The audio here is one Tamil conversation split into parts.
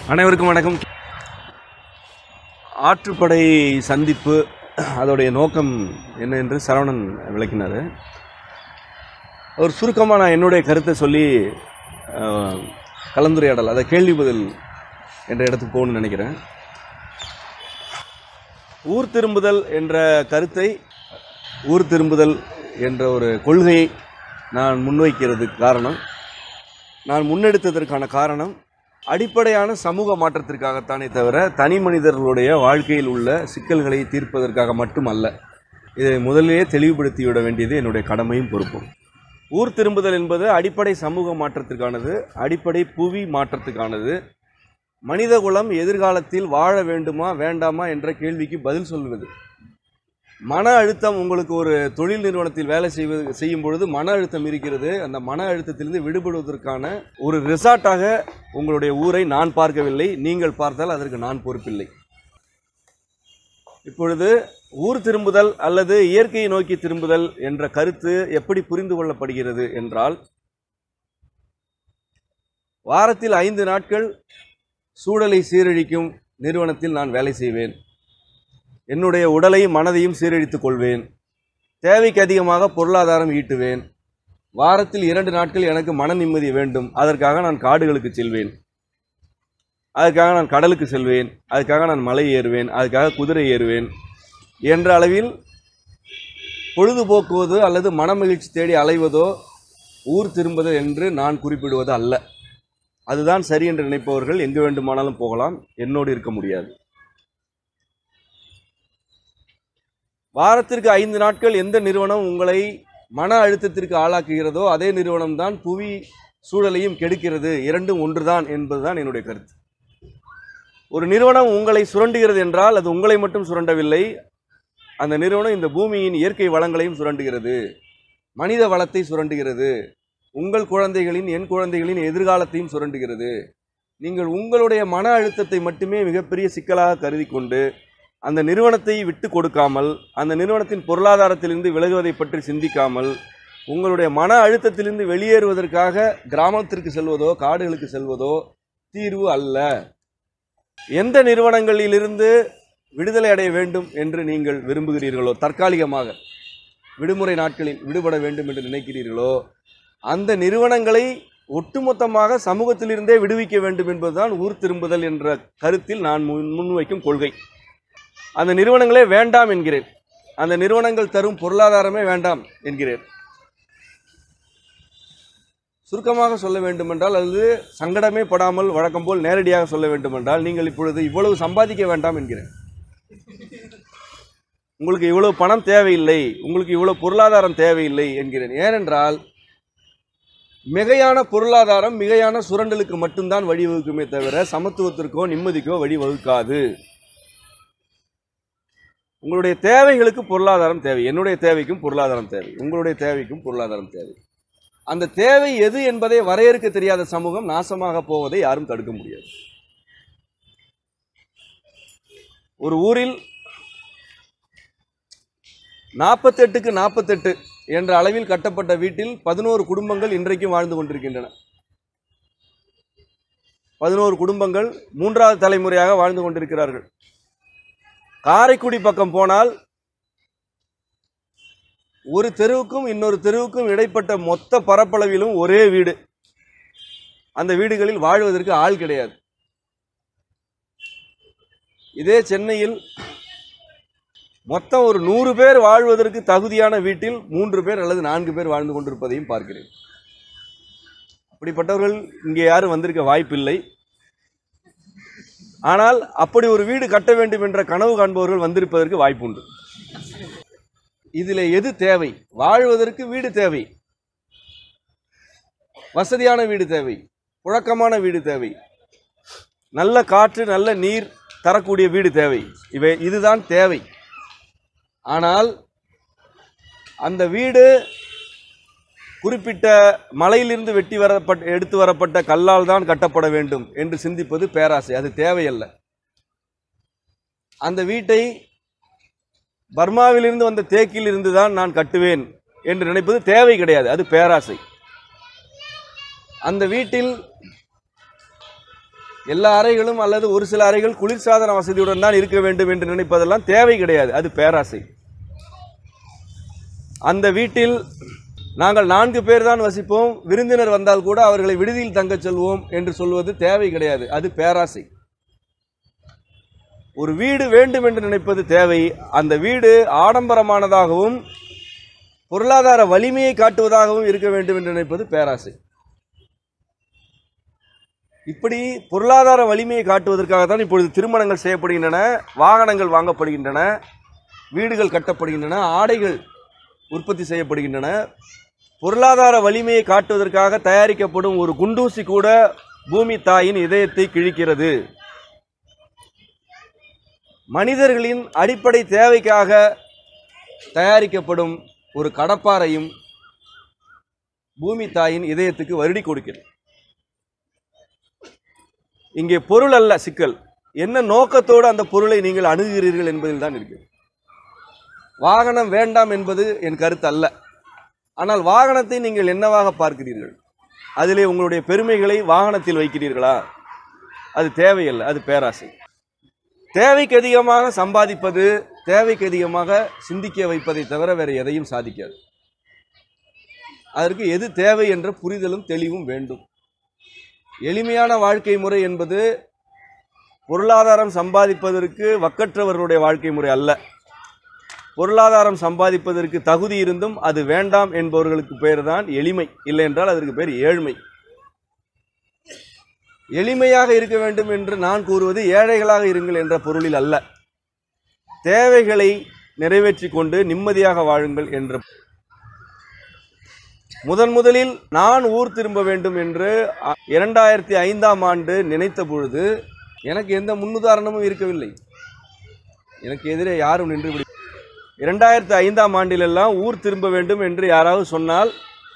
அனைவருக்கும் வணக்கம் ஆற்றுப்படை சந்திப்பு அதோடைய நோக்கம் என்ன என்று சரவணன் விளக்கினார் ஒரு சுருக்கமாக நான் என்னுடைய கருத்தை சொல்லி அஹ், கலந்துரையாடல் அதை கேள்வி பதில் என்ற இடத்துக்கு போகணும்னு நினைக்கிறேன் ஊர் திரும்புதல் என்ற கருத்தை ஊர் திரும்புதல் என்ற ஒரு கொள்கையை நான் முன்வைக்கிறதுக்கு காரணம் நான் முன்னெடுத்ததற்கான காரணம் அடிப்படையான சமூக மாற்றத்திற்காகத்தானே தவிர தனி மனிதர்களுடைய வாழ்க்கையில் உள்ள சிக்கல்களை தீர்ப்பதற்காக மட்டுமல்ல இதை முதலிலே தெளிவுபடுத்திவிட வேண்டியது என்னுடைய கடமையும் பொறுப்பும் ஊர் திரும்புதல் என்பது அடிப்படை சமூக மாற்றத்திற்கானது அடிப்படை புவி மாற்றத்துக்கானது மனிதகுலம் எதிர்காலத்தில் வாழ வேண்டுமா வேண்டாமா என்ற கேள்விக்கு பதில் சொல்வது மன அழுத்தம் உங்களுக்கு ஒரு தொழில் நிறுவனத்தில் வேலை செய்வது செய்யும் பொழுது மன அழுத்தம் இருக்கிறது அந்த மன அழுத்தத்திலிருந்து விடுபடுவதற்கான ஒரு ரிசார்ட்டாக உங்களுடைய ஊரை நான் பார்க்கவில்லை நீங்கள் பார்த்தால் அதற்கு நான் பொறுப்பில்லை இப்பொழுது ஊர் திரும்புதல் அல்லது இயற்கையை நோக்கி திரும்புதல் என்ற கருத்து எப்படி புரிந்து கொள்ளப்படுகிறது என்றால் வாரத்தில் ஐந்து நாட்கள் சூழலை சீரழிக்கும் நிறுவனத்தில் நான் வேலை செய்வேன் என்னுடைய உடலையும் மனதையும் சீரழித்துக் கொள்வேன் தேவைக்கு அதிகமாக பொருளாதாரம் ஈட்டுவேன் வாரத்தில் இரண்டு நாட்கள் எனக்கு மன நிம்மதி வேண்டும் அதற்காக நான் காடுகளுக்கு செல்வேன் அதுக்காக நான் கடலுக்கு செல்வேன் அதுக்காக நான் மலை ஏறுவேன் அதுக்காக குதிரை ஏறுவேன் என்ற அளவில் பொழுதுபோக்குவது அல்லது மனமகிழ்ச்சி தேடி அலைவதோ ஊர் திரும்புவது என்று நான் குறிப்பிடுவது அல்ல அதுதான் சரி என்று நினைப்பவர்கள் எங்கு வேண்டுமானாலும் போகலாம் என்னோடு இருக்க முடியாது வாரத்திற்கு ஐந்து நாட்கள் எந்த நிறுவனம் உங்களை மன அழுத்தத்திற்கு ஆளாக்குகிறதோ அதே நிறுவனம் தான் புவி சூழலையும் கெடுக்கிறது இரண்டும் ஒன்றுதான் என்பதுதான் என்னுடைய கருத்து ஒரு நிறுவனம் உங்களை சுரண்டுகிறது என்றால் அது உங்களை மட்டும் சுரண்டவில்லை அந்த நிறுவனம் இந்த பூமியின் இயற்கை வளங்களையும் சுரண்டுகிறது மனித வளத்தை சுரண்டுகிறது உங்கள் குழந்தைகளின் என் குழந்தைகளின் எதிர்காலத்தையும் சுரண்டுகிறது நீங்கள் உங்களுடைய மன அழுத்தத்தை மட்டுமே மிகப்பெரிய சிக்கலாக கருதி கொண்டு அந்த நிறுவனத்தை விட்டு கொடுக்காமல் அந்த நிறுவனத்தின் பொருளாதாரத்திலிருந்து விலகுவதை பற்றி சிந்திக்காமல் உங்களுடைய மன அழுத்தத்திலிருந்து வெளியேறுவதற்காக கிராமத்திற்கு செல்வதோ காடுகளுக்கு செல்வதோ தீர்வு அல்ல எந்த நிறுவனங்களிலிருந்து விடுதலை அடைய வேண்டும் என்று நீங்கள் விரும்புகிறீர்களோ தற்காலிகமாக விடுமுறை நாட்களில் விடுபட வேண்டும் என்று நினைக்கிறீர்களோ அந்த நிறுவனங்களை ஒட்டுமொத்தமாக சமூகத்திலிருந்தே விடுவிக்க வேண்டும் என்பதுதான் ஊர் திரும்புதல் என்ற கருத்தில் நான் முன் முன்வைக்கும் கொள்கை அந்த நிறுவனங்களே வேண்டாம் என்கிறேன் அந்த நிறுவனங்கள் தரும் பொருளாதாரமே வேண்டாம் என்கிறேன் சுருக்கமாக சொல்ல வேண்டுமென்றால் அல்லது சங்கடமே படாமல் வழக்கம் போல் நேரடியாக சொல்ல வேண்டுமென்றால் நீங்கள் இப்பொழுது இவ்வளவு சம்பாதிக்க வேண்டாம் என்கிறேன் உங்களுக்கு இவ்வளவு பணம் தேவையில்லை உங்களுக்கு இவ்வளவு பொருளாதாரம் தேவையில்லை என்கிறேன் ஏனென்றால் மிகையான பொருளாதாரம் மிகையான சுரண்டலுக்கு மட்டும்தான் வழிவகுக்குமே தவிர சமத்துவத்திற்கோ நிம்மதிக்கோ வழிவகுக்காது உங்களுடைய தேவைகளுக்கு பொருளாதாரம் தேவை என்னுடைய தேவைக்கும் பொருளாதாரம் தேவை உங்களுடைய தேவைக்கும் பொருளாதாரம் தேவை அந்த தேவை எது என்பதை வரையறுக்க தெரியாத சமூகம் நாசமாக போவதை யாரும் தடுக்க முடியாது ஒரு ஊரில் நாற்பத்தெட்டுக்கு நாற்பத்தெட்டு என்ற அளவில் கட்டப்பட்ட வீட்டில் பதினோரு குடும்பங்கள் இன்றைக்கும் வாழ்ந்து கொண்டிருக்கின்றன பதினோரு குடும்பங்கள் மூன்றாவது தலைமுறையாக வாழ்ந்து கொண்டிருக்கிறார்கள் காரைக்குடி பக்கம் போனால் ஒரு தெருவுக்கும் இன்னொரு தெருவுக்கும் இடைப்பட்ட மொத்த பரப்பளவிலும் ஒரே வீடு அந்த வீடுகளில் வாழ்வதற்கு ஆள் கிடையாது இதே சென்னையில் மொத்தம் ஒரு நூறு பேர் வாழ்வதற்கு தகுதியான வீட்டில் மூன்று பேர் அல்லது நான்கு பேர் வாழ்ந்து கொண்டிருப்பதையும் பார்க்கிறேன் அப்படிப்பட்டவர்கள் இங்கே யாரும் வந்திருக்க வாய்ப்பில்லை ஆனால் அப்படி ஒரு வீடு கட்ட வேண்டும் என்ற கனவு காண்பவர்கள் வந்திருப்பதற்கு வாய்ப்புண்டு இதில் எது தேவை வாழ்வதற்கு வீடு தேவை வசதியான வீடு தேவை புழக்கமான வீடு தேவை நல்ல காற்று நல்ல நீர் தரக்கூடிய வீடு தேவை இவை இதுதான் தேவை ஆனால் அந்த வீடு குறிப்பிட்ட மலையிலிருந்து வெட்டி வரப்பட்ட எடுத்து வரப்பட்ட கல்லால் தான் கட்டப்பட வேண்டும் என்று சிந்திப்பது பேராசை அது தேவையல்ல அந்த வீட்டை பர்மாவிலிருந்து வந்த தேக்கில் இருந்து தான் நான் கட்டுவேன் என்று நினைப்பது தேவை கிடையாது அது பேராசை அந்த வீட்டில் எல்லா அறைகளும் அல்லது ஒரு சில அறைகள் குளிர்சாதன வசதியுடன் தான் இருக்க வேண்டும் என்று நினைப்பதெல்லாம் தேவை கிடையாது அது பேராசை அந்த வீட்டில் நாங்கள் நான்கு பேர் தான் வசிப்போம் விருந்தினர் வந்தால் கூட அவர்களை விடுதியில் தங்கச் செல்வோம் என்று சொல்வது தேவை கிடையாது அது பேராசை ஒரு வீடு வேண்டும் என்று நினைப்பது தேவை அந்த வீடு ஆடம்பரமானதாகவும் பொருளாதார வலிமையை காட்டுவதாகவும் இருக்க வேண்டும் என்று நினைப்பது பேராசை இப்படி பொருளாதார வலிமையை காட்டுவதற்காக தான் இப்பொழுது திருமணங்கள் செய்யப்படுகின்றன வாகனங்கள் வாங்கப்படுகின்றன வீடுகள் கட்டப்படுகின்றன ஆடைகள் உற்பத்தி செய்யப்படுகின்றன பொருளாதார வலிமையை காட்டுவதற்காக தயாரிக்கப்படும் ஒரு குண்டூசி கூட பூமி தாயின் இதயத்தை கிழிக்கிறது மனிதர்களின் அடிப்படை தேவைக்காக தயாரிக்கப்படும் ஒரு கடப்பாரையும் பூமி தாயின் இதயத்துக்கு வருடி கொடுக்கிறது இங்கே பொருள் அல்ல சிக்கல் என்ன நோக்கத்தோடு அந்த பொருளை நீங்கள் அணுகுகிறீர்கள் என்பதில் தான் இருக்கிறது வாகனம் வேண்டாம் என்பது என் கருத்து அல்ல ஆனால் வாகனத்தை நீங்கள் என்னவாக பார்க்கிறீர்கள் அதிலே உங்களுடைய பெருமைகளை வாகனத்தில் வைக்கிறீர்களா அது தேவையல்ல அது பேராசை தேவைக்கு அதிகமாக சம்பாதிப்பது தேவைக்கு அதிகமாக சிந்திக்க வைப்பதை தவிர வேறு எதையும் சாதிக்காது அதற்கு எது தேவை என்ற புரிதலும் தெளிவும் வேண்டும் எளிமையான வாழ்க்கை முறை என்பது பொருளாதாரம் சம்பாதிப்பதற்கு வக்கற்றவர்களுடைய வாழ்க்கை முறை அல்ல பொருளாதாரம் சம்பாதிப்பதற்கு தகுதி இருந்தும் அது வேண்டாம் என்பவர்களுக்கு பேர் தான் எளிமை இல்லை என்றால் அதற்கு பேர் ஏழ்மை எளிமையாக இருக்க வேண்டும் என்று நான் கூறுவது ஏழைகளாக இருங்கள் என்ற பொருளில் அல்ல தேவைகளை நிறைவேற்றி கொண்டு நிம்மதியாக வாழுங்கள் என்ற முதன் முதலில் நான் ஊர் திரும்ப வேண்டும் என்று அ- இரண்டாயிரத்தி ஐந்தாம் ஆண்டு நினைத்த பொழுது எனக்கு எந்த முன்னுதாரணமும் இருக்கவில்லை எனக்கு எதிரே யாரும் நின்று விடு இரண்டாயிரத்தி ஐந்தாம் ஆண்டிலெல்லாம் ஊர் திரும்ப வேண்டும் என்று யாராவது சொன்னால்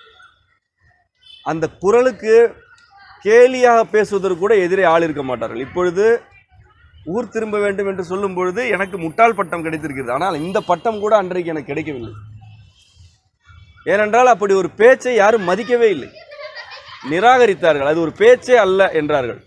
அந்த குரலுக்கு கேலியாக பேசுவதற்கு கூட எதிரே ஆள் இருக்க மாட்டார்கள் இப்பொழுது ஊர் திரும்ப வேண்டும் என்று சொல்லும் பொழுது எனக்கு முட்டாள் பட்டம் கிடைத்திருக்கிறது ஆனால் இந்த பட்டம் கூட அன்றைக்கு எனக்கு கிடைக்கவில்லை ஏனென்றால் அப்படி ஒரு பேச்சை யாரும் மதிக்கவே இல்லை நிராகரித்தார்கள் அது ஒரு பேச்சே அல்ல என்றார்கள்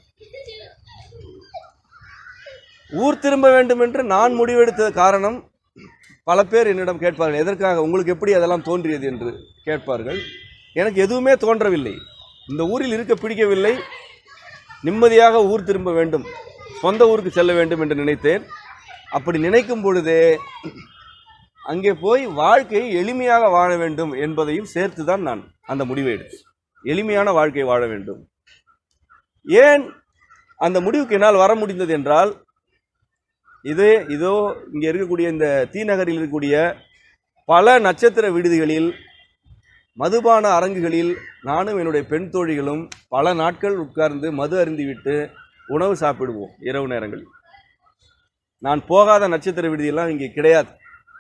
ஊர் திரும்ப வேண்டும் என்று நான் முடிவெடுத்த காரணம் பல பேர் என்னிடம் கேட்பார்கள் எதற்காக உங்களுக்கு எப்படி அதெல்லாம் தோன்றியது என்று கேட்பார்கள் எனக்கு எதுவுமே தோன்றவில்லை இந்த ஊரில் இருக்க பிடிக்கவில்லை நிம்மதியாக ஊர் திரும்ப வேண்டும் சொந்த ஊருக்கு செல்ல வேண்டும் என்று நினைத்தேன் அப்படி நினைக்கும் பொழுதே அங்கே போய் வாழ்க்கையை எளிமையாக வாழ வேண்டும் என்பதையும் சேர்த்து தான் நான் அந்த முடிவை எடுத்தேன் எளிமையான வாழ்க்கை வாழ வேண்டும் ஏன் அந்த முடிவுக்கு என்னால் வர முடிந்தது என்றால் இது இதோ இங்கே இருக்கக்கூடிய இந்த தீநகரில் இருக்கக்கூடிய பல நட்சத்திர விடுதிகளில் மதுபான அரங்குகளில் நானும் என்னுடைய பெண் தோழிகளும் பல நாட்கள் உட்கார்ந்து மது அருந்திவிட்டு உணவு சாப்பிடுவோம் இரவு நேரங்களில் நான் போகாத நட்சத்திர விடுதியெல்லாம் இங்கே கிடையாது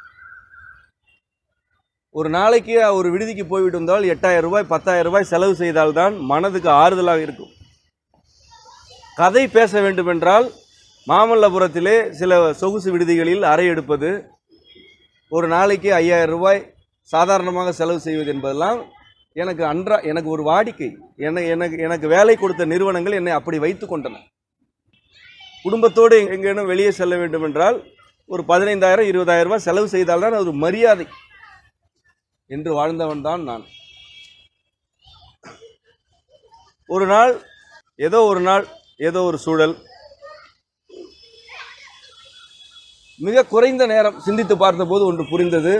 ஒரு நாளைக்கு ஒரு விடுதிக்கு போய்விட்டு வந்தால் எட்டாயிரம் ரூபாய் பத்தாயிரம் ரூபாய் செலவு செய்தால்தான் மனதுக்கு ஆறுதலாக இருக்கும் கதை பேச வேண்டுமென்றால் மாமல்லபுரத்திலே சில சொகுசு விடுதிகளில் அறை எடுப்பது ஒரு நாளைக்கு ஐயாயிரம் ரூபாய் சாதாரணமாக செலவு செய்வது என்பதெல்லாம் எனக்கு அன்றா எனக்கு ஒரு வாடிக்கை என எனக்கு எனக்கு வேலை கொடுத்த நிறுவனங்கள் என்னை அப்படி வைத்து கொண்டன குடும்பத்தோடு எங்கேனும் வெளியே செல்ல வேண்டும் என்றால் ஒரு பதினைந்தாயிரம் இருபதாயிரம் ரூபாய் செலவு செய்தால்தான் அது ஒரு மரியாதை என்று வாழ்ந்தவன் தான் நான் ஒரு நாள் ஏதோ ஒரு நாள் ஏதோ ஒரு சூழல் மிக குறைந்த நேரம் சிந்தித்து பார்த்தபோது ஒன்று புரிந்தது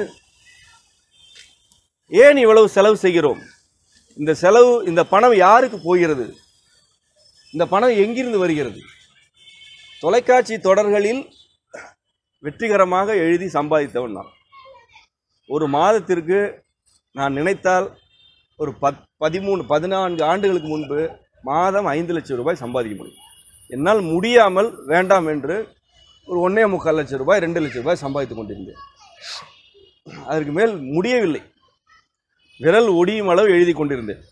ஏன் இவ்வளவு செலவு செய்கிறோம் இந்த செலவு இந்த பணம் யாருக்கு போகிறது இந்த பணம் எங்கிருந்து வருகிறது தொலைக்காட்சி தொடர்களில் வெற்றிகரமாக எழுதி சம்பாதித்தவன் நான் ஒரு மாதத்திற்கு நான் நினைத்தால் ஒரு பத் பதிமூணு பதினான்கு ஆண்டுகளுக்கு முன்பு மாதம் ஐந்து லட்சம் ரூபாய் சம்பாதிக்க முடியும் என்னால் முடியாமல் வேண்டாம் என்று ஒரு ஒன்றே முக்கால் லட்சம் ரூபாய் ரெண்டு லட்சம் ரூபாய் சம்பாதித்து கொண்டிருந்தேன் அதற்கு மேல் முடியவில்லை விரல் ஒடியும் அளவு எழுதி கொண்டிருந்தேன்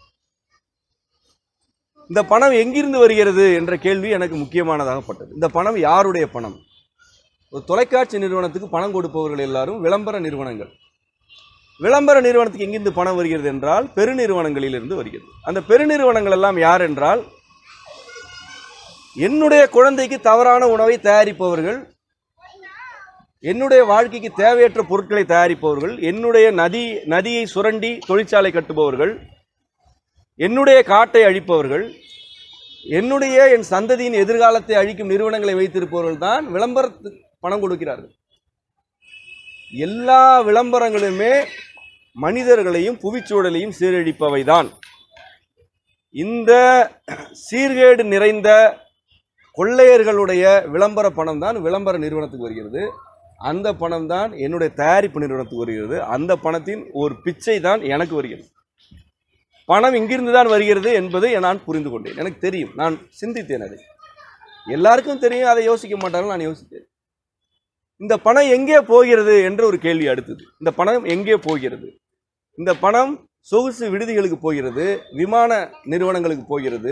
இந்த பணம் எங்கிருந்து வருகிறது என்ற கேள்வி எனக்கு முக்கியமானதாகப்பட்டது இந்த பணம் யாருடைய பணம் ஒரு தொலைக்காட்சி நிறுவனத்துக்கு பணம் கொடுப்பவர்கள் எல்லாரும் விளம்பர நிறுவனங்கள் விளம்பர நிறுவனத்துக்கு எங்கிருந்து பணம் வருகிறது என்றால் பெருநிறுவனங்களிலிருந்து வருகிறது அந்த பெருநிறுவனங்கள் எல்லாம் யார் என்றால் என்னுடைய குழந்தைக்கு தவறான உணவை தயாரிப்பவர்கள் என்னுடைய வாழ்க்கைக்கு தேவையற்ற பொருட்களை தயாரிப்பவர்கள் என்னுடைய நதி நதியை சுரண்டி தொழிற்சாலை கட்டுபவர்கள் என்னுடைய காட்டை அழிப்பவர்கள் என்னுடைய என் சந்ததியின் எதிர்காலத்தை அழிக்கும் நிறுவனங்களை வைத்திருப்பவர்கள் தான் விளம்பரத்துக்கு பணம் கொடுக்கிறார்கள் எல்லா விளம்பரங்களுமே மனிதர்களையும் புவிச்சூழலையும் சீரழிப்பவைதான் இந்த சீர்கேடு நிறைந்த கொள்ளையர்களுடைய விளம்பர பணம் தான் விளம்பர நிறுவனத்துக்கு வருகிறது அந்த பணம் தான் என்னுடைய தயாரிப்பு நிறுவனத்துக்கு வருகிறது அந்த பணத்தின் ஒரு பிச்சை தான் எனக்கு வருகிறது பணம் இங்கிருந்து தான் வருகிறது என்பதை நான் புரிந்து கொண்டேன் எனக்கு தெரியும் நான் சிந்தித்தேன் அதை எல்லாருக்கும் தெரியும் அதை யோசிக்க மாட்டார்கள் நான் யோசித்தேன் இந்த பணம் எங்கே போகிறது என்ற ஒரு கேள்வி அடுத்தது இந்த பணம் எங்கே போகிறது இந்த பணம் சொகுசு விடுதிகளுக்கு போகிறது விமான நிறுவனங்களுக்கு போகிறது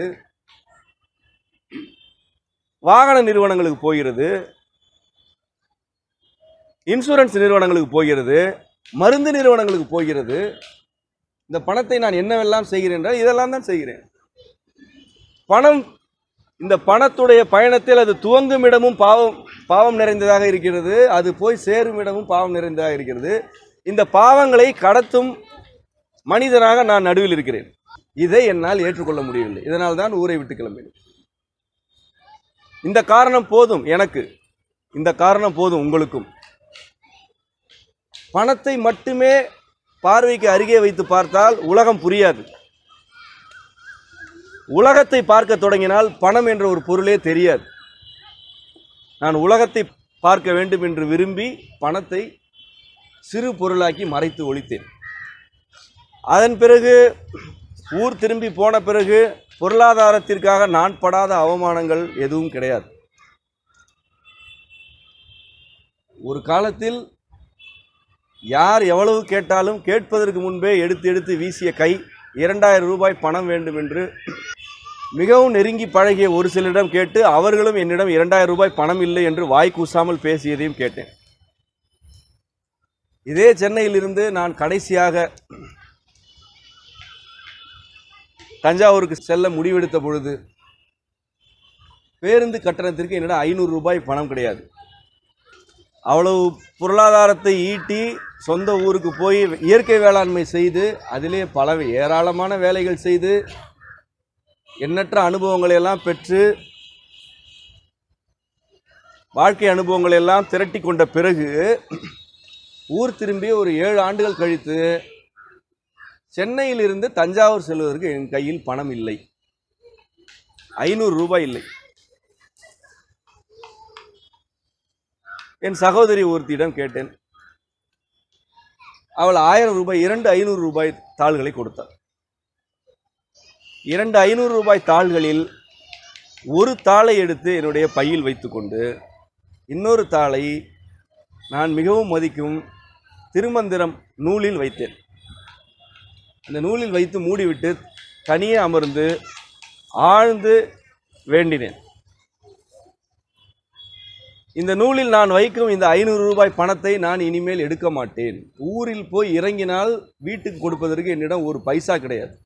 வாகன நிறுவனங்களுக்கு போகிறது இன்சூரன்ஸ் நிறுவனங்களுக்கு போகிறது மருந்து நிறுவனங்களுக்கு போகிறது இந்த பணத்தை நான் என்னவெல்லாம் செய்கிறேன் என்றால் இதெல்லாம் தான் செய்கிறேன் பணம் இந்த பணத்துடைய பயணத்தில் அது துவங்கும் இடமும் பாவம் பாவம் நிறைந்ததாக இருக்கிறது அது போய் சேரும் இடமும் பாவம் நிறைந்ததாக இருக்கிறது இந்த பாவங்களை கடத்தும் மனிதனாக நான் நடுவில் இருக்கிறேன் இதை என்னால் ஏற்றுக்கொள்ள முடியவில்லை இதனால் தான் ஊரை விட்டு கிளம்பினேன் இந்த காரணம் போதும் எனக்கு இந்த காரணம் போதும் உங்களுக்கும் பணத்தை மட்டுமே பார்வைக்கு அருகே வைத்து பார்த்தால் உலகம் புரியாது உலகத்தை பார்க்க தொடங்கினால் பணம் என்ற ஒரு பொருளே தெரியாது நான் உலகத்தை பார்க்க வேண்டும் என்று விரும்பி பணத்தை சிறு பொருளாக்கி மறைத்து ஒழித்தேன் அதன் பிறகு ஊர் திரும்பி போன பிறகு பொருளாதாரத்திற்காக நான் படாத அவமானங்கள் எதுவும் கிடையாது ஒரு காலத்தில் யார் எவ்வளவு கேட்டாலும் கேட்பதற்கு முன்பே எடுத்து எடுத்து வீசிய கை இரண்டாயிரம் ரூபாய் பணம் வேண்டும் என்று மிகவும் நெருங்கி பழகிய ஒரு சிலரிடம் கேட்டு அவர்களும் என்னிடம் இரண்டாயிரம் ரூபாய் பணம் இல்லை என்று வாய் கூசாமல் பேசியதையும் கேட்டேன் இதே சென்னையிலிருந்து நான் கடைசியாக தஞ்சாவூருக்கு செல்ல முடிவெடுத்த பொழுது பேருந்து கட்டணத்திற்கு என்னிடம் ஐநூறு ரூபாய் பணம் கிடையாது அவ்வளவு பொருளாதாரத்தை ஈட்டி சொந்த ஊருக்கு போய் இயற்கை வேளாண்மை செய்து அதிலே பல ஏராளமான வேலைகள் செய்து எண்ணற்ற அனுபவங்களை எல்லாம் பெற்று வாழ்க்கை அனுபவங்களை எல்லாம் திரட்டி கொண்ட பிறகு ஊர் திரும்பி ஒரு ஏழு ஆண்டுகள் கழித்து சென்னையிலிருந்து தஞ்சாவூர் செல்வதற்கு என் கையில் பணம் இல்லை ஐநூறு ரூபாய் இல்லை என் சகோதரி ஒருத்தியிடம் கேட்டேன் அவள் ஆயிரம் ரூபாய் இரண்டு ஐநூறு ரூபாய் தாள்களை கொடுத்தாள் இரண்டு ஐநூறு ரூபாய் தாள்களில் ஒரு தாளை எடுத்து என்னுடைய பையில் வைத்துக்கொண்டு இன்னொரு தாளை நான் மிகவும் மதிக்கும் திருமந்திரம் நூலில் வைத்தேன் அந்த நூலில் வைத்து மூடிவிட்டு தனியே அமர்ந்து ஆழ்ந்து வேண்டினேன் இந்த நூலில் நான் வைக்கும் இந்த ஐநூறு ரூபாய் பணத்தை நான் இனிமேல் எடுக்க மாட்டேன் ஊரில் போய் இறங்கினால் வீட்டுக்கு கொடுப்பதற்கு என்னிடம் ஒரு பைசா கிடையாது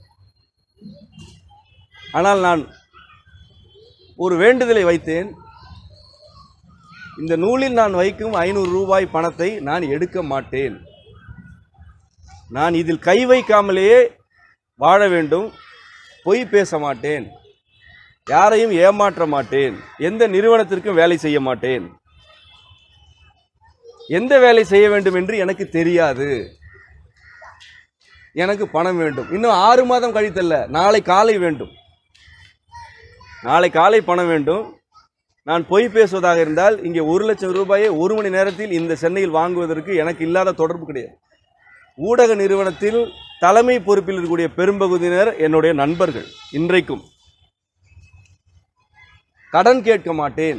ஆனால் நான் ஒரு வேண்டுதலை வைத்தேன் இந்த நூலில் நான் வைக்கும் ஐநூறு ரூபாய் பணத்தை நான் எடுக்க மாட்டேன் நான் இதில் கை வைக்காமலேயே வாழ வேண்டும் பொய் பேச மாட்டேன் யாரையும் ஏமாற்ற மாட்டேன் எந்த நிறுவனத்திற்கும் வேலை செய்ய மாட்டேன் எந்த வேலை செய்ய வேண்டும் என்று எனக்கு தெரியாது எனக்கு பணம் வேண்டும் இன்னும் ஆறு மாதம் கழித்தல்ல நாளை காலை வேண்டும் நாளை காலை பணம் வேண்டும் நான் பொய் பேசுவதாக இருந்தால் இங்கே ஒரு லட்சம் ரூபாயை ஒரு மணி நேரத்தில் இந்த சென்னையில் வாங்குவதற்கு எனக்கு இல்லாத தொடர்பு கிடையாது ஊடக நிறுவனத்தில் தலைமை பொறுப்பில் இருக்கக்கூடிய பெரும்பகுதியினர் என்னுடைய நண்பர்கள் இன்றைக்கும் கடன் கேட்க மாட்டேன்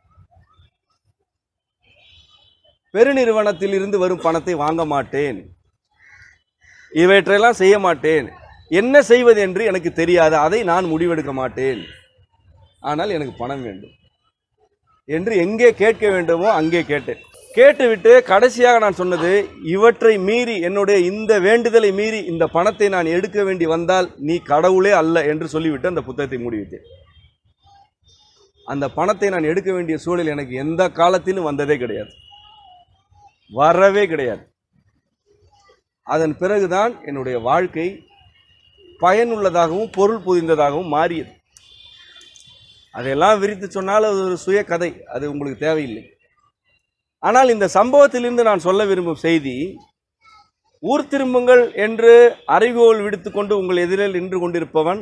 பெருநிறுவனத்தில் இருந்து வரும் பணத்தை வாங்க மாட்டேன் இவற்றையெல்லாம் செய்ய மாட்டேன் என்ன செய்வது என்று எனக்கு தெரியாது அதை நான் முடிவெடுக்க மாட்டேன் ஆனால் எனக்கு பணம் வேண்டும் என்று எங்கே கேட்க வேண்டுமோ அங்கே கேட்டேன் கேட்டுவிட்டு கடைசியாக நான் சொன்னது இவற்றை மீறி என்னுடைய இந்த வேண்டுதலை மீறி இந்த பணத்தை நான் எடுக்க வேண்டி வந்தால் நீ கடவுளே அல்ல என்று சொல்லிவிட்டு அந்த புத்தகத்தை மூடிவிட்டேன் அந்த பணத்தை நான் எடுக்க வேண்டிய சூழல் எனக்கு எந்த காலத்திலும் வந்ததே கிடையாது வரவே கிடையாது அதன் பிறகுதான் என்னுடைய வாழ்க்கை பயனுள்ளதாகவும் பொருள் புதிந்ததாகவும் மாறியது அதையெல்லாம் விரித்து சொன்னால் அது ஒரு சுய கதை அது உங்களுக்கு தேவையில்லை ஆனால் இந்த சம்பவத்திலிருந்து நான் சொல்ல விரும்பும் செய்தி ஊர் திரும்புங்கள் என்று அறிகோல் விடுத்துக்கொண்டு உங்கள் எதிரில் நின்று கொண்டிருப்பவன்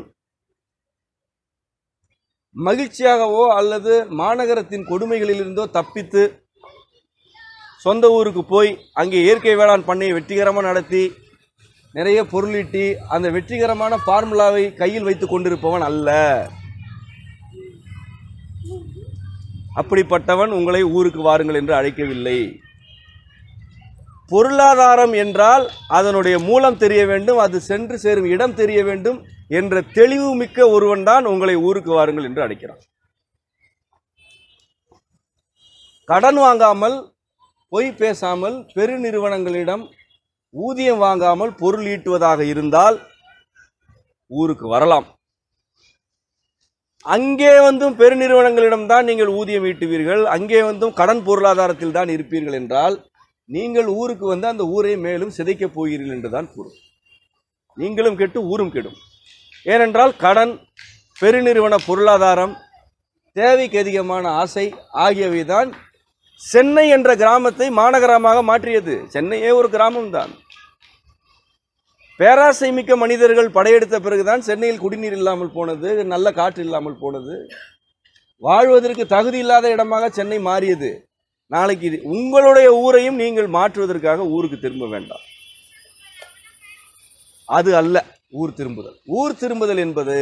மகிழ்ச்சியாகவோ அல்லது மாநகரத்தின் கொடுமைகளிலிருந்தோ தப்பித்து சொந்த ஊருக்கு போய் அங்கே இயற்கை வேளாண் பண்ணையை வெற்றிகரமாக நடத்தி நிறைய பொருளீட்டி அந்த வெற்றிகரமான ஃபார்முலாவை கையில் வைத்து கொண்டிருப்பவன் அல்ல அப்படிப்பட்டவன் உங்களை ஊருக்கு வாருங்கள் என்று அழைக்கவில்லை பொருளாதாரம் என்றால் அதனுடைய மூலம் தெரிய வேண்டும் அது சென்று சேரும் இடம் தெரிய வேண்டும் என்ற தெளிவு மிக்க ஒருவன் தான் உங்களை ஊருக்கு வாருங்கள் என்று அழைக்கிறான் கடன் வாங்காமல் பொய் பேசாமல் பெருநிறுவனங்களிடம் ஊதியம் வாங்காமல் பொருள் ஈட்டுவதாக இருந்தால் ஊருக்கு வரலாம் அங்கே வந்தும் பெருநிறுவனங்களிடம் தான் நீங்கள் ஊதியம் ஈட்டுவீர்கள் அங்கே வந்தும் கடன் பொருளாதாரத்தில் தான் இருப்பீர்கள் என்றால் நீங்கள் ஊருக்கு வந்து அந்த ஊரை மேலும் சிதைக்கப் போகிறீர்கள் என்றுதான் கூறும் நீங்களும் கெட்டு ஊரும் கெடும் ஏனென்றால் கடன் பெருநிறுவன பொருளாதாரம் தேவைக்கு அதிகமான ஆசை ஆகியவை தான் சென்னை என்ற கிராமத்தை மாநகரமாக மாற்றியது சென்னையே ஒரு கிராமம்தான் பேராசை மிக்க மனிதர்கள் படையெடுத்த பிறகுதான் சென்னையில் குடிநீர் இல்லாமல் போனது நல்ல காற்று இல்லாமல் போனது வாழ்வதற்கு தகுதி இல்லாத இடமாக சென்னை மாறியது நாளைக்கு இது உங்களுடைய ஊரையும் நீங்கள் மாற்றுவதற்காக ஊருக்கு திரும்ப வேண்டாம் அது அல்ல ஊர் திரும்புதல் ஊர் திரும்புதல் என்பது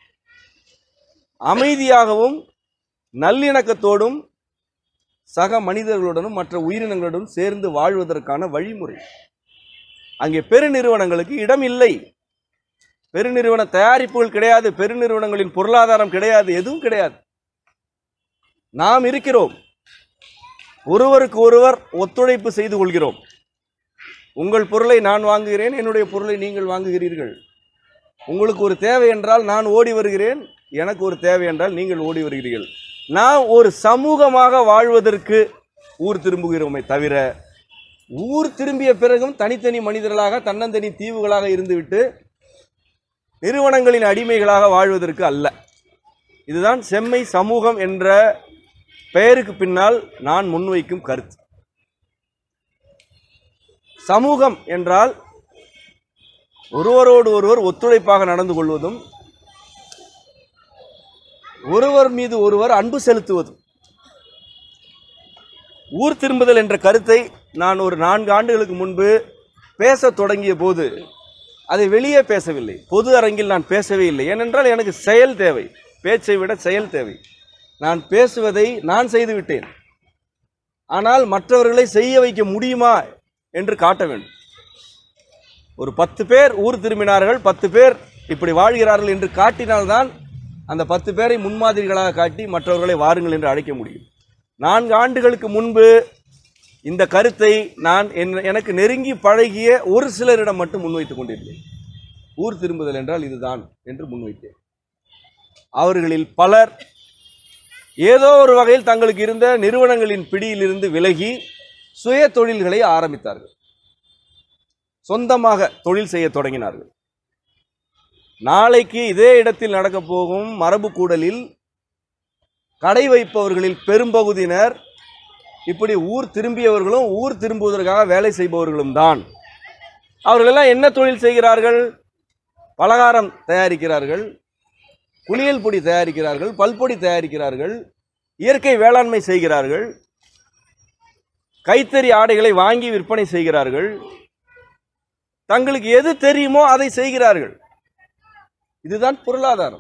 அமைதியாகவும் நல்லிணக்கத்தோடும் சக மனிதர்களுடனும் மற்ற உயிரினங்களுடன் சேர்ந்து வாழ்வதற்கான வழிமுறை அங்கே பெருநிறுவனங்களுக்கு இடம் இல்லை பெருநிறுவன தயாரிப்புகள் கிடையாது பெருநிறுவனங்களின் பொருளாதாரம் கிடையாது எதுவும் கிடையாது நாம் இருக்கிறோம் ஒருவருக்கு ஒருவர் ஒத்துழைப்பு செய்து கொள்கிறோம் உங்கள் பொருளை நான் வாங்குகிறேன் என்னுடைய பொருளை நீங்கள் வாங்குகிறீர்கள் உங்களுக்கு ஒரு தேவை என்றால் நான் ஓடி வருகிறேன் எனக்கு ஒரு தேவை என்றால் நீங்கள் ஓடி வருகிறீர்கள் நாம் ஒரு சமூகமாக வாழ்வதற்கு ஊர் திரும்புகிறோமே தவிர ஊர் திரும்பிய பிறகும் தனித்தனி மனிதர்களாக தன்னந்தனி தீவுகளாக இருந்துவிட்டு நிறுவனங்களின் அடிமைகளாக வாழ்வதற்கு அல்ல இதுதான் செம்மை சமூகம் என்ற பெயருக்கு பின்னால் நான் முன்வைக்கும் கருத்து சமூகம் என்றால் ஒருவரோடு ஒருவர் ஒத்துழைப்பாக நடந்து கொள்வதும் ஒருவர் மீது ஒருவர் அன்பு செலுத்துவதும் ஊர் திரும்புதல் என்ற கருத்தை நான் ஒரு நான்கு ஆண்டுகளுக்கு முன்பு பேசத் தொடங்கிய போது அதை வெளியே பேசவில்லை பொது அரங்கில் நான் பேசவே இல்லை ஏனென்றால் எனக்கு செயல் தேவை பேச்சை விட செயல் தேவை நான் பேசுவதை நான் செய்துவிட்டேன் ஆனால் மற்றவர்களை செய்ய வைக்க முடியுமா என்று காட்ட வேண்டும் ஒரு பத்து பேர் ஊர் திரும்பினார்கள் பத்து பேர் இப்படி வாழ்கிறார்கள் என்று காட்டினால்தான் அந்த பத்து பேரை முன்மாதிரிகளாக காட்டி மற்றவர்களை வாருங்கள் என்று அழைக்க முடியும் நான்கு ஆண்டுகளுக்கு முன்பு இந்த கருத்தை நான் என்- எனக்கு நெருங்கி பழகிய ஒரு சிலரிடம் மட்டும் முன்வைத்துக் கொண்டிருந்தேன் ஊர் திரும்புதல் என்றால் இதுதான் என்று முன்வைத்தேன் அவர்களில் பலர் ஏதோ ஒரு வகையில் தங்களுக்கு இருந்த நிறுவனங்களின் பிடியிலிருந்து விலகி சுய தொழில்களை ஆரம்பித்தார்கள் சொந்தமாக தொழில் செய்ய தொடங்கினார்கள் நாளைக்கு இதே இடத்தில் நடக்கப் போகும் மரபு கூடலில் கடை வைப்பவர்களில் பெரும்பகுதியினர் இப்படி ஊர் திரும்பியவர்களும் ஊர் திரும்புவதற்காக வேலை செய்பவர்களும் தான் அவர்களெல்லாம் என்ன தொழில் செய்கிறார்கள் பலகாரம் தயாரிக்கிறார்கள் குளியல் பொடி தயாரிக்கிறார்கள் பல்பொடி தயாரிக்கிறார்கள் இயற்கை வேளாண்மை செய்கிறார்கள் கைத்தறி ஆடைகளை வாங்கி விற்பனை செய்கிறார்கள் தங்களுக்கு எது தெரியுமோ அதை செய்கிறார்கள் இதுதான் பொருளாதாரம்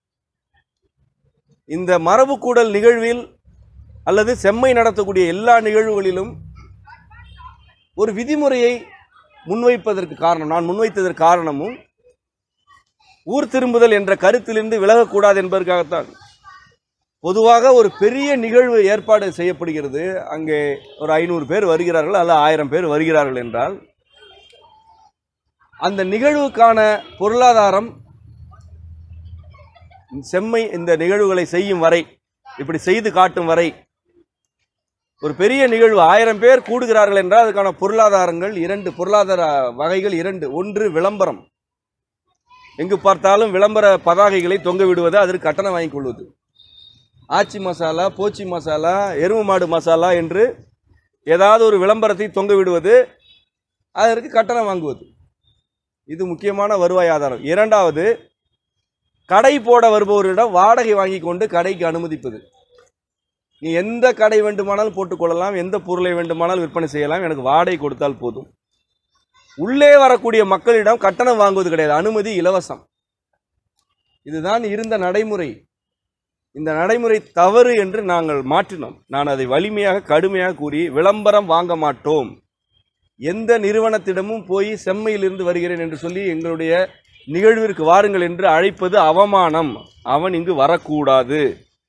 இந்த மரபுக்கூடல் நிகழ்வில் அல்லது செம்மை நடத்தக்கூடிய எல்லா நிகழ்வுகளிலும் ஒரு விதிமுறையை முன்வைப்பதற்கு காரணம் நான் முன்வைத்ததற்கு காரணமும் ஊர் திரும்புதல் என்ற கருத்திலிருந்து விலகக்கூடாது என்பதற்காகத்தான் பொதுவாக ஒரு பெரிய நிகழ்வு ஏற்பாடு செய்யப்படுகிறது அங்கே ஒரு ஐநூறு பேர் வருகிறார்கள் அல்ல ஆயிரம் பேர் வருகிறார்கள் என்றால் அந்த நிகழ்வுக்கான பொருளாதாரம் செம்மை இந்த நிகழ்வுகளை செய்யும் வரை இப்படி செய்து காட்டும் வரை ஒரு பெரிய நிகழ்வு ஆயிரம் பேர் கூடுகிறார்கள் என்றால் அதுக்கான பொருளாதாரங்கள் இரண்டு பொருளாதார வகைகள் இரண்டு ஒன்று விளம்பரம் எங்கு பார்த்தாலும் விளம்பர பதாகைகளை தொங்க விடுவது அதற்கு கட்டணம் வாங்கிக் கொள்வது ஆச்சி மசாலா போச்சி மசாலா எருமை மாடு மசாலா என்று ஏதாவது ஒரு விளம்பரத்தை தொங்க விடுவது அதற்கு கட்டணம் வாங்குவது இது முக்கியமான வருவாய் ஆதாரம் இரண்டாவது கடை போட வருபவரிடம் வாடகை வாங்கி கொண்டு கடைக்கு அனுமதிப்பது நீ எந்த கடை வேண்டுமானாலும் போட்டுக்கொள்ளலாம் எந்த பொருளை வேண்டுமானாலும் விற்பனை செய்யலாம் எனக்கு வாடகை கொடுத்தால் போதும் உள்ளே வரக்கூடிய மக்களிடம் கட்டணம் வாங்குவது கிடையாது அனுமதி இலவசம் இதுதான் இருந்த நடைமுறை இந்த நடைமுறை தவறு என்று நாங்கள் மாற்றினோம் நான் அதை வலிமையாக கடுமையாக கூறி விளம்பரம் வாங்க மாட்டோம் எந்த நிறுவனத்திடமும் போய் செம்மையிலிருந்து வருகிறேன் என்று சொல்லி எங்களுடைய நிகழ்விற்கு வாருங்கள் என்று அழைப்பது அவமானம் அவன் இங்கு வரக்கூடாது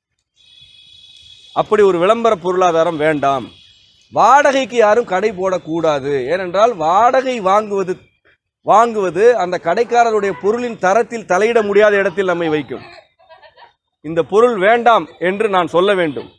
அப்படி ஒரு விளம்பர பொருளாதாரம் வேண்டாம் வாடகைக்கு யாரும் கடை போடக்கூடாது ஏனென்றால் வாடகை வாங்குவது வாங்குவது அந்த கடைக்காரருடைய பொருளின் தரத்தில் தலையிட முடியாத இடத்தில் நம்மை வைக்கும் இந்த பொருள் வேண்டாம் என்று நான் சொல்ல வேண்டும்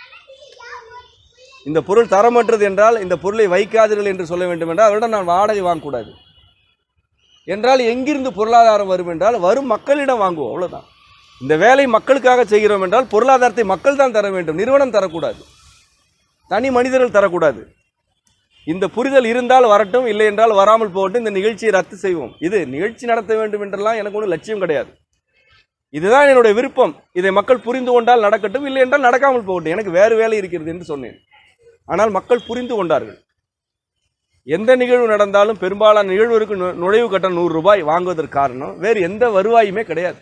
இந்த பொருள் தரமற்றது என்றால் இந்த பொருளை வைக்காதீர்கள் என்று சொல்ல வேண்டும் என்றால் அவரிடம் நான் வாடகை வாங்கக்கூடாது என்றால் எங்கிருந்து பொருளாதாரம் வரும் என்றால் வரும் மக்களிடம் வாங்குவோம் அவ்வளவுதான் இந்த வேலை மக்களுக்காக செய்கிறோம் என்றால் பொருளாதாரத்தை மக்கள் தான் தர வேண்டும் நிறுவனம் தரக்கூடாது தனி மனிதர்கள் தரக்கூடாது இந்த புரிதல் இருந்தால் வரட்டும் இல்லை என்றால் வராமல் போகட்டும் இந்த நிகழ்ச்சியை ரத்து செய்வோம் இது நிகழ்ச்சி நடத்த வேண்டும் என்றெல்லாம் எனக்கு ஒன்றும் லட்சியம் கிடையாது இதுதான் என்னுடைய விருப்பம் இதை மக்கள் புரிந்து கொண்டால் நடக்கட்டும் இல்லை என்றால் நடக்காமல் போகட்டும் எனக்கு வேறு வேலை இருக்கிறது என்று சொன்னேன் ஆனால் மக்கள் புரிந்து கொண்டார்கள் எந்த நிகழ்வு நடந்தாலும் பெரும்பாலான நிகழ்வுக்கு நு- நுழைவு கட்டணம் நூறு ரூபாய் வாங்குவதற்கு காரணம் வேறு எந்த வருவாயுமே கிடையாது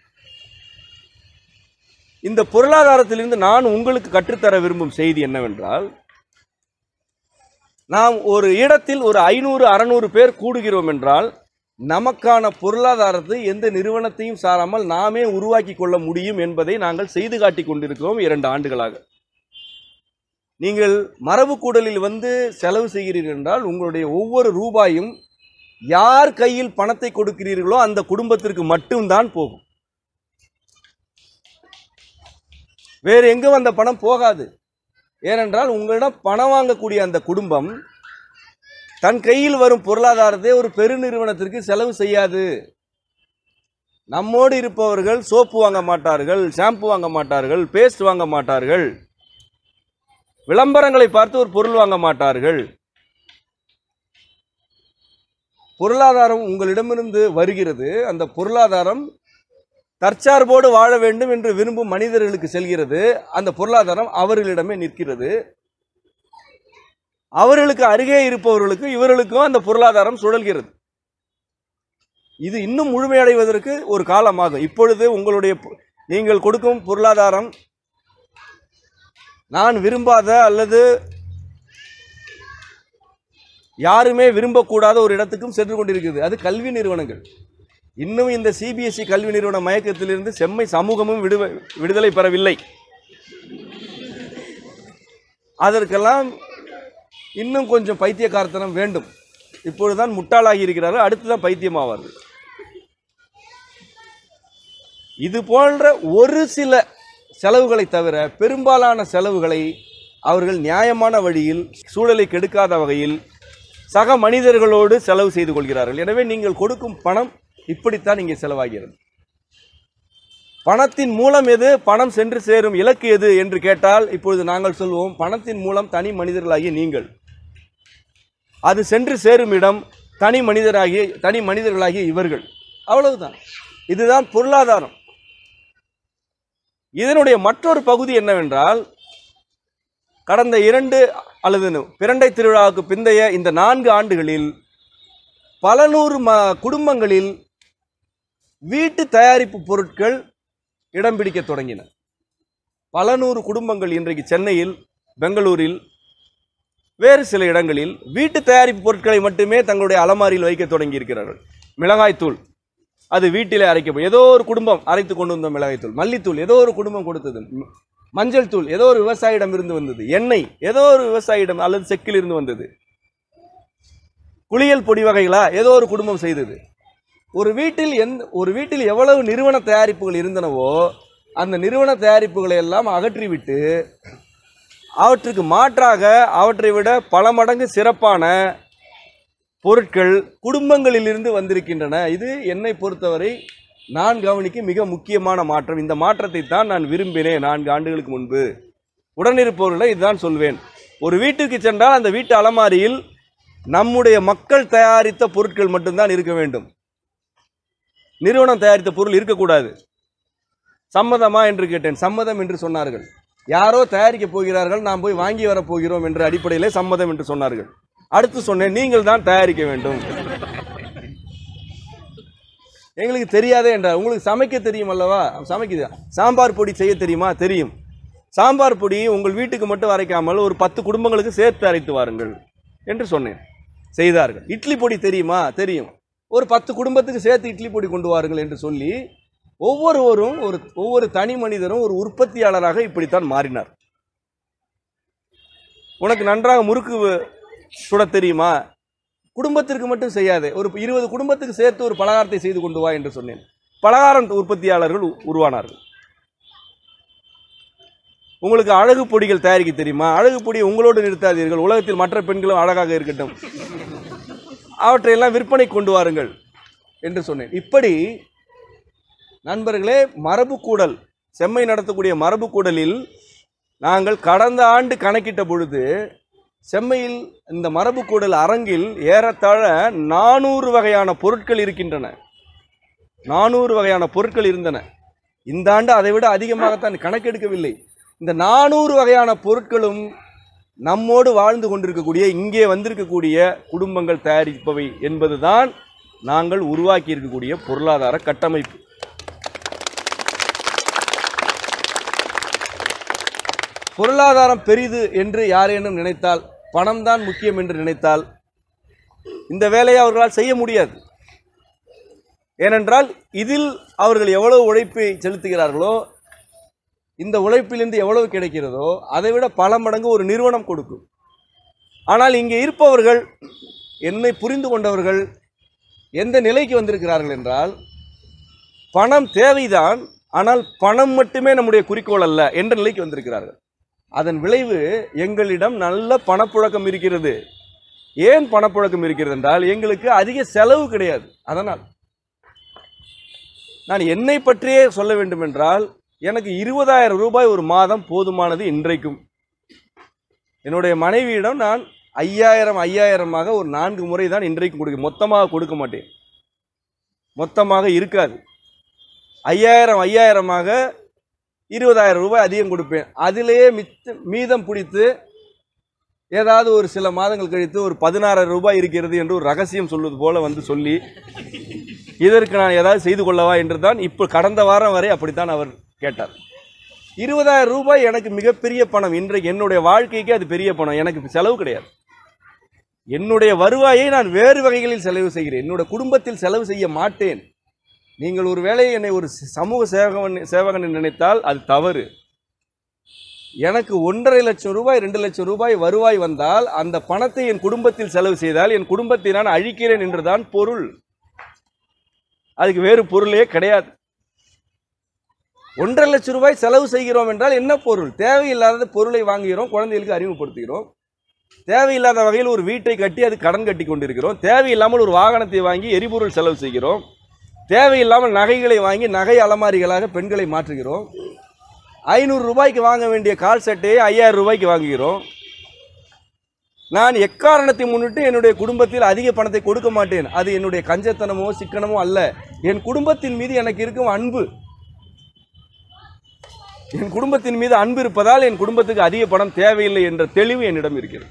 இந்த பொருளாதாரத்திலிருந்து நான் உங்களுக்கு கற்றுத்தர விரும்பும் செய்தி என்னவென்றால் நாம் ஒரு இடத்தில் ஒரு ஐநூறு அறநூறு பேர் கூடுகிறோம் என்றால் நமக்கான பொருளாதாரத்தை எந்த நிறுவனத்தையும் சாராமல் நாமே உருவாக்கி கொள்ள முடியும் என்பதை நாங்கள் செய்து காட்டிக் கொண்டிருக்கிறோம் இரண்டு ஆண்டுகளாக நீங்கள் மரபு கூடலில் வந்து செலவு செய்கிறீர்கள் என்றால் உங்களுடைய ஒவ்வொரு ரூபாயும் யார் கையில் பணத்தை கொடுக்கிறீர்களோ அந்த குடும்பத்திற்கு மட்டும்தான் போகும் வேறு எங்கும் அந்த பணம் போகாது ஏனென்றால் உங்களிடம் பணம் வாங்கக்கூடிய அந்த குடும்பம் தன் கையில் வரும் பொருளாதாரத்தை ஒரு பெருநிறுவனத்திற்கு செலவு செய்யாது நம்மோடு இருப்பவர்கள் சோப்பு வாங்க மாட்டார்கள் ஷாம்பு வாங்க மாட்டார்கள் பேஸ்ட் வாங்க மாட்டார்கள் விளம்பரங்களை பார்த்து ஒரு பொருள் வாங்க மாட்டார்கள் பொருளாதாரம் உங்களிடமிருந்து வருகிறது அந்த பொருளாதாரம் தற்சார்போடு வாழ வேண்டும் என்று விரும்பும் மனிதர்களுக்கு செல்கிறது அந்த பொருளாதாரம் அவர்களிடமே நிற்கிறது அவர்களுக்கு அருகே இருப்பவர்களுக்கு இவர்களுக்கும் அந்த பொருளாதாரம் சுழல்கிறது இது இன்னும் முழுமையடைவதற்கு ஒரு காலமாகும் இப்பொழுது உங்களுடைய பொ- நீங்கள் கொடுக்கும் பொருளாதாரம் நான் விரும்பாத அல்லது யாருமே விரும்பக்கூடாத ஒரு இடத்துக்கும் சென்று கொண்டிருக்கிறது அது கல்வி நிறுவனங்கள் இன்னும் இந்த சிபிஎஸ்இ கல்வி நிறுவன மயக்கத்திலிருந்து செம்மை சமூகமும் விடுவ விடுதலை பெறவில்லை அதற்கெல்லாம் இன்னும் கொஞ்சம் பைத்தியக்காரத்தனம் வேண்டும் இப்பொழுதுதான் முட்டாளாகி இருக்கிறார்கள் அடுத்துதான் பைத்தியமாவார்கள் இது போன்ற ஒரு சில செலவுகளை தவிர பெரும்பாலான செலவுகளை அவர்கள் நியாயமான வழியில் சூழலை கெடுக்காத வகையில் சக மனிதர்களோடு செலவு செய்து கொள்கிறார்கள் எனவே நீங்கள் கொடுக்கும் பணம் இப்படித்தான் இங்கே செலவாகிறது பணத்தின் மூலம் எது பணம் சென்று சேரும் இலக்கு எது என்று கேட்டால் இப்பொழுது நாங்கள் சொல்வோம் பணத்தின் மூலம் தனி மனிதர்களாகிய நீங்கள் அது சென்று சேரும் இடம் தனி மனிதராகிய தனி மனிதர்களாகிய இவர்கள் அவ்வளவுதான் இதுதான் பொருளாதாரம் இதனுடைய மற்றொரு பகுதி என்னவென்றால் கடந்த இரண்டு அல்லது பிரண்டை திருவிழாவுக்கு பிந்தைய இந்த நான்கு ஆண்டுகளில் பல நூறு ம குடும்பங்களில் வீட்டு தயாரிப்பு பொருட்கள் இடம் பிடிக்க தொடங்கின பல நூறு குடும்பங்கள் இன்றைக்கு சென்னையில் பெங்களூரில் வேறு சில இடங்களில் வீட்டு தயாரிப்பு பொருட்களை மட்டுமே தங்களுடைய அலமாரியில் வைக்க தொடங்கி இருக்கிறார்கள் மிளகாய்த்தூள் அது வீட்டிலே அரைக்கப்படும் ஏதோ ஒரு குடும்பம் அரைத்து கொண்டு வந்த மிளகாய்த்தூள் மல்லித்தூள் ஏதோ ஒரு குடும்பம் கொடுத்தது ம- மஞ்சள் தூள் ஏதோ ஒரு விவசாயியிடம் இருந்து வந்தது எண்ணெய் ஏதோ ஒரு விவசாயியிடம் அல்லது செக்கில் இருந்து வந்தது குளியல் பொடி வகைகளா ஏதோ ஒரு குடும்பம் செய்தது ஒரு வீட்டில் எந்த ஒரு வீட்டில் எவ்வளவு நிறுவன தயாரிப்புகள் இருந்தனவோ அந்த நிறுவன தயாரிப்புகளை எல்லாம் அகற்றிவிட்டு அவற்றுக்கு மாற்றாக அவற்றை விட பல மடங்கு சிறப்பான பொருட்கள் குடும்பங்களிலிருந்து வந்திருக்கின்றன இது என்னை பொறுத்தவரை நான் கவனிக்கும் மிக முக்கியமான மாற்றம் இந்த மாற்றத்தை தான் நான் விரும்பினேன் நான்கு ஆண்டுகளுக்கு முன்பு உடனிருப்பவர்களை இதுதான் சொல்வேன் ஒரு வீட்டுக்கு சென்றால் அந்த வீட்டு அலமாரியில் நம்முடைய மக்கள் தயாரித்த பொருட்கள் மட்டும்தான் இருக்க வேண்டும் நிறுவனம் தயாரித்த பொருள் இருக்கக்கூடாது சம்மதமா என்று கேட்டேன் சம்மதம் என்று சொன்னார்கள் யாரோ தயாரிக்க போகிறார்கள் நாம் போய் வாங்கி வரப் போகிறோம் என்ற அடிப்படையிலே சம்மதம் என்று சொன்னார்கள் அடுத்து சொன்னேன் நீங்கள் தான் தயாரிக்க வேண்டும் எங்களுக்கு தெரியாதே என்றார் உங்களுக்கு சமைக்க தெரியும் அல்லவா சமைக்குது சாம்பார் பொடி செய்ய தெரியுமா தெரியும் சாம்பார் பொடி உங்கள் வீட்டுக்கு மட்டும் அரைக்காமல் ஒரு பத்து குடும்பங்களுக்கு சேர்த்து அரைத்து வாருங்கள் என்று சொன்னேன் செய்தார்கள் இட்லி பொடி தெரியுமா தெரியும் ஒரு பத்து குடும்பத்துக்கு சேர்த்து இட்லி பொடி கொண்டு வாருங்கள் என்று சொல்லி ஒவ்வொருவரும் ஒரு ஒவ்வொரு தனி மனிதரும் ஒரு உற்பத்தியாளராக இப்படித்தான் மாறினார் உனக்கு நன்றாக முறுக்கு சுட தெரியுமா குடும்பத்திற்கு மட்டும் செய்யாதே ஒரு இருபது குடும்பத்துக்கு சேர்த்து ஒரு பலகாரத்தை செய்து கொண்டு வா என்று சொன்னேன் பலகாரம் உற்பத்தியாளர்கள் உ- உருவானார்கள் உங்களுக்கு அழகு பொடிகள் தயாரிக்க தெரியுமா அழகு பொடி உங்களோடு நிறுத்தாதீர்கள் உலகத்தில் மற்ற பெண்களும் அழகாக இருக்கட்டும் அவற்றையெல்லாம் விற்பனை கொண்டு வாருங்கள் என்று சொன்னேன் இப்படி நண்பர்களே மரபு கூடல் செம்மை நடத்தக்கூடிய மரபு கூடலில் நாங்கள் கடந்த ஆண்டு கணக்கிட்ட பொழுது செம்மையில் இந்த மரபு கூடல் அரங்கில் ஏறத்தாழ நானூறு வகையான பொருட்கள் இருக்கின்றன நானூறு வகையான பொருட்கள் இருந்தன இந்த ஆண்டு அதை விட அதிகமாகத்தான் கணக்கெடுக்கவில்லை இந்த நானூறு வகையான பொருட்களும் நம்மோடு வாழ்ந்து கொண்டிருக்கக்கூடிய இங்கே வந்திருக்கக்கூடிய குடும்பங்கள் தயாரிப்பவை என்பதுதான் நாங்கள் உருவாக்கி இருக்கக்கூடிய பொருளாதார கட்டமைப்பு பொருளாதாரம் பெரிது என்று யாரேனும் நினைத்தால் பணம்தான் முக்கியம் என்று நினைத்தால் இந்த வேலையை அவர்களால் செய்ய முடியாது ஏனென்றால் இதில் அவர்கள் எவ்வளவு உழைப்பை செலுத்துகிறார்களோ இந்த உழைப்பிலிருந்து எவ்வளவு கிடைக்கிறதோ அதை விட பல மடங்கு ஒரு நிறுவனம் கொடுக்கும் ஆனால் இங்கே இருப்பவர்கள் என்னை புரிந்து கொண்டவர்கள் எந்த நிலைக்கு வந்திருக்கிறார்கள் என்றால் பணம் தேவைதான் ஆனால் பணம் மட்டுமே நம்முடைய குறிக்கோள் அல்ல என்ற நிலைக்கு வந்திருக்கிறார்கள் அதன் விளைவு எங்களிடம் நல்ல பணப்புழக்கம் இருக்கிறது ஏன் பணப்புழக்கம் இருக்கிறது என்றால் எங்களுக்கு அதிக செலவு கிடையாது அதனால் நான் என்னை பற்றியே சொல்ல வேண்டும் என்றால் எனக்கு இருபதாயிரம் ரூபாய் ஒரு மாதம் போதுமானது இன்றைக்கும் என்னுடைய மனைவியிடம் நான் ஐயாயிரம் ஐயாயிரமாக ஒரு நான்கு முறை தான் இன்றைக்கும் கொடுக்க மொத்தமாக கொடுக்க மாட்டேன் மொத்தமாக இருக்காது ஐயாயிரம் ஐயாயிரமாக இருபதாயிரம் ரூபாய் அதிகம் கொடுப்பேன் அதிலேயே மிச்ச மீதம் பிடித்து ஏதாவது ஒரு சில மாதங்கள் கழித்து ஒரு பதினாறாயிரம் ரூபாய் இருக்கிறது என்று ஒரு ரகசியம் சொல்வது போல வந்து சொல்லி இதற்கு நான் ஏதாவது செய்து கொள்ளவா என்று தான் இப்போ கடந்த வாரம் வரை அப்படித்தான் அவர் கேட்டார் இருபதாயிரம் ரூபாய் எனக்கு மிகப்பெரிய பணம் இன்றைக்கு என்னுடைய வாழ்க்கைக்கு அது பெரிய பணம் எனக்கு செலவு கிடையாது என்னுடைய வருவாயை நான் வேறு வகைகளில் செலவு செய்கிறேன் என்னுடைய குடும்பத்தில் செலவு செய்ய மாட்டேன் நீங்கள் ஒரு வேளை என்னை ஒரு சமூக சேவகன் சேவகன் என்று நினைத்தால் அது தவறு எனக்கு ஒன்றரை லட்சம் ரூபாய் ரெண்டு லட்சம் ரூபாய் வருவாய் வந்தால் அந்த பணத்தை என் குடும்பத்தில் செலவு செய்தால் என் குடும்பத்தை நான் அழிக்கிறேன் என்றுதான் பொருள் அதுக்கு வேறு பொருளே கிடையாது ஒன்றரை லட்சம் ரூபாய் செலவு செய்கிறோம் என்றால் என்ன பொருள் தேவையில்லாத பொருளை வாங்குகிறோம் குழந்தைகளுக்கு அறிமுகப்படுத்துகிறோம் தேவையில்லாத வகையில் ஒரு வீட்டை கட்டி அது கடன் கட்டி கொண்டிருக்கிறோம் தேவையில்லாமல் ஒரு வாகனத்தை வாங்கி எரிபொருள் செலவு செய்கிறோம் தேவையில்லாமல் நகைகளை வாங்கி நகை அலமாரிகளாக பெண்களை மாற்றுகிறோம் ஐநூறு ரூபாய்க்கு வாங்க வேண்டிய கால் சட்டையை ஐயாயிரம் ரூபாய்க்கு வாங்குகிறோம் நான் எக்காரணத்தை முன்னிட்டு என்னுடைய குடும்பத்தில் அதிக பணத்தை கொடுக்க மாட்டேன் அது என்னுடைய கஞ்சத்தனமோ சிக்கனமோ அல்ல என் குடும்பத்தின் மீது எனக்கு இருக்கும் அன்பு என் குடும்பத்தின் மீது அன்பு இருப்பதால் என் குடும்பத்துக்கு அதிக பணம் தேவையில்லை என்ற தெளிவு என்னிடம் இருக்கிறது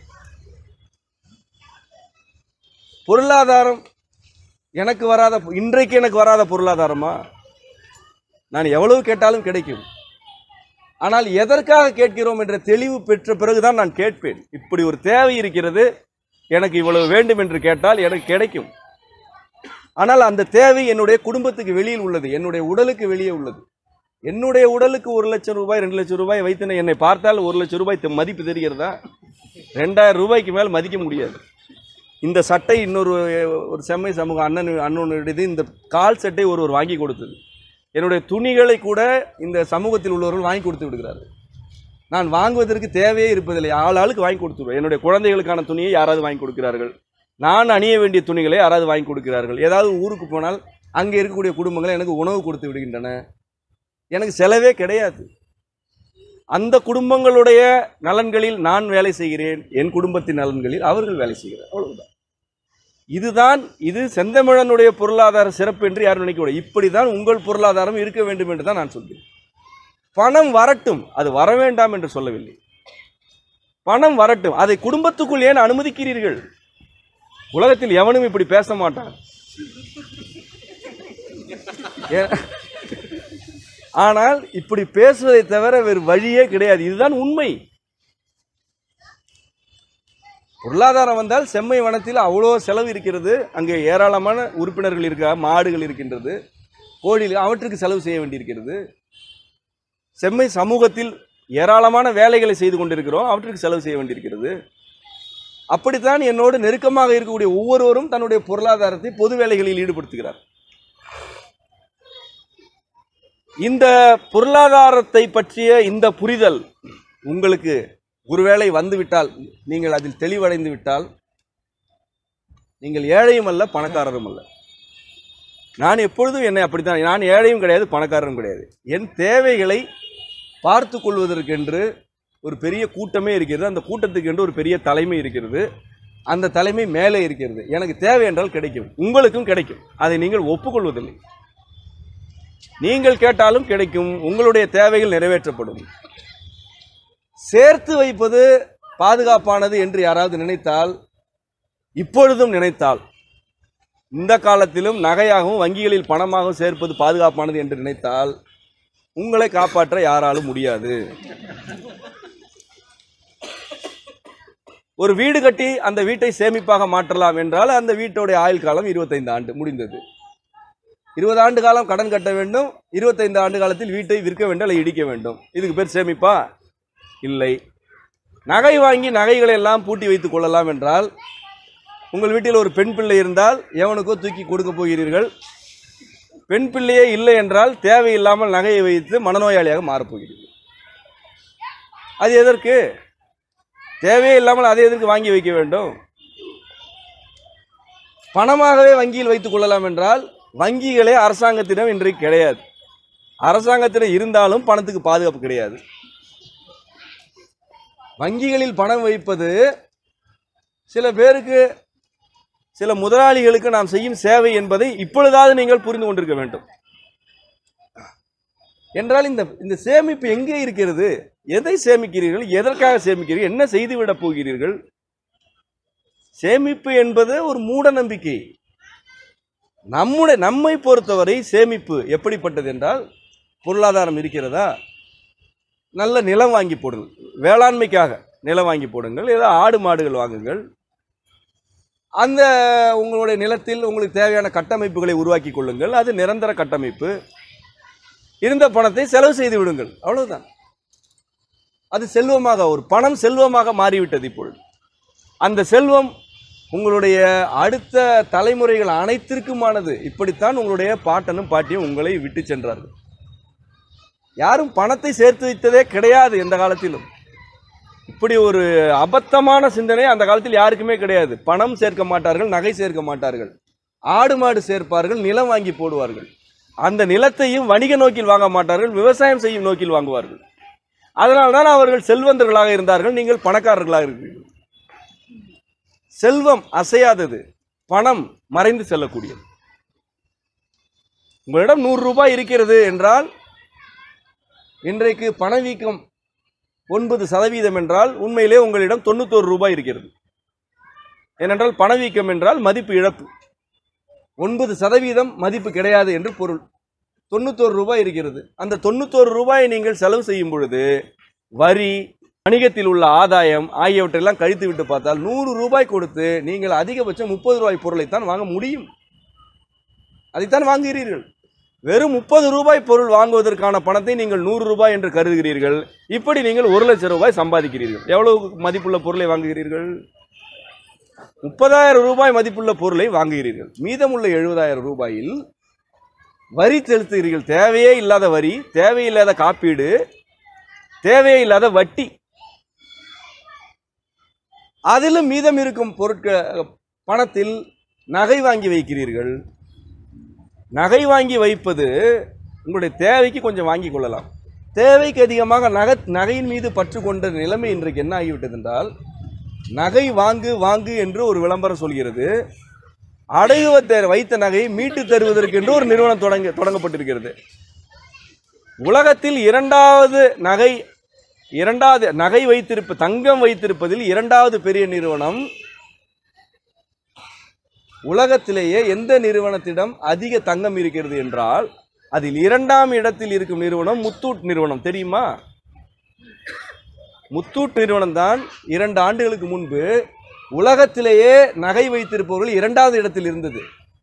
பொருளாதாரம் எனக்கு வராத இன்றைக்கு எனக்கு வராத பொருளாதாரமா நான் எவ்வளவு கேட்டாலும் கிடைக்கும் ஆனால் எதற்காக கேட்கிறோம் என்ற தெளிவு பெற்ற பிறகுதான் நான் கேட்பேன் இப்படி ஒரு தேவை இருக்கிறது எனக்கு இவ்வளவு வேண்டும் என்று கேட்டால் எனக்கு கிடைக்கும் ஆனால் அந்த தேவை என்னுடைய குடும்பத்துக்கு வெளியில் உள்ளது என்னுடைய உடலுக்கு வெளியே உள்ளது என்னுடைய உடலுக்கு ஒரு லட்சம் ரூபாய் ரெண்டு லட்சம் ரூபாய் வைத்து என்னை பார்த்தால் ஒரு லட்சம் ரூபாய் தெ- மதிப்பு தெரிகிறதா ரெண்டாயிரம் ரூபாய்க்கு மேல் மதிக்க முடியாது இந்த சட்டை இன்னொரு ஒரு செம்மை சமூக அண்ணன் அண்ணனுடையது இந்த கால் சட்டை ஒருவர் வாங்கி கொடுத்தது என்னுடைய துணிகளை கூட இந்த சமூகத்தில் உள்ளவர்கள் வாங்கி கொடுத்து விடுகிறார்கள் நான் வாங்குவதற்கு தேவையே இருப்பதில்லை ஆள் ஆளுக்கு வாங்கி கொடுத்துருவேன் என்னுடைய குழந்தைகளுக்கான துணியை யாராவது வாங்கி கொடுக்கிறார்கள் நான் அணிய வேண்டிய துணிகளை யாராவது வாங்கி கொடுக்கிறார்கள் ஏதாவது ஊருக்கு போனால் அங்கே இருக்கக்கூடிய குடும்பங்கள் எனக்கு உணவு கொடுத்து விடுகின்றன எனக்கு செலவே கிடையாது அந்த குடும்பங்களுடைய நலன்களில் நான் வேலை செய்கிறேன் என் குடும்பத்தின் நலன்களில் அவர்கள் வேலை செய்கிறார் அவ்வளவுதான் இதுதான் இது செந்தமிழனுடைய பொருளாதார சிறப்பு என்று யாரும் நினைக்க இப்படிதான் உங்கள் பொருளாதாரம் இருக்க வேண்டும் என்று தான் நான் சொல்கிறேன் பணம் வரட்டும் அது வர வேண்டாம் என்று சொல்லவில்லை பணம் வரட்டும் அதை குடும்பத்துக்குள் ஏன் அனுமதிக்கிறீர்கள் உலகத்தில் எவனும் இப்படி பேச மாட்டான் ஏ- ஆனால் இப்படி பேசுவதை தவிர வேறு வழியே கிடையாது இதுதான் உண்மை பொருளாதாரம் வந்தால் செம்மை வனத்தில் அவ்வளோ செலவு இருக்கிறது அங்கே ஏராளமான உறுப்பினர்கள் இருக்கா மாடுகள் இருக்கின்றது கோழி அவற்றுக்கு செலவு செய்ய வேண்டியிருக்கிறது செம்மை சமூகத்தில் ஏராளமான வேலைகளை செய்து கொண்டிருக்கிறோம் அவற்றுக்கு செலவு செய்ய வேண்டியிருக்கிறது அப்படித்தான் என்னோடு நெருக்கமாக இருக்கக்கூடிய ஒவ்வொருவரும் தன்னுடைய பொருளாதாரத்தை பொது வேலைகளில் ஈடுபடுத்துகிறார் இந்த பொருளாதாரத்தை பற்றிய இந்த புரிதல் உங்களுக்கு ஒருவேளை வந்துவிட்டால் நீங்கள் அதில் தெளிவடைந்து விட்டால் நீங்கள் ஏழையும் அல்ல பணக்காரரும் அல்ல நான் எப்பொழுதும் என்னை அப்படித்தான் நான் ஏழையும் கிடையாது பணக்காரரும் கிடையாது என் தேவைகளை பார்த்து கொள்வதற்கென்று ஒரு பெரிய கூட்டமே இருக்கிறது அந்த கூட்டத்துக்கு என்று ஒரு பெரிய தலைமை இருக்கிறது அந்த தலைமை மேலே இருக்கிறது எனக்கு தேவை என்றால் கிடைக்கும் உங்களுக்கும் கிடைக்கும் அதை நீங்கள் ஒப்புக்கொள்வதில்லை நீங்கள் கேட்டாலும் கிடைக்கும் உங்களுடைய தேவைகள் நிறைவேற்றப்படும் சேர்த்து வைப்பது பாதுகாப்பானது என்று யாராவது நினைத்தால் இப்பொழுதும் நினைத்தால் இந்த காலத்திலும் நகையாகவும் வங்கிகளில் பணமாகவும் சேர்ப்பது பாதுகாப்பானது என்று நினைத்தால் உங்களை காப்பாற்ற யாராலும் முடியாது ஒரு வீடு கட்டி அந்த வீட்டை சேமிப்பாக மாற்றலாம் என்றால் அந்த வீட்டோடைய ஆயுள் காலம் இருபத்தைந்து ஆண்டு முடிந்தது இருபது ஆண்டு காலம் கடன் கட்ட வேண்டும் இருபத்தைந்து ஆண்டு காலத்தில் வீட்டை விற்க வேண்டும் அல்லது இடிக்க வேண்டும் இதுக்கு பேர் சேமிப்பா இல்லை நகை வாங்கி நகைகளை எல்லாம் பூட்டி வைத்துக் கொள்ளலாம் என்றால் உங்கள் வீட்டில் ஒரு பெண் பிள்ளை இருந்தால் எவனுக்கோ தூக்கி கொடுக்க போகிறீர்கள் பெண் பிள்ளையே இல்லை என்றால் தேவையில்லாமல் நகையை வைத்து மனநோயாளியாக மாறப்போகிறீர்கள் அது எதற்கு தேவையே இல்லாமல் அதை எதற்கு வாங்கி வைக்க வேண்டும் பணமாகவே வங்கியில் வைத்துக் கொள்ளலாம் என்றால் வங்கிகளே அரசாங்கத்திடம் இன்றைக்கு கிடையாது அரசாங்கத்திடம் இருந்தாலும் பணத்துக்கு பாதுகாப்பு கிடையாது வங்கிகளில் பணம் வைப்பது சில பேருக்கு சில முதலாளிகளுக்கு நாம் செய்யும் சேவை என்பதை இப்பொழுதாவது நீங்கள் புரிந்து கொண்டிருக்க வேண்டும் என்றால் இந்த இந்த சேமிப்பு எங்கே இருக்கிறது எதை சேமிக்கிறீர்கள் எதற்காக சேமிக்கிறீர்கள் என்ன செய்துவிடப் போகிறீர்கள் சேமிப்பு என்பது ஒரு மூட நம்பிக்கை நம்முடைய நம்மை பொறுத்தவரை சேமிப்பு எப்படிப்பட்டது என்றால் பொருளாதாரம் இருக்கிறதா நல்ல நிலம் வாங்கி போடுங்கள் வேளாண்மைக்காக நிலம் வாங்கி போடுங்கள் ஏதோ ஆடு மாடுகள் வாங்குங்கள் அந்த உங்களுடைய நிலத்தில் உங்களுக்கு தேவையான கட்டமைப்புகளை உருவாக்கி கொள்ளுங்கள் அது நிரந்தர கட்டமைப்பு இருந்த பணத்தை செலவு செய்து விடுங்கள் அவ்வளவுதான் அது செல்வமாக ஒரு பணம் செல்வமாக மாறிவிட்டது இப்பொழுது அந்த செல்வம் உங்களுடைய அடுத்த தலைமுறைகள் அனைத்திற்குமானது இப்படித்தான் உங்களுடைய பாட்டனும் பாட்டியும் உங்களை விட்டு சென்றார்கள் யாரும் பணத்தை சேர்த்து வைத்ததே கிடையாது எந்த காலத்திலும் இப்படி ஒரு அபத்தமான சிந்தனை அந்த காலத்தில் யாருக்குமே கிடையாது பணம் சேர்க்க மாட்டார்கள் நகை சேர்க்க மாட்டார்கள் ஆடு மாடு சேர்ப்பார்கள் நிலம் வாங்கி போடுவார்கள் அந்த நிலத்தையும் வணிக நோக்கில் வாங்க மாட்டார்கள் விவசாயம் செய்யும் நோக்கில் வாங்குவார்கள் அதனால்தான் அவர்கள் செல்வந்தர்களாக இருந்தார்கள் நீங்கள் பணக்காரர்களாக இருக்கிறீர்கள் செல்வம் அசையாதது பணம் மறைந்து செல்லக்கூடியது உங்களிடம் நூறு ரூபாய் இருக்கிறது என்றால் இன்றைக்கு பணவீக்கம் ஒன்பது சதவீதம் என்றால் உண்மையிலே உங்களிடம் தொண்ணூத்தோரு ரூபாய் இருக்கிறது ஏனென்றால் பணவீக்கம் என்றால் மதிப்பு இழப்பு ஒன்பது சதவீதம் மதிப்பு கிடையாது என்று பொருள் தொண்ணூத்தோரு ரூபாய் இருக்கிறது அந்த தொண்ணூத்தோரு ரூபாயை நீங்கள் செலவு செய்யும் பொழுது வரி வணிகத்தில் உள்ள ஆதாயம் ஆகியவற்றையெல்லாம் கழித்து விட்டு பார்த்தால் நூறு ரூபாய் கொடுத்து நீங்கள் அதிகபட்சம் முப்பது ரூபாய் பொருளைத்தான் வாங்க முடியும் அதைத்தான் வாங்குகிறீர்கள் வெறும் முப்பது ரூபாய் பொருள் வாங்குவதற்கான பணத்தை நீங்கள் நூறு ரூபாய் என்று கருதுகிறீர்கள் இப்படி நீங்கள் ஒரு லட்சம் ரூபாய் சம்பாதிக்கிறீர்கள் எவ்வளவு மதிப்புள்ள பொருளை வாங்குகிறீர்கள் முப்பதாயிரம் ரூபாய் மதிப்புள்ள பொருளை வாங்குகிறீர்கள் மீதமுள்ள எழுபதாயிரம் ரூபாயில் வரி செலுத்துகிறீர்கள் தேவையே இல்லாத வரி தேவையில்லாத காப்பீடு தேவையே இல்லாத வட்டி அதிலும் மீதம் இருக்கும் பொருட்கள் பணத்தில் நகை வாங்கி வைக்கிறீர்கள் நகை வாங்கி வைப்பது உங்களுடைய தேவைக்கு கொஞ்சம் வாங்கி கொள்ளலாம் தேவைக்கு அதிகமாக நகை நகையின் மீது பற்று கொண்ட நிலைமை இன்றைக்கு என்ன ஆகிவிட்டது என்றால் நகை வாங்கு வாங்கு என்று ஒரு விளம்பரம் சொல்கிறது அடகுவத்தை வைத்த நகையை மீட்டு தருவதற்கு என்று ஒரு நிறுவனம் தொடங்க தொடங்கப்பட்டிருக்கிறது உலகத்தில் இரண்டாவது நகை இரண்டாவது நகை வைத்திருப்ப தங்கம் வைத்திருப்பதில் இரண்டாவது பெரிய நிறுவனம் உலகத்திலேயே எந்த நிறுவனத்திடம் அதிக தங்கம் இருக்கிறது என்றால் அதில் இரண்டாம் இடத்தில் இருக்கும் நிறுவனம் முத்தூட் நிறுவனம் தெரியுமா முத்தூட் நிறுவனம் தான் இரண்டு ஆண்டுகளுக்கு முன்பு உலகத்திலேயே நகை வைத்திருப்பவர்கள் இரண்டாவது இடத்தில் இருந்தது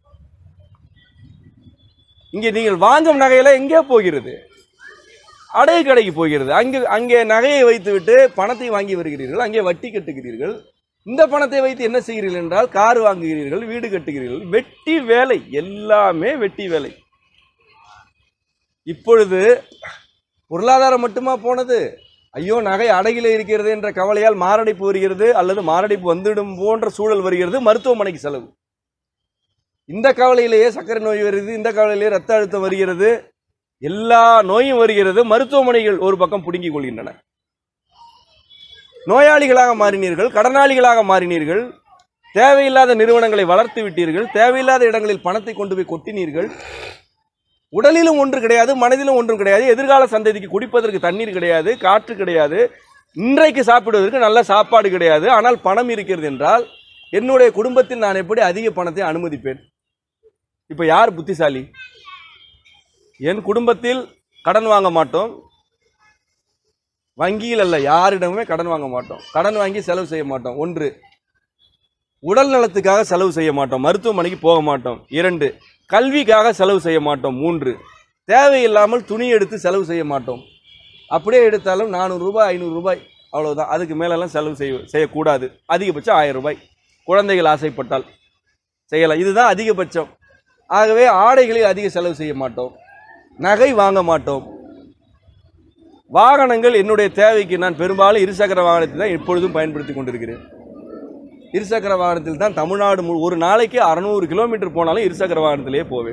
இங்கே நீங்கள் வாங்கும் நகையில எங்கே போகிறது அடகு கடைக்கு போகிறது அங்கே அங்கே நகையை வைத்துவிட்டு பணத்தை வாங்கி வருகிறீர்கள் அங்கே வட்டி கட்டுகிறீர்கள் இந்த பணத்தை வைத்து என்ன செய்கிறீர்கள் என்றால் கார் வாங்குகிறீர்கள் வீடு கட்டுகிறீர்கள் வெட்டி வேலை எல்லாமே வெட்டி வேலை இப்பொழுது பொருளாதாரம் மட்டுமா போனது ஐயோ நகை அடகில இருக்கிறது என்ற கவலையால் மாரடைப்பு வருகிறது அல்லது மாரடைப்பு வந்துடும் போன்ற சூழல் வருகிறது மருத்துவமனைக்கு செலவு இந்த கவலையிலேயே சர்க்கரை நோய் வருகிறது இந்த கவலையிலேயே ரத்த அழுத்தம் வருகிறது எல்லா நோயும் வருகிறது மருத்துவமனைகள் ஒரு பக்கம் பிடுங்கிக் கொள்கின்றன நோயாளிகளாக மாறினீர்கள் கடனாளிகளாக மாறினீர்கள் தேவையில்லாத நிறுவனங்களை வளர்த்து விட்டீர்கள் தேவையில்லாத இடங்களில் பணத்தை கொண்டு போய் கொட்டினீர்கள் உடலிலும் ஒன்று கிடையாது மனதிலும் ஒன்றும் கிடையாது எதிர்கால சந்ததிக்கு குடிப்பதற்கு தண்ணீர் கிடையாது காற்று கிடையாது இன்றைக்கு சாப்பிடுவதற்கு நல்ல சாப்பாடு கிடையாது ஆனால் பணம் இருக்கிறது என்றால் என்னுடைய குடும்பத்தில் நான் எப்படி அதிக பணத்தை அனுமதிப்பேன் இப்போ யார் புத்திசாலி என் குடும்பத்தில் கடன் வாங்க மாட்டோம் வங்கியில் அல்ல யாரிடமுமே கடன் வாங்க மாட்டோம் கடன் வாங்கி செலவு செய்ய மாட்டோம் ஒன்று உடல் நலத்துக்காக செலவு செய்ய மாட்டோம் மருத்துவமனைக்கு போக மாட்டோம் இரண்டு கல்விக்காக செலவு செய்ய மாட்டோம் மூன்று தேவையில்லாமல் துணி எடுத்து செலவு செய்ய மாட்டோம் அப்படியே எடுத்தாலும் நானூறு ரூபாய் ஐநூறு ரூபாய் அவ்வளவுதான் அதுக்கு மேலெல்லாம் செலவு செய்ய செய்யக்கூடாது அதிகபட்சம் ஆயிரம் ரூபாய் குழந்தைகள் ஆசைப்பட்டால் செய்யலாம் இதுதான் அதிகபட்சம் ஆகவே ஆடைகளில் அதிக செலவு செய்ய மாட்டோம் நகை வாங்க மாட்டோம் வாகனங்கள் என்னுடைய தேவைக்கு நான் பெரும்பாலும் இருசக்கர வாகனத்தை தான் எப்பொழுதும் பயன்படுத்தி கொண்டிருக்கிறேன் இருசக்கர வாகனத்தில் தான் தமிழ்நாடு முழு ஒரு நாளைக்கு அறநூறு கிலோமீட்டர் போனாலும் இருசக்கர வாகனத்திலேயே போவேன்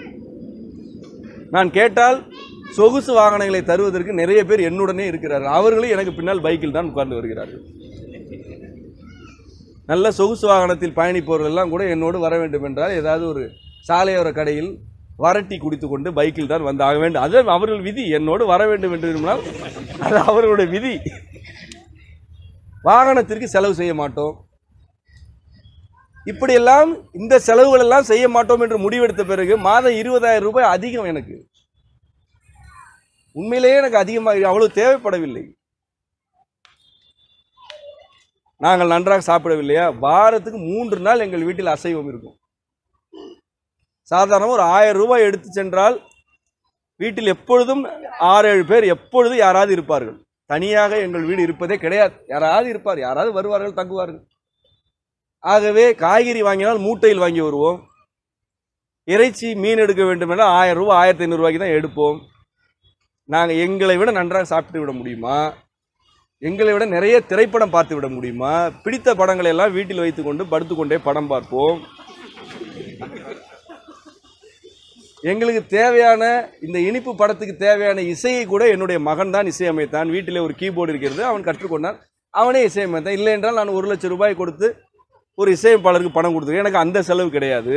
நான் கேட்டால் சொகுசு வாகனங்களை தருவதற்கு நிறைய பேர் என்னுடனே இருக்கிறார்கள் அவர்களும் எனக்கு பின்னால் பைக்கில் தான் உட்கார்ந்து வருகிறார்கள் நல்ல சொகுசு வாகனத்தில் பயணிப்பவர்கள் எல்லாம் கூட என்னோடு வர வேண்டும் என்றால் ஏதாவது ஒரு சாலையோர கடையில் வரட்டி குடித்து கொண்டு பைக்கில் தான் வந்து ஆக வேண்டும் அது அவர்கள் விதி என்னோடு வர வேண்டும் என்று விரும்பினால் அது அவர்களுடைய விதி வாகனத்திற்கு செலவு செய்ய மாட்டோம் இப்படியெல்லாம் இந்த செலவுகள் எல்லாம் செய்ய மாட்டோம் என்று முடிவெடுத்த பிறகு மாதம் இருபதாயிரம் ரூபாய் அதிகம் எனக்கு உண்மையிலேயே எனக்கு அதிகமாக அவ்வளவு தேவைப்படவில்லை நாங்கள் நன்றாக சாப்பிடவில்லையா வாரத்துக்கு மூன்று நாள் எங்கள் வீட்டில் அசைவம் இருக்கும் சாதாரணமாக ஒரு ஆயிரம் ரூபாய் எடுத்து சென்றால் வீட்டில் எப்பொழுதும் ஆறு ஏழு பேர் எப்பொழுதும் யாராவது இருப்பார்கள் தனியாக எங்கள் வீடு இருப்பதே கிடையாது யாராவது இருப்பார் யாராவது வருவார்கள் தங்குவார்கள் ஆகவே காய்கறி வாங்கினால் மூட்டையில் வாங்கி வருவோம் இறைச்சி மீன் எடுக்க வேண்டும் என்றால் ஆயிரம் ரூபாய் ஆயிரத்தி ஐநூறுரூவாய்க்கு தான் எடுப்போம் நாங்கள் எங்களை விட நன்றாக சாப்பிட்டு விட முடியுமா எங்களை விட நிறைய திரைப்படம் பார்த்து விட முடியுமா பிடித்த படங்களை எல்லாம் வீட்டில் வைத்துக்கொண்டு படுத்துக்கொண்டே படம் பார்ப்போம் எங்களுக்கு தேவையான இந்த இனிப்பு படத்துக்கு தேவையான இசையை கூட என்னுடைய மகன் தான் இசையமைத்தான் வீட்டில் ஒரு கீபோர்டு இருக்கிறது அவன் கற்றுக்கொண்டான் அவனே இசையமைத்தான் இல்லை என்றால் நான் ஒரு லட்சம் ரூபாய் கொடுத்து ஒரு இசையமைப்பாளருக்கு பணம் கொடுத்துருக்கேன் எனக்கு அந்த செலவு கிடையாது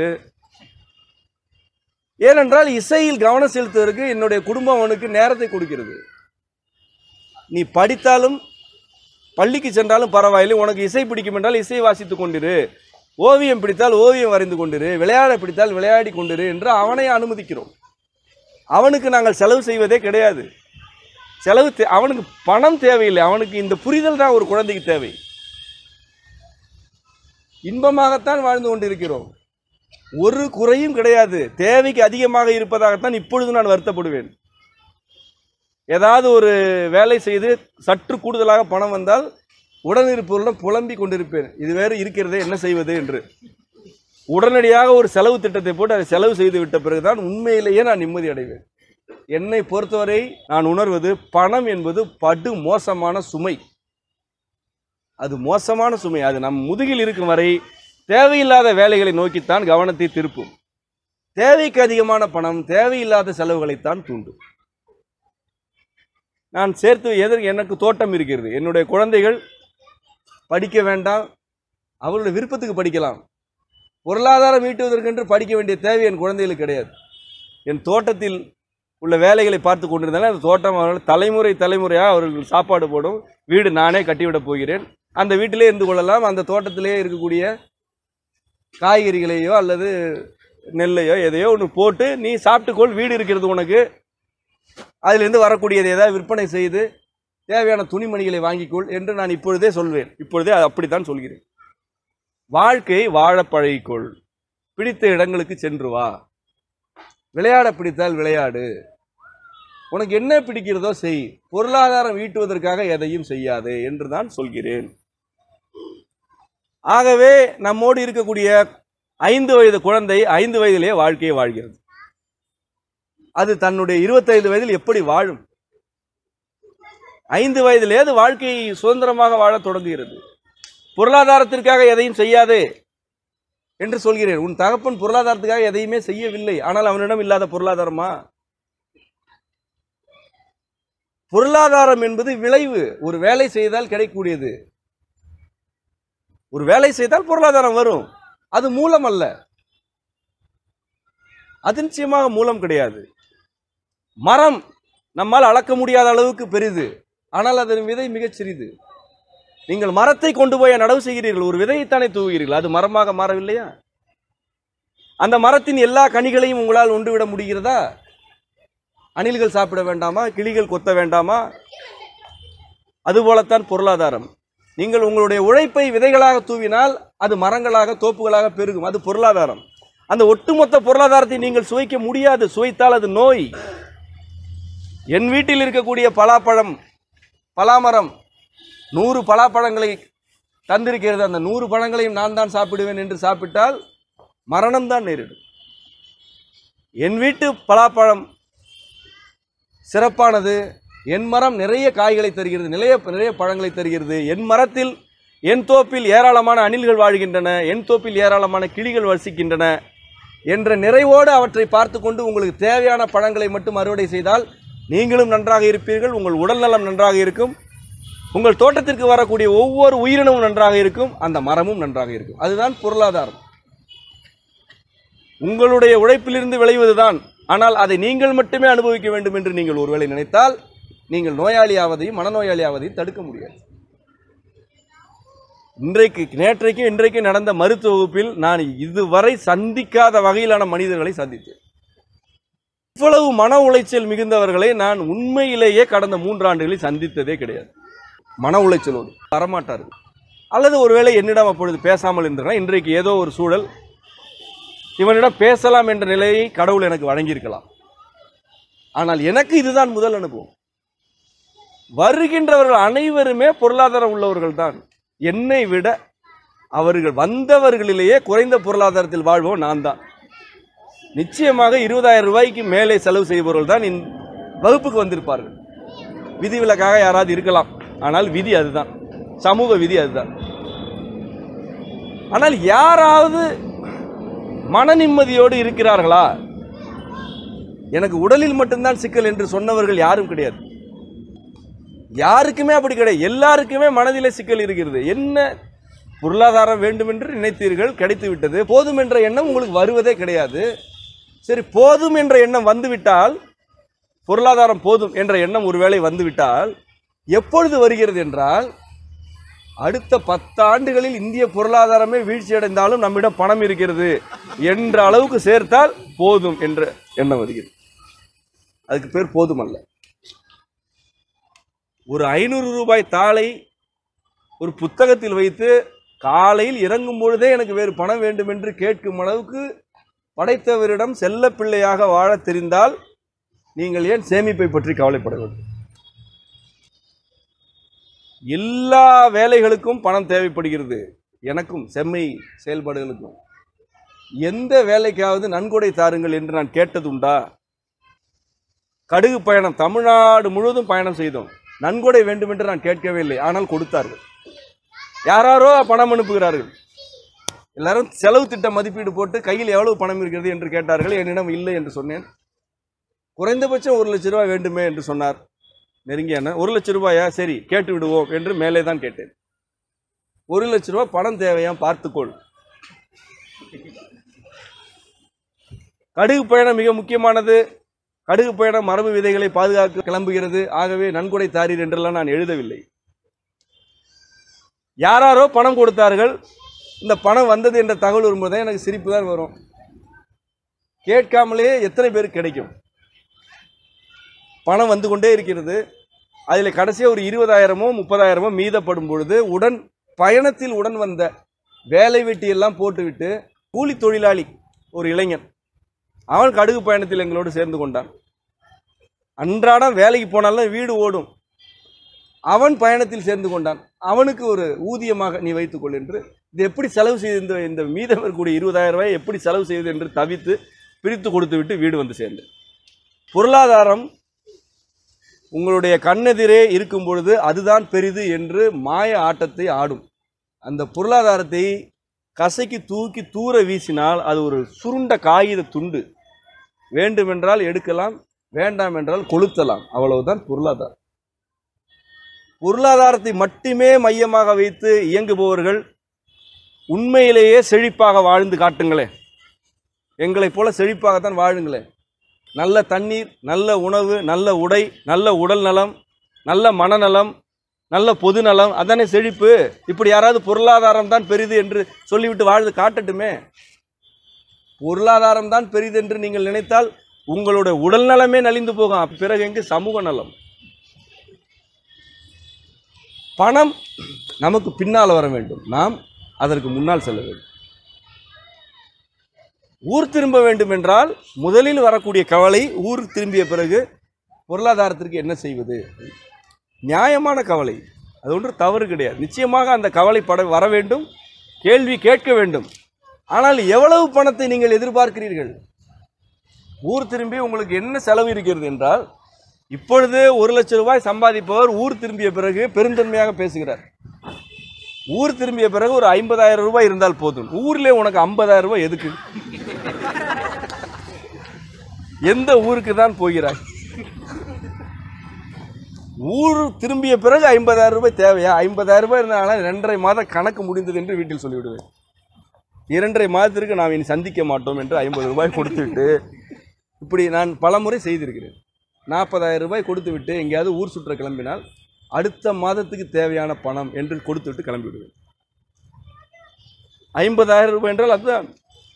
ஏனென்றால் இசையில் கவனம் செலுத்துவதற்கு என்னுடைய குடும்பம் அவனுக்கு நேரத்தை கொடுக்கிறது நீ படித்தாலும் பள்ளிக்கு சென்றாலும் பரவாயில்லை உனக்கு இசை பிடிக்கும் என்றால் இசை வாசித்துக் கொண்டிரு ஓவியம் பிடித்தால் ஓவியம் வரைந்து கொண்டிரு விளையாட பிடித்தால் விளையாடி கொண்டிரு என்று அவனை அனுமதிக்கிறோம் அவனுக்கு நாங்கள் செலவு செய்வதே கிடையாது செலவு தே- அவனுக்கு பணம் தேவையில்லை அவனுக்கு இந்த புரிதல் தான் ஒரு குழந்தைக்கு தேவை இன்பமாகத்தான் வாழ்ந்து கொண்டிருக்கிறோம் ஒரு குறையும் கிடையாது தேவைக்கு அதிகமாக இருப்பதாகத்தான் இப்பொழுது நான் வருத்தப்படுவேன் ஏதாவது ஒரு வேலை செய்து சற்று கூடுதலாக பணம் வந்தால் உடனிருப்பவர்களிடம் புலம்பிக் கொண்டிருப்பேன் இது வேறு இருக்கிறதே என்ன செய்வது என்று உடனடியாக ஒரு செலவு திட்டத்தை போட்டு அதை செலவு செய்து விட்ட பிறகுதான் உண்மையிலேயே நான் நிம்மதி அடைவேன் என்னை பொறுத்தவரை நான் உணர்வது பணம் என்பது படு மோசமான சுமை அது மோசமான சுமை அது நம் முதுகில் இருக்கும் வரை தேவையில்லாத வேலைகளை நோக்கித்தான் கவனத்தை திருப்பும் தேவைக்கு அதிகமான பணம் தேவையில்லாத செலவுகளைத்தான் தூண்டும் நான் சேர்த்து எதற்கு எனக்கு தோட்டம் இருக்கிறது என்னுடைய குழந்தைகள் படிக்க வேண்டாம் அவர்களுடைய விருப்பத்துக்கு படிக்கலாம் பொருளாதாரம் ஈட்டுவதற்கென்று படிக்க வேண்டிய தேவை என் குழந்தைகளுக்கு கிடையாது என் தோட்டத்தில் உள்ள வேலைகளை பார்த்து கொண்டிருந்தாலும் அந்த தோட்டம் அவர்கள் தலைமுறை தலைமுறையாக அவர்கள் சாப்பாடு போடும் வீடு நானே கட்டிவிடப் போகிறேன் அந்த வீட்டிலே இருந்து கொள்ளலாம் அந்த தோட்டத்திலே இருக்கக்கூடிய காய்கறிகளையோ அல்லது நெல்லையோ எதையோ ஒன்று போட்டு நீ சாப்பிட்டுக்கொள் வீடு இருக்கிறது உனக்கு அதிலிருந்து வரக்கூடியதை ஏதாவது விற்பனை செய்து தேவையான துணிமணிகளை வாங்கிக்கொள் என்று நான் இப்பொழுதே சொல்வேன் இப்பொழுதே அப்படித்தான் சொல்கிறேன் வாழ்க்கை வாழ பழகிக்கொள் பிடித்த இடங்களுக்கு சென்று வா விளையாட பிடித்தால் விளையாடு உனக்கு என்ன பிடிக்கிறதோ செய் பொருளாதாரம் ஈட்டுவதற்காக எதையும் செய்யாதே என்று தான் சொல்கிறேன் ஆகவே நம்மோடு இருக்கக்கூடிய ஐந்து வயது குழந்தை ஐந்து வயதிலே வாழ்க்கையை வாழ்கிறது அது தன்னுடைய இருபத்தைந்து வயதில் எப்படி வாழும் ஐந்து வயதிலே அது வாழ்க்கையை சுதந்திரமாக வாழத் தொடங்குகிறது பொருளாதாரத்திற்காக எதையும் செய்யாதே என்று சொல்கிறேன் உன் தகப்பன் பொருளாதாரத்துக்காக எதையுமே செய்யவில்லை ஆனால் அவனிடம் இல்லாத பொருளாதாரமா பொருளாதாரம் என்பது விளைவு ஒரு வேலை செய்தால் கிடைக்கக்கூடியது ஒரு வேலை செய்தால் பொருளாதாரம் வரும் அது மூலம் அல்ல அது நிச்சயமாக மூலம் கிடையாது மரம் நம்மால் அளக்க முடியாத அளவுக்கு பெரிது ஆனால் அதன் விதை மிகச் சிறிது நீங்கள் மரத்தை கொண்டு போய் நடவு செய்கிறீர்கள் ஒரு விதையைத்தானே தூவுகிறீர்கள் அது மரமாக மாறவில்லையா அந்த மரத்தின் எல்லா கனிகளையும் உங்களால் உண்டுவிட முடிகிறதா அணில்கள் சாப்பிட வேண்டாமா கிளிகள் கொத்த வேண்டாமா அதுபோலத்தான் பொருளாதாரம் நீங்கள் உங்களுடைய உழைப்பை விதைகளாக தூவினால் அது மரங்களாக தோப்புகளாக பெருகும் அது பொருளாதாரம் அந்த ஒட்டுமொத்த பொருளாதாரத்தை நீங்கள் சுவைக்க முடியாது சுவைத்தால் அது நோய் என் வீட்டில் இருக்கக்கூடிய பலாப்பழம் பலாமரம் நூறு பலாப்பழங்களை தந்திருக்கிறது அந்த நூறு பழங்களையும் நான் தான் சாப்பிடுவேன் என்று சாப்பிட்டால் மரணம்தான் நேரிடும் என் வீட்டு பலாப்பழம் சிறப்பானது என் மரம் நிறைய காய்களை தருகிறது நிறைய நிறைய பழங்களை தருகிறது என் மரத்தில் என் தோப்பில் ஏராளமான அணில்கள் வாழ்கின்றன என் தோப்பில் ஏராளமான கிளிகள் வசிக்கின்றன என்ற நிறைவோடு அவற்றை பார்த்து கொண்டு உங்களுக்கு தேவையான பழங்களை மட்டும் அறுவடை செய்தால் நீங்களும் நன்றாக இருப்பீர்கள் உங்கள் உடல் நலம் நன்றாக இருக்கும் உங்கள் தோட்டத்திற்கு வரக்கூடிய ஒவ்வொரு உயிரினமும் நன்றாக இருக்கும் அந்த மரமும் நன்றாக இருக்கும் அதுதான் பொருளாதாரம் உங்களுடைய உழைப்பிலிருந்து விளைவதுதான் ஆனால் அதை நீங்கள் மட்டுமே அனுபவிக்க வேண்டும் என்று நீங்கள் ஒருவேளை நினைத்தால் நீங்கள் நோயாளியாவதையும் மனநோயாளியாவதையும் தடுக்க முடியாது இன்றைக்கு நேற்றைக்கும் இன்றைக்கும் நடந்த மருத்துவ வகுப்பில் நான் இதுவரை சந்திக்காத வகையிலான மனிதர்களை சந்தித்தேன் இவ்வளவு மன உளைச்சல் மிகுந்தவர்களை நான் உண்மையிலேயே கடந்த மூன்று ஆண்டுகளில் சந்தித்ததே கிடையாது மன உளைச்சலோடு வரமாட்டார்கள் அல்லது ஒருவேளை என்னிடம் அப்பொழுது பேசாமல் இருந்தனா இன்றைக்கு ஏதோ ஒரு சூழல் இவனிடம் பேசலாம் என்ற நிலையை கடவுள் எனக்கு வழங்கியிருக்கலாம் ஆனால் எனக்கு இதுதான் முதல் அனுபவம் வருகின்றவர்கள் அனைவருமே பொருளாதாரம் உள்ளவர்கள் தான் என்னை விட அவர்கள் வந்தவர்களிலேயே குறைந்த பொருளாதாரத்தில் வாழ்வோம் நான் தான் நிச்சயமாக இருபதாயிரம் ரூபாய்க்கு மேலே செலவு செய்பவர்கள் தான் இந்த வகுப்புக்கு வந்திருப்பார்கள் விதிவிலக்காக யாராவது இருக்கலாம் ஆனால் விதி அதுதான் சமூக விதி அதுதான் ஆனால் யாராவது மன நிம்மதியோடு இருக்கிறார்களா எனக்கு உடலில் மட்டும்தான் சிக்கல் என்று சொன்னவர்கள் யாரும் கிடையாது யாருக்குமே அப்படி கிடையாது எல்லாருக்குமே மனதிலே சிக்கல் இருக்கிறது என்ன பொருளாதாரம் வேண்டும் என்று நினைத்தீர்கள் கிடைத்து விட்டது போதும் என்ற எண்ணம் உங்களுக்கு வருவதே கிடையாது சரி போதும் என்ற எண்ணம் வந்துவிட்டால் பொருளாதாரம் போதும் என்ற எண்ணம் ஒருவேளை வந்துவிட்டால் எப்பொழுது வருகிறது என்றால் அடுத்த பத்தாண்டுகளில் இந்திய பொருளாதாரமே வீழ்ச்சி அடைந்தாலும் நம்மிடம் பணம் இருக்கிறது என்ற அளவுக்கு சேர்த்தால் போதும் என்ற எண்ணம் வருகிறது அதுக்கு பேர் போதும் அல்ல ஒரு ஐநூறு ரூபாய் தாளை ஒரு புத்தகத்தில் வைத்து காலையில் இறங்கும் பொழுதே எனக்கு வேறு பணம் வேண்டும் என்று கேட்கும் அளவுக்கு படைத்தவரிடம் செல்ல பிள்ளையாக வாழத் தெரிந்தால் நீங்கள் ஏன் சேமிப்பை பற்றி கவலைப்பட வேண்டும் எல்லா வேலைகளுக்கும் பணம் தேவைப்படுகிறது எனக்கும் செம்மை செயல்பாடுகளுக்கும் எந்த வேலைக்காவது நன்கொடை தாருங்கள் என்று நான் கேட்டதுண்டா கடுகு பயணம் தமிழ்நாடு முழுவதும் பயணம் செய்தோம் நன்கொடை வேண்டும் என்று நான் கேட்கவே இல்லை ஆனால் கொடுத்தார்கள் யாராரோ பணம் அனுப்புகிறார்கள் எல்லாரும் செலவு திட்ட மதிப்பீடு போட்டு கையில் எவ்வளவு பணம் இருக்கிறது என்று கேட்டார்கள் என்னிடம் இல்லை என்று சொன்னேன் குறைந்தபட்சம் ஒரு லட்ச ரூபாய் வேண்டுமே என்று சொன்னார் நெருங்கிய அண்ணன் ஒரு லட்ச ரூபாயா சரி கேட்டு விடுவோம் என்று மேலே தான் கேட்டேன் ஒரு லட்ச ரூபாய் பணம் தேவையா பார்த்துக்கொள் கடுகு பயணம் மிக முக்கியமானது கடுகு பயணம் மரபு விதைகளை பாதுகாக்க கிளம்புகிறது ஆகவே நன்கொடை தாரீர் என்றெல்லாம் நான் எழுதவில்லை யாராரோ பணம் கொடுத்தார்கள் இந்த பணம் வந்தது என்ற தகவல் வரும்போது எனக்கு சிரிப்பு தான் வரும் கேட்காமலே எத்தனை பேருக்கு கிடைக்கும் பணம் வந்து கொண்டே இருக்கிறது அதில் கடைசியாக ஒரு இருபதாயிரமோ முப்பதாயிரமோ மீதப்படும் பொழுது உடன் பயணத்தில் உடன் வந்த வேலை வெட்டியெல்லாம் போட்டுவிட்டு கூலி தொழிலாளி ஒரு இளைஞன் அவன் கடுகு பயணத்தில் எங்களோடு சேர்ந்து கொண்டான் அன்றாடம் வேலைக்கு போனாலும் வீடு ஓடும் அவன் பயணத்தில் சேர்ந்து கொண்டான் அவனுக்கு ஒரு ஊதியமாக நீ வைத்துக்கொள் என்று இது எப்படி செலவு செய்து இந்த இந்த மீதம் இருக்கக்கூடிய இருபதாயிரம் ரூபாய் எப்படி செலவு செய்வது என்று தவித்து பிரித்து கொடுத்து விட்டு வீடு வந்து சேர்ந்தேன் பொருளாதாரம் உங்களுடைய கண்ணெதிரே இருக்கும் பொழுது அதுதான் பெரிது என்று மாய ஆட்டத்தை ஆடும் அந்த பொருளாதாரத்தை கசைக்கு தூக்கி தூர வீசினால் அது ஒரு சுருண்ட காகித துண்டு வேண்டுமென்றால் எடுக்கலாம் வேண்டாம் என்றால் கொளுத்தலாம் அவ்வளவுதான் பொருளாதாரம் பொருளாதாரத்தை மட்டுமே மையமாக வைத்து இயங்குபவர்கள் உண்மையிலேயே செழிப்பாக வாழ்ந்து காட்டுங்களேன் எங்களைப் போல செழிப்பாகத்தான் வாழுங்களேன் நல்ல தண்ணீர் நல்ல உணவு நல்ல உடை நல்ல உடல் நலம் நல்ல மனநலம் நல்ல பொது நலம் அதானே செழிப்பு இப்படி யாராவது பொருளாதாரம் தான் பெரிது என்று சொல்லிவிட்டு வாழ்ந்து காட்டட்டுமே பொருளாதாரம் தான் பெரிது என்று நீங்கள் நினைத்தால் உங்களுடைய உடல் நலமே நலிந்து போகும் பிறகு எங்கு சமூக நலம் பணம் நமக்கு பின்னால் வர வேண்டும் நாம் அதற்கு முன்னால் செல்ல வேண்டும் ஊர் திரும்ப வேண்டும் என்றால் முதலில் வரக்கூடிய கவலை ஊர் திரும்பிய பிறகு பொருளாதாரத்திற்கு என்ன செய்வது நியாயமான கவலை அது ஒன்று தவறு கிடையாது நிச்சயமாக அந்த கவலைப்பட வர வேண்டும் கேள்வி கேட்க வேண்டும் ஆனால் எவ்வளவு பணத்தை நீங்கள் எதிர்பார்க்கிறீர்கள் ஊர் திரும்பி உங்களுக்கு என்ன செலவு இருக்கிறது என்றால் இப்பொழுது ஒரு லட்சம் ரூபாய் சம்பாதிப்பவர் ஊர் திரும்பிய பிறகு பெருந்தன்மையாக பேசுகிறார் ஊர் திரும்பிய பிறகு ஒரு ஐம்பதாயிரம் ரூபாய் இருந்தால் போதும் ஊர்ல உனக்கு ஐம்பதாயிரம் ரூபாய் எதுக்கு எந்த ஊருக்கு தான் போகிறாய் ஊர் திரும்பிய பிறகு ஐம்பதாயிரம் ரூபாய் தேவையா ஐம்பதாயிரம் ரூபாய் இருந்தாலும் ரெண்டரை மாத கணக்கு முடிந்தது என்று வீட்டில் சொல்லிவிடுவேன் இரண்டரை மாதத்திற்கு நாம் இனி சந்திக்க மாட்டோம் என்று ஐம்பது ரூபாய் கொடுத்துவிட்டு இப்படி நான் பலமுறை செய்திருக்கிறேன் நாற்பதாயிரம் ரூபாய் கொடுத்து விட்டு எங்கேயாவது ஊர் சுற்ற கிளம்பினால் அடுத்த மாதத்துக்கு தேவையான பணம் என்று கொடுத்துவிட்டு கிளம்பி விடுவேன் ஐம்பதாயிரம் ரூபாய் என்றால் அதுதான்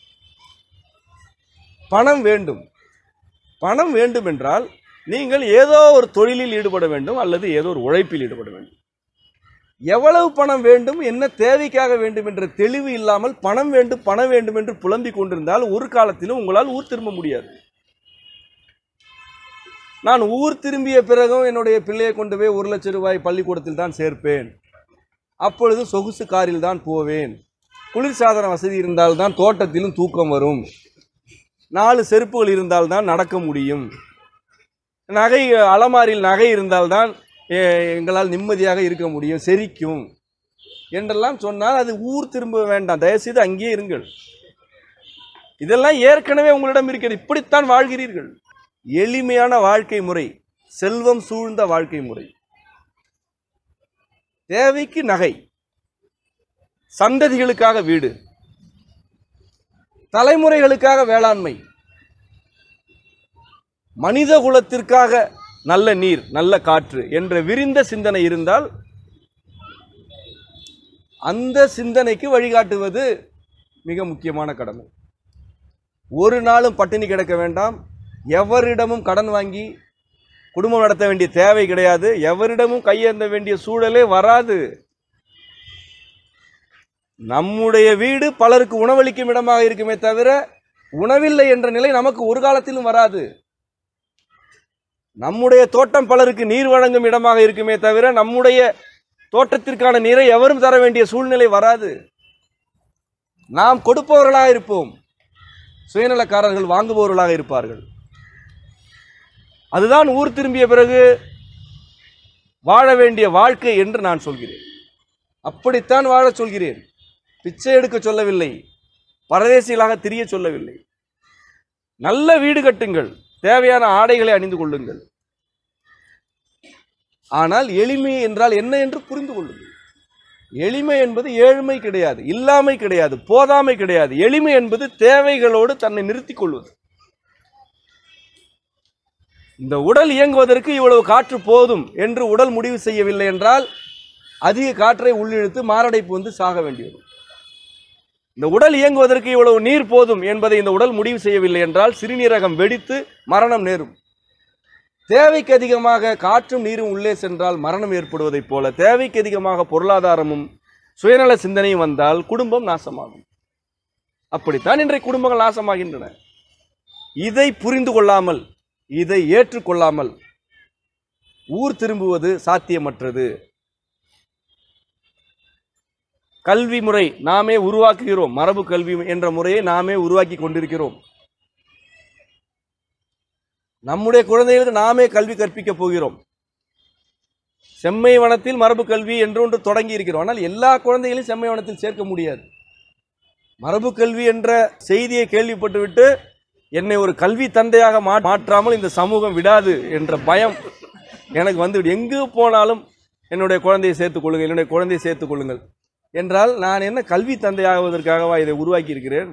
பணம் வேண்டும் பணம் வேண்டும் என்றால் நீங்கள் ஏதோ ஒரு தொழிலில் ஈடுபட வேண்டும் அல்லது ஏதோ ஒரு உழைப்பில் ஈடுபட வேண்டும் எவ்வளவு பணம் வேண்டும் என்ன தேவைக்காக வேண்டும் என்ற தெளிவு இல்லாமல் பணம் வேண்டும் பணம் வேண்டும் என்று புலம்பிக் கொண்டிருந்தால் ஒரு காலத்திலும் உங்களால் ஊர் திரும்ப முடியாது நான் ஊர் திரும்பிய பிறகும் என்னுடைய பிள்ளையை கொண்டு போய் ஒரு லட்சம் ரூபாய் பள்ளிக்கூடத்தில் தான் சேர்ப்பேன் அப்பொழுது சொகுசு காரில் தான் போவேன் குளிர்சாதன வசதி இருந்தால்தான் தோட்டத்திலும் தூக்கம் வரும் நாலு செருப்புகள் இருந்தால்தான் நடக்க முடியும் நகை அலமாரியில் நகை இருந்தால்தான் எ- எங்களால் நிம்மதியாக இருக்க முடியும் செரிக்கும் என்றெல்லாம் சொன்னால் அது ஊர் திரும்ப வேண்டாம் தயவுசெய்து அங்கேயே இருங்கள் இதெல்லாம் ஏற்கனவே உங்களிடம் இருக்கிறது இப்படித்தான் வாழ்கிறீர்கள் எளிமையான வாழ்க்கை முறை செல்வம் சூழ்ந்த வாழ்க்கை முறை தேவைக்கு நகை சந்ததிகளுக்காக வீடு தலைமுறைகளுக்காக வேளாண்மை மனித குலத்திற்காக நல்ல நீர் நல்ல காற்று என்ற விரிந்த சிந்தனை இருந்தால் அந்த சிந்தனைக்கு வழிகாட்டுவது மிக முக்கியமான கடமை ஒரு நாளும் பட்டினி கிடக்க வேண்டாம் எவரிடமும் கடன் வாங்கி குடும்பம் நடத்த வேண்டிய தேவை கிடையாது எவரிடமும் கையேந்த வேண்டிய சூழலே வராது நம்முடைய வீடு பலருக்கு உணவளிக்கும் இடமாக இருக்குமே தவிர உணவில்லை என்ற நிலை நமக்கு ஒரு காலத்திலும் வராது நம்முடைய தோட்டம் பலருக்கு நீர் வழங்கும் இடமாக இருக்குமே தவிர நம்முடைய தோட்டத்திற்கான நீரை எவரும் தர வேண்டிய சூழ்நிலை வராது நாம் கொடுப்பவர்களாக இருப்போம் சுயநலக்காரர்கள் வாங்குபவர்களாக இருப்பார்கள் அதுதான் ஊர் திரும்பிய பிறகு வாழ வேண்டிய வாழ்க்கை என்று நான் சொல்கிறேன் அப்படித்தான் வாழச் சொல்கிறேன் பிச்சை எடுக்க சொல்லவில்லை பரதேசிகளாக திரிய சொல்லவில்லை நல்ல வீடு கட்டுங்கள் தேவையான ஆடைகளை அணிந்து கொள்ளுங்கள் ஆனால் எளிமை என்றால் என்ன என்று புரிந்து கொள்ளுங்கள் எளிமை என்பது ஏழ்மை கிடையாது இல்லாமை கிடையாது போதாமை கிடையாது எளிமை என்பது தேவைகளோடு தன்னை நிறுத்திக் கொள்வது இந்த உடல் இயங்குவதற்கு இவ்வளவு காற்று போதும் என்று உடல் முடிவு செய்யவில்லை என்றால் அதிக காற்றை உள்ளிழுத்து மாரடைப்பு வந்து சாக வேண்டியது இந்த உடல் இயங்குவதற்கு இவ்வளவு நீர் போதும் என்பதை இந்த உடல் முடிவு செய்யவில்லை என்றால் சிறுநீரகம் வெடித்து மரணம் நேரும் தேவைக்கு அதிகமாக காற்றும் நீரும் உள்ளே சென்றால் மரணம் ஏற்படுவதைப் போல தேவைக்கு அதிகமாக பொருளாதாரமும் சுயநல சிந்தனையும் வந்தால் குடும்பம் நாசமாகும் அப்படித்தான் இன்றைய குடும்பங்கள் நாசமாகின்றன இதை புரிந்து கொள்ளாமல் இதை ஏற்றுக்கொள்ளாமல் ஊர் திரும்புவது சாத்தியமற்றது கல்வி முறை நாமே உருவாக்குகிறோம் மரபு கல்வி என்ற முறையை நாமே உருவாக்கி கொண்டிருக்கிறோம் நம்முடைய குழந்தைகளுக்கு நாமே கல்வி கற்பிக்க போகிறோம் செம்மை வனத்தில் மரபு கல்வி என்று ஒன்று தொடங்கி இருக்கிறோம் ஆனால் எல்லா குழந்தைகளையும் செம்மை வனத்தில் சேர்க்க முடியாது மரபு கல்வி என்ற செய்தியை கேள்விப்பட்டுவிட்டு என்னை ஒரு கல்வி தந்தையாக மா- மாற்றாமல் இந்த சமூகம் விடாது என்ற பயம் எனக்கு வந்து எங்கு போனாலும் என்னுடைய குழந்தையை சேர்த்துக் கொள்ளுங்கள் என்னுடைய குழந்தையை சேர்த்துக் கொள்ளுங்கள் என்றால் நான் என்ன கல்வி தந்தையாகுவதற்காகவா இதை உருவாக்கி இருக்கிறேன்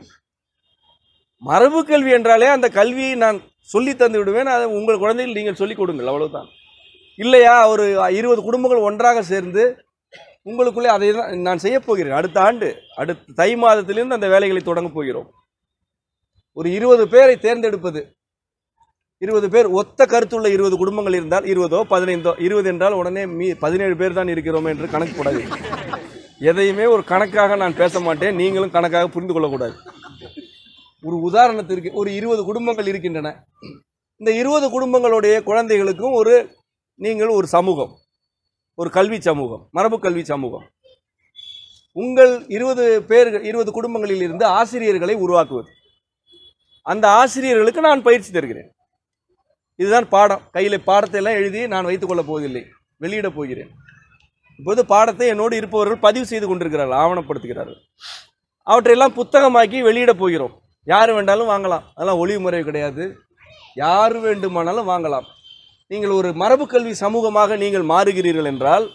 மரபு கல்வி என்றாலே அந்த கல்வியை நான் சொல்லி தந்து விடுவேன் அதை உங்கள் குழந்தைகள் நீங்கள் சொல்லிக் கொடுங்கள் அவ்வளவுதான் இல்லையா ஒரு இருபது குடும்பங்கள் ஒன்றாக சேர்ந்து உங்களுக்குள்ளே அதை தான் நான் செய்யப் போகிறேன் அடுத்த ஆண்டு அடுத்த தை மாதத்திலிருந்து அந்த வேலைகளை தொடங்கப் போகிறோம் ஒரு இருபது பேரை தேர்ந்தெடுப்பது இருபது பேர் ஒத்த கருத்துள்ள இருபது குடும்பங்கள் இருந்தால் இருபதோ பதினைந்தோ இருபது என்றால் உடனே மீ பதினேழு பேர் தான் இருக்கிறோம் என்று கணக்கு போடாது எதையுமே ஒரு கணக்காக நான் பேச மாட்டேன் நீங்களும் கணக்காக புரிந்து கொள்ளக்கூடாது ஒரு உதாரணத்திற்கு ஒரு இருபது குடும்பங்கள் இருக்கின்றன இந்த இருபது குடும்பங்களுடைய குழந்தைகளுக்கும் ஒரு நீங்கள் ஒரு சமூகம் ஒரு கல்வி சமூகம் மரபு கல்வி சமூகம் உங்கள் இருபது பேர் இருபது குடும்பங்களில் இருந்து ஆசிரியர்களை உருவாக்குவது அந்த ஆசிரியர்களுக்கு நான் பயிற்சி தருகிறேன் இதுதான் பாடம் கையில் பாடத்தை எல்லாம் எழுதி நான் வைத்துக் கொள்ளப் போவதில்லை வெளியிடப் போகிறேன் இப்போது பாடத்தை என்னோடு இருப்பவர்கள் பதிவு செய்து கொண்டிருக்கிறார்கள் ஆவணப்படுத்துகிறார்கள் அவற்றையெல்லாம் புத்தகமாக்கி வெளியிடப் போகிறோம் யார் வேண்டாலும் வாங்கலாம் அதெல்லாம் ஒளிவு முறை கிடையாது யார் வேண்டுமானாலும் வாங்கலாம் நீங்கள் ஒரு மரபு கல்வி சமூகமாக நீங்கள் மாறுகிறீர்கள் என்றால்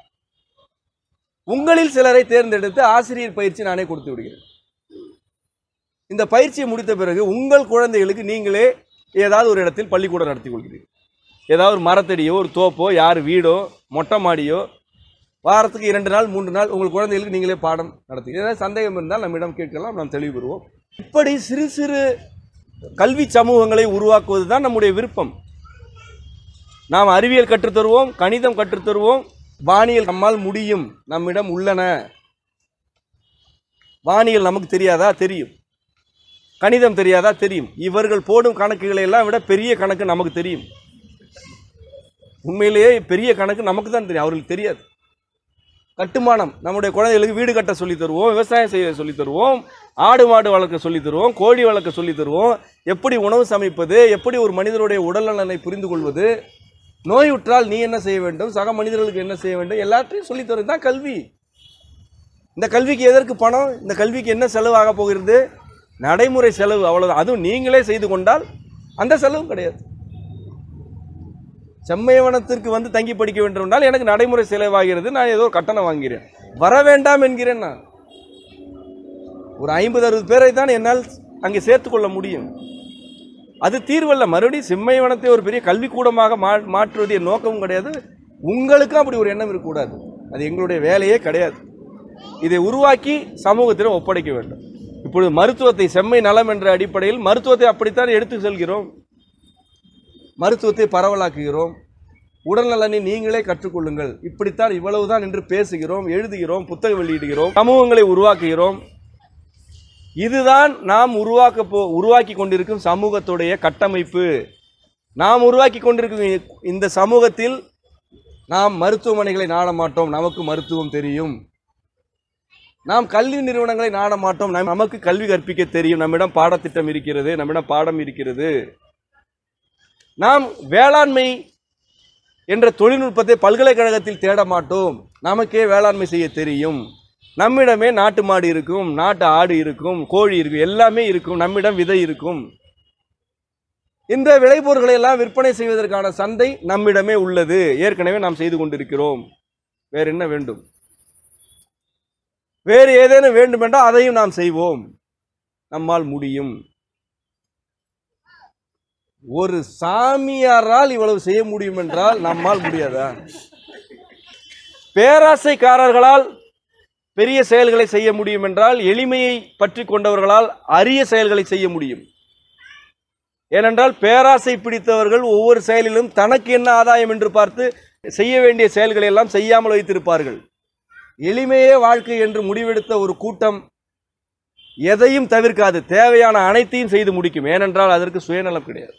உங்களில் சிலரை தேர்ந்தெடுத்து ஆசிரியர் பயிற்சி நானே கொடுத்து விடுகிறேன் இந்த பயிற்சியை முடித்த பிறகு உங்கள் குழந்தைகளுக்கு நீங்களே ஏதாவது ஒரு இடத்தில் பள்ளிக்கூடம் நடத்தி கொள்கிறீர்கள் ஏதாவது ஒரு மரத்தடியோ ஒரு தோப்போ யார் வீடோ மொட்டை மாடியோ வாரத்துக்கு இரண்டு நாள் மூன்று நாள் உங்கள் குழந்தைகளுக்கு நீங்களே பாடம் நடத்தி ஏதாவது சந்தேகம் இருந்தால் நம்மிடம் கேட்கலாம் நாம் தெளிவு பெறுவோம் இப்படி சிறு சிறு கல்வி சமூகங்களை உருவாக்குவது தான் நம்முடைய விருப்பம் நாம் அறிவியல் கற்றுத்தருவோம் கணிதம் கற்றுத்தருவோம் வானியல் நம்மால் முடியும் நம்மிடம் உள்ளன வானியல் நமக்கு தெரியாதா தெரியும் கணிதம் தெரியாதா தெரியும் இவர்கள் போடும் கணக்குகளை எல்லாம் விட பெரிய கணக்கு நமக்கு தெரியும் உண்மையிலேயே பெரிய கணக்கு நமக்கு தான் தெரியும் அவர்களுக்கு தெரியாது கட்டுமானம் நம்முடைய குழந்தைகளுக்கு வீடு கட்ட சொல்லித் தருவோம் விவசாயம் செய்ய சொல்லித் தருவோம் ஆடு மாடு வளர்க்க சொல்லித் தருவோம் கோழி வளர்க்க சொல்லித் தருவோம் எப்படி உணவு சமைப்பது எப்படி ஒரு மனிதனுடைய உடல்நலனை புரிந்து கொள்வது நோயுற்றால் நீ என்ன செய்ய வேண்டும் சக மனிதர்களுக்கு என்ன செய்ய வேண்டும் எல்லாத்தையும் சொல்லித் தருவது தான் கல்வி இந்த கல்விக்கு எதற்கு பணம் இந்த கல்விக்கு என்ன செலவாக போகிறது நடைமுறை செலவு அவ்வளவுதான் அதுவும் நீங்களே செய்து கொண்டால் அந்த செலவும் கிடையாது செம்மையவனத்திற்கு வந்து தங்கி படிக்க வேண்டும் என்றால் எனக்கு நடைமுறை செலவாகிறது நான் ஏதோ ஒரு கட்டணம் வாங்கிறேன் வர வேண்டாம் என்கிறேன் நான் ஒரு ஐம்பது அறுபது பேரை தான் என்னால் அங்கே சேர்த்துக்கொள்ள முடியும் அது தீர்வல்ல மறுபடியும் செம்மையவனத்தை ஒரு பெரிய கல்விக்கூடமாக மா மாற்றுவது என் நோக்கமும் கிடையாது உங்களுக்கும் அப்படி ஒரு எண்ணம் இருக்கக்கூடாது அது எங்களுடைய வேலையே கிடையாது இதை உருவாக்கி சமூகத்திடம் ஒப்படைக்க வேண்டும் இப்பொழுது மருத்துவத்தை செம்மை நலம் என்ற அடிப்படையில் மருத்துவத்தை அப்படித்தான் எடுத்து செல்கிறோம் மருத்துவத்தை பரவலாக்குகிறோம் உடல்நலனை நீங்களே கற்றுக்கொள்ளுங்கள் இப்படித்தான் இவ்வளவுதான் என்று பேசுகிறோம் எழுதுகிறோம் புத்தகம் வெளியிடுகிறோம் சமூகங்களை உருவாக்குகிறோம் இதுதான் நாம் உருவாக்க போ உருவாக்கி கொண்டிருக்கும் சமூகத்துடைய கட்டமைப்பு நாம் உருவாக்கி கொண்டிருக்கும் இந்த சமூகத்தில் நாம் மருத்துவமனைகளை நாட மாட்டோம் நமக்கு மருத்துவம் தெரியும் நாம் கல்வி நிறுவனங்களை நாட மாட்டோம் நம்- நமக்கு கல்வி கற்பிக்க தெரியும் நம்மிடம் பாடத்திட்டம் இருக்கிறது நம்மிடம் பாடம் இருக்கிறது நாம் வேளாண்மை என்ற தொழில்நுட்பத்தை பல்கலைக்கழகத்தில் தேட மாட்டோம் நமக்கே வேளாண்மை செய்ய தெரியும் நம்மிடமே நாட்டு மாடு இருக்கும் நாட்டு ஆடு இருக்கும் கோழி இருக்கும் எல்லாமே இருக்கும் நம்மிடம் விதை இருக்கும் இந்த விளைபொருட்களை எல்லாம் விற்பனை செய்வதற்கான சந்தை நம்மிடமே உள்ளது ஏற்கனவே நாம் செய்து கொண்டிருக்கிறோம் வேற என்ன வேண்டும் வேறு ஏதேனும் வேண்டுமென்றால் அதையும் நாம் செய்வோம் நம்மால் முடியும் ஒரு சாமியாரால் இவ்வளவு செய்ய முடியும் என்றால் நம்மால் முடியாதா பேராசைக்காரர்களால் பெரிய செயல்களை செய்ய முடியும் என்றால் எளிமையை பற்றி கொண்டவர்களால் அரிய செயல்களை செய்ய முடியும் ஏனென்றால் பேராசை பிடித்தவர்கள் ஒவ்வொரு செயலிலும் தனக்கு என்ன ஆதாயம் என்று பார்த்து செய்ய வேண்டிய செயல்களை எல்லாம் செய்யாமல் வைத்திருப்பார்கள் எளிமையே வாழ்க்கை என்று முடிவெடுத்த ஒரு கூட்டம் எதையும் தவிர்க்காது தேவையான அனைத்தையும் செய்து முடிக்கும் ஏனென்றால் அதற்கு சுயநலம் கிடையாது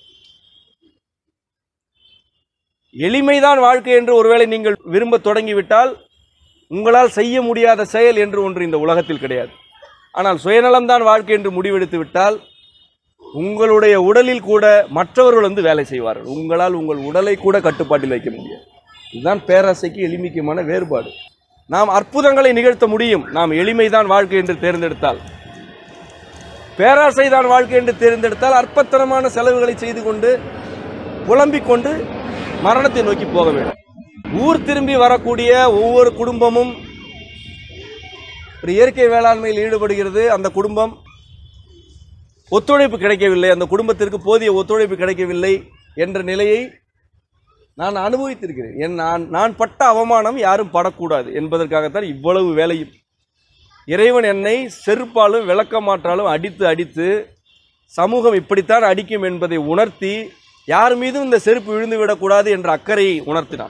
எளிமைதான் வாழ்க்கை என்று ஒருவேளை நீங்கள் விரும்ப தொடங்கிவிட்டால் உங்களால் செய்ய முடியாத செயல் என்று ஒன்று இந்த உலகத்தில் கிடையாது ஆனால் சுயநலம்தான் வாழ்க்கை என்று முடிவெடுத்து விட்டால் உங்களுடைய உடலில் கூட மற்றவர்கள் வந்து வேலை செய்வார்கள் உங்களால் உங்கள் உடலை கூட கட்டுப்பாட்டில் வைக்க முடியாது இதுதான் பேராசைக்கு எளிமைக்குமான வேறுபாடு நாம் அற்புதங்களை நிகழ்த்த முடியும் நாம் எளிமைதான் வாழ்க்கை என்று தேர்ந்தெடுத்தால் பேராசை தான் வாழ்க்கை என்று தேர்ந்தெடுத்தால் அற்பத்தனமான செலவுகளை செய்து கொண்டு புலம்பிக் கொண்டு மரணத்தை நோக்கி போக வேண்டும் ஊர் திரும்பி வரக்கூடிய ஒவ்வொரு குடும்பமும் ஒரு இயற்கை வேளாண்மையில் ஈடுபடுகிறது அந்த குடும்பம் ஒத்துழைப்பு கிடைக்கவில்லை அந்த குடும்பத்திற்கு போதிய ஒத்துழைப்பு கிடைக்கவில்லை என்ற நிலையை நான் அனுபவித்திருக்கிறேன் என் நான் நான் பட்ட அவமானம் யாரும் படக்கூடாது என்பதற்காகத்தான் இவ்வளவு வேலையும் இறைவன் என்னை செருப்பாலும் விளக்கமாற்றாலும் அடித்து அடித்து சமூகம் இப்படித்தான் அடிக்கும் என்பதை உணர்த்தி யார் மீதும் இந்த செருப்பு விழுந்து விடக்கூடாது என்ற அக்கறையை உணர்த்தினான்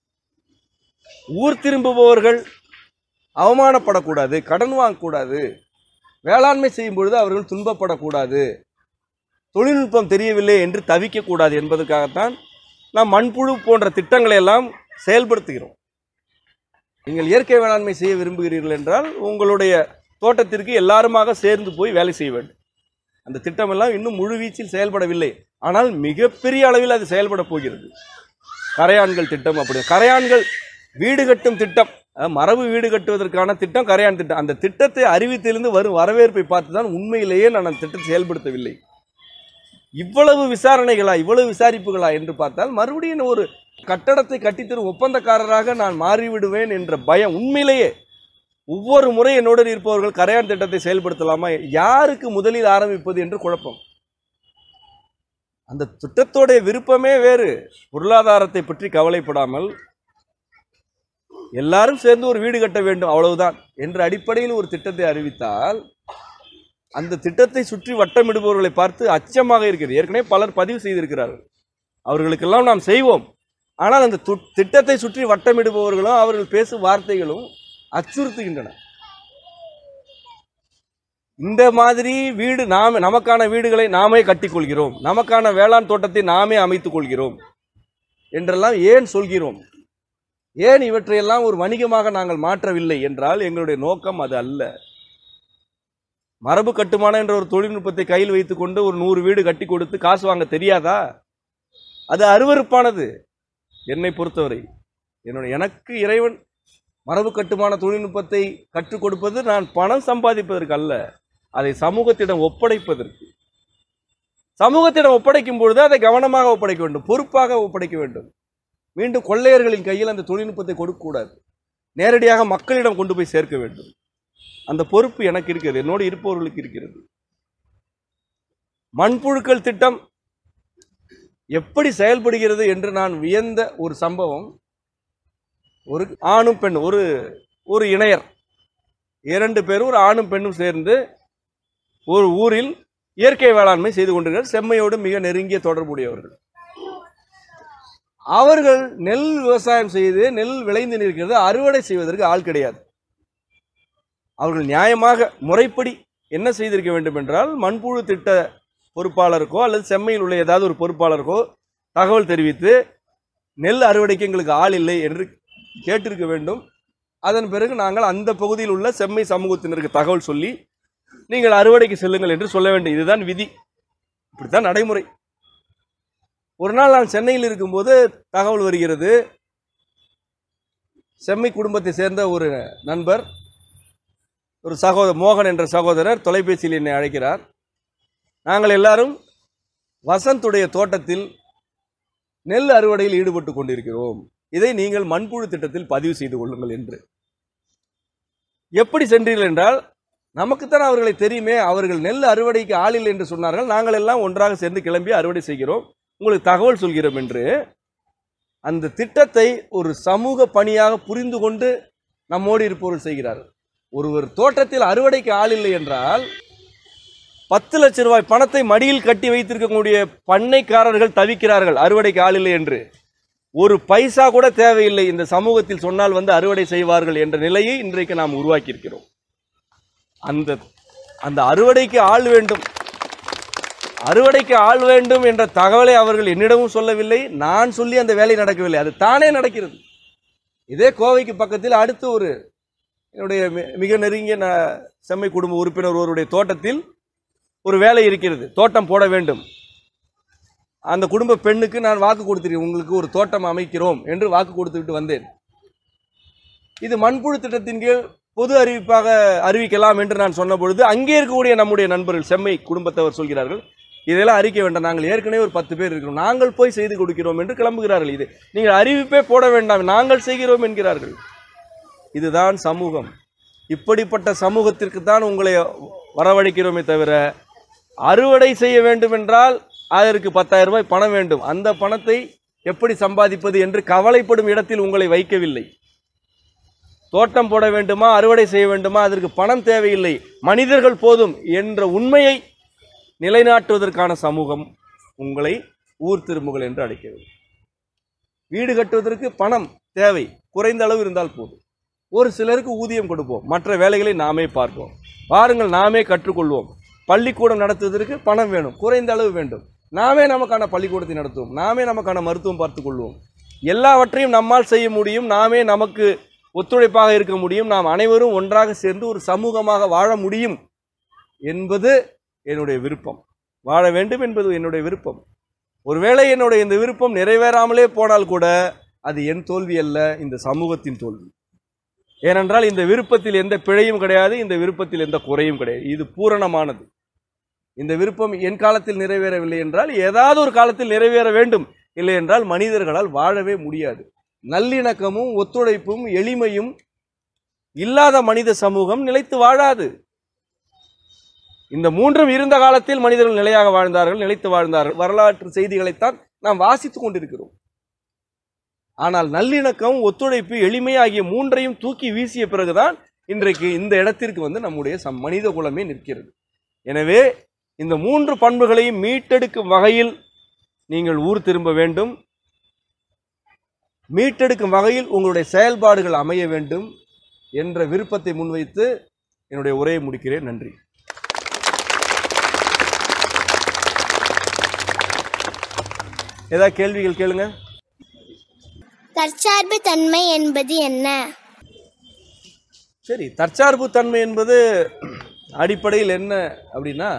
ஊர் திரும்புபவர்கள் அவமானப்படக்கூடாது கடன் வாங்கக்கூடாது வேளாண்மை செய்யும் பொழுது அவர்கள் துன்பப்படக்கூடாது தொழில்நுட்பம் தெரியவில்லை என்று தவிக்கக்கூடாது என்பதற்காகத்தான் நாம் மண்புழு போன்ற திட்டங்களை எல்லாம் செயல்படுத்துகிறோம் நீங்கள் இயற்கை வேளாண்மை செய்ய விரும்புகிறீர்கள் என்றால் உங்களுடைய தோட்டத்திற்கு எல்லாருமாக சேர்ந்து போய் வேலை செய்ய வேண்டும் அந்த திட்டமெல்லாம் இன்னும் முழுவீச்சில் செயல்படவில்லை ஆனால் மிகப்பெரிய அளவில் அது செயல்பட போகிறது கரையான்கள் திட்டம் அப்படி கரையான்கள் வீடு கட்டும் திட்டம் அதாவது மரபு வீடு கட்டுவதற்கான திட்டம் கரையான் திட்டம் அந்த திட்டத்தை அறிவித்திலிருந்து வரும் வரவேற்பை பார்த்து தான் உண்மையிலேயே நான் அந்த திட்டத்தை செயல்படுத்தவில்லை இவ்வளவு விசாரணைகளா இவ்வளவு விசாரிப்புகளா என்று பார்த்தால் மறுபடியும் ஒரு கட்டடத்தை கட்டித்தரும் ஒப்பந்தக்காரராக நான் மாறிவிடுவேன் என்ற பயம் உண்மையிலேயே ஒவ்வொரு முறை என்னுடன் இருப்பவர்கள் கரையான் திட்டத்தை செயல்படுத்தலாமா யாருக்கு முதலில் ஆரம்பிப்பது என்று குழப்பம் அந்த திட்டத்தோடைய விருப்பமே வேறு பொருளாதாரத்தை பற்றி கவலைப்படாமல் எல்லாரும் சேர்ந்து ஒரு வீடு கட்ட வேண்டும் அவ்வளவுதான் என்ற அடிப்படையில் ஒரு திட்டத்தை அறிவித்தால் அந்த திட்டத்தை சுற்றி வட்டமிடுபவர்களை பார்த்து அச்சமாக இருக்கிறது ஏற்கனவே பலர் பதிவு செய்திருக்கிறார்கள் அவர்களுக்கெல்லாம் நாம் செய்வோம் ஆனால் அந்த து- திட்டத்தை சுற்றி வட்டமிடுபவர்களும் அவர்கள் பேசும் வார்த்தைகளும் அச்சுறுத்துகின்றன இந்த மாதிரி வீடு நாம நமக்கான வீடுகளை நாமே கட்டிக்கொள்கிறோம் நமக்கான வேளாண் தோட்டத்தை நாமே அமைத்துக் கொள்கிறோம் என்றெல்லாம் ஏன் சொல்கிறோம் ஏன் இவற்றையெல்லாம் ஒரு வணிகமாக நாங்கள் மாற்றவில்லை என்றால் எங்களுடைய நோக்கம் அது அல்ல மரபு கட்டுமானம் என்ற ஒரு தொழில்நுட்பத்தை கையில் வைத்துக்கொண்டு ஒரு நூறு வீடு கட்டி கொடுத்து காசு வாங்க தெரியாதா அது அருவருப்பானது என்னை பொறுத்தவரை என்னுடைய எனக்கு இறைவன் மரபு கட்டுமான தொழில்நுட்பத்தை கற்றுக் கொடுப்பது நான் பணம் சம்பாதிப்பதற்கு அல்ல அதை சமூகத்திடம் ஒப்படைப்பதற்கு சமூகத்திடம் ஒப்படைக்கும் பொழுது அதை கவனமாக ஒப்படைக்க வேண்டும் பொறுப்பாக ஒப்படைக்க வேண்டும் மீண்டும் கொள்ளையர்களின் கையில் அந்த தொழில்நுட்பத்தை கொடுக்கக்கூடாது நேரடியாக மக்களிடம் கொண்டு போய் சேர்க்க வேண்டும் அந்த பொறுப்பு எனக்கு இருக்கிறது என்னோடு இருப்பவர்களுக்கு இருக்கிறது மண்புழுக்கள் திட்டம் எப்படி செயல்படுகிறது என்று நான் வியந்த ஒரு சம்பவம் ஒரு ஆணும் பெண் ஒரு ஒரு இணையர் இரண்டு பேரும் ஒரு ஆணும் பெண்ணும் சேர்ந்து ஒரு ஊரில் இயற்கை வேளாண்மை செய்து கொண்டிருக்கிறார் செம்மையோடு மிக நெருங்கிய தொடர்புடையவர்கள் அவர்கள் நெல் விவசாயம் செய்து நெல் விளைந்து நிற்கிறது அறுவடை செய்வதற்கு ஆள் கிடையாது அவர்கள் நியாயமாக முறைப்படி என்ன செய்திருக்க வேண்டும் என்றால் மண்புழு திட்ட பொறுப்பாளருக்கோ அல்லது செம்மையில் உள்ள ஏதாவது ஒரு பொறுப்பாளருக்கோ தகவல் தெரிவித்து நெல் அறுவடைக்கு எங்களுக்கு ஆள் இல்லை என்று கேட்டிருக்க வேண்டும் அதன் பிறகு நாங்கள் அந்த பகுதியில் உள்ள செம்மை சமூகத்தினருக்கு தகவல் சொல்லி நீங்கள் அறுவடைக்கு செல்லுங்கள் என்று சொல்ல வேண்டும் இதுதான் விதி இப்படித்தான் நடைமுறை ஒரு நாள் நான் சென்னையில் இருக்கும்போது தகவல் வருகிறது செம்மை குடும்பத்தை சேர்ந்த ஒரு நண்பர் ஒரு சகோதரர் மோகன் என்ற சகோதரர் தொலைபேசியில் என்னை அழைக்கிறார் நாங்கள் எல்லாரும் வசந்துடைய தோட்டத்தில் நெல் அறுவடையில் ஈடுபட்டு கொண்டிருக்கிறோம் இதை நீங்கள் மண்புழு திட்டத்தில் பதிவு செய்து கொள்ளுங்கள் என்று எப்படி சென்றீர்கள் என்றால் நமக்குத்தான் அவர்களை தெரியுமே அவர்கள் நெல் அறுவடைக்கு ஆளில்லை என்று சொன்னார்கள் நாங்கள் எல்லாம் ஒன்றாக சேர்ந்து கிளம்பி அறுவடை செய்கிறோம் உங்களுக்கு தகவல் சொல்கிறோம் என்று அந்த திட்டத்தை ஒரு சமூக பணியாக புரிந்து கொண்டு நம்மோடு இருப்பவர்கள் செய்கிறார்கள் ஒருவர் தோட்டத்தில் அறுவடைக்கு ஆள் இல்லை என்றால் பத்து லட்சம் ரூபாய் பணத்தை மடியில் கட்டி வைத்திருக்கக்கூடிய பண்ணைக்காரர்கள் தவிக்கிறார்கள் அறுவடைக்கு ஆள் இல்லை என்று ஒரு பைசா கூட தேவையில்லை இந்த சமூகத்தில் சொன்னால் வந்து அறுவடை செய்வார்கள் என்ற நிலையை இன்றைக்கு நாம் உருவாக்கி இருக்கிறோம் அந்த அந்த அறுவடைக்கு ஆள் வேண்டும் அறுவடைக்கு ஆள் வேண்டும் என்ற தகவலை அவர்கள் என்னிடமும் சொல்லவில்லை நான் சொல்லி அந்த வேலை நடக்கவில்லை அது தானே நடக்கிறது இதே கோவைக்கு பக்கத்தில் அடுத்து ஒரு என்னுடைய மி- மிக நெருங்கிய ந- செம்மை குடும்ப உறுப்பினர் ஒருவருடைய தோட்டத்தில் ஒரு வேலை இருக்கிறது தோட்டம் போட வேண்டும் அந்த குடும்ப பெண்ணுக்கு நான் வாக்கு கொடுத்திருக்கேன் உங்களுக்கு ஒரு தோட்டம் அமைக்கிறோம் என்று வாக்கு கொடுத்துவிட்டு வந்தேன் இது மண்புழு திட்டத்தின் கீழ் பொது அறிவிப்பாக அறிவிக்கலாம் என்று நான் சொன்ன பொழுது அங்கே இருக்கக்கூடிய நம்முடைய நண்பர்கள் செம்மை குடும்பத்தவர் சொல்கிறார்கள் இதெல்லாம் அறிக்க வேண்டாம் நாங்கள் ஏற்கனவே ஒரு பத்து பேர் இருக்கிறோம் நாங்கள் போய் செய்து கொடுக்கிறோம் என்று கிளம்புகிறார்கள் இது நீங்கள் அறிவிப்பே போட வேண்டாம் நாங்கள் செய்கிறோம் என்கிறார்கள் இதுதான் சமூகம் இப்படிப்பட்ட சமூகத்திற்கு தான் உங்களை வரவழைக்கிறோமே தவிர அறுவடை செய்ய வேண்டும் என்றால் அதற்கு பத்தாயிரம் ரூபாய் பணம் வேண்டும் அந்த பணத்தை எப்படி சம்பாதிப்பது என்று கவலைப்படும் இடத்தில் உங்களை வைக்கவில்லை தோட்டம் போட வேண்டுமா அறுவடை செய்ய வேண்டுமா அதற்கு பணம் தேவையில்லை மனிதர்கள் போதும் என்ற உண்மையை நிலைநாட்டுவதற்கான சமூகம் உங்களை ஊர் திரும்புகள் என்று அழைக்கிறது வீடு கட்டுவதற்கு பணம் தேவை குறைந்த அளவு இருந்தால் போதும் ஒரு சிலருக்கு ஊதியம் கொடுப்போம் மற்ற வேலைகளை நாமே பார்ப்போம் பாருங்கள் நாமே கற்றுக்கொள்வோம் பள்ளிக்கூடம் நடத்துவதற்கு பணம் வேணும் குறைந்த அளவு வேண்டும் நாமே நமக்கான பள்ளிக்கூடத்தை நடத்துவோம் நாமே நமக்கான மருத்துவம் பார்த்துக் கொள்வோம் எல்லாவற்றையும் நம்மால் செய்ய முடியும் நாமே நமக்கு ஒத்துழைப்பாக இருக்க முடியும் நாம் அனைவரும் ஒன்றாக சேர்ந்து ஒரு சமூகமாக வாழ முடியும் என்பது என்னுடைய விருப்பம் வாழ வேண்டும் என்பது என்னுடைய விருப்பம் ஒருவேளை என்னுடைய இந்த விருப்பம் நிறைவேறாமலே போனால் கூட அது என் தோல்வி அல்ல இந்த சமூகத்தின் தோல்வி ஏனென்றால் இந்த விருப்பத்தில் எந்த பிழையும் கிடையாது இந்த விருப்பத்தில் எந்த குறையும் கிடையாது இது பூரணமானது இந்த விருப்பம் என் காலத்தில் நிறைவேறவில்லை என்றால் ஏதாவது ஒரு காலத்தில் நிறைவேற வேண்டும் இல்லை என்றால் மனிதர்களால் வாழவே முடியாது நல்லிணக்கமும் ஒத்துழைப்பும் எளிமையும் இல்லாத மனித சமூகம் நிலைத்து வாழாது இந்த மூன்றும் இருந்த காலத்தில் மனிதர்கள் நிலையாக வாழ்ந்தார்கள் நிலைத்து வாழ்ந்தார்கள் வரலாற்று செய்திகளைத்தான் நாம் வாசித்துக் கொண்டிருக்கிறோம் ஆனால் நல்லிணக்கம் ஒத்துழைப்பு எளிமை ஆகிய மூன்றையும் தூக்கி வீசிய பிறகுதான் இன்றைக்கு இந்த இடத்திற்கு வந்து நம்முடைய சம் மனித குலமே நிற்கிறது எனவே இந்த மூன்று பண்புகளையும் மீட்டெடுக்கும் வகையில் நீங்கள் ஊர் திரும்ப வேண்டும் மீட்டெடுக்கும் வகையில் உங்களுடைய செயல்பாடுகள் அமைய வேண்டும் என்ற விருப்பத்தை முன்வைத்து என்னுடைய உரையை முடிக்கிறேன் நன்றி ஏதாவது கேள்விகள் கேளுங்க தற்சார்பு தன்மை என்பது என்ன சரி தற்சார்பு தன்மை என்பது அடிப்படையில் என்ன அப்படின்னா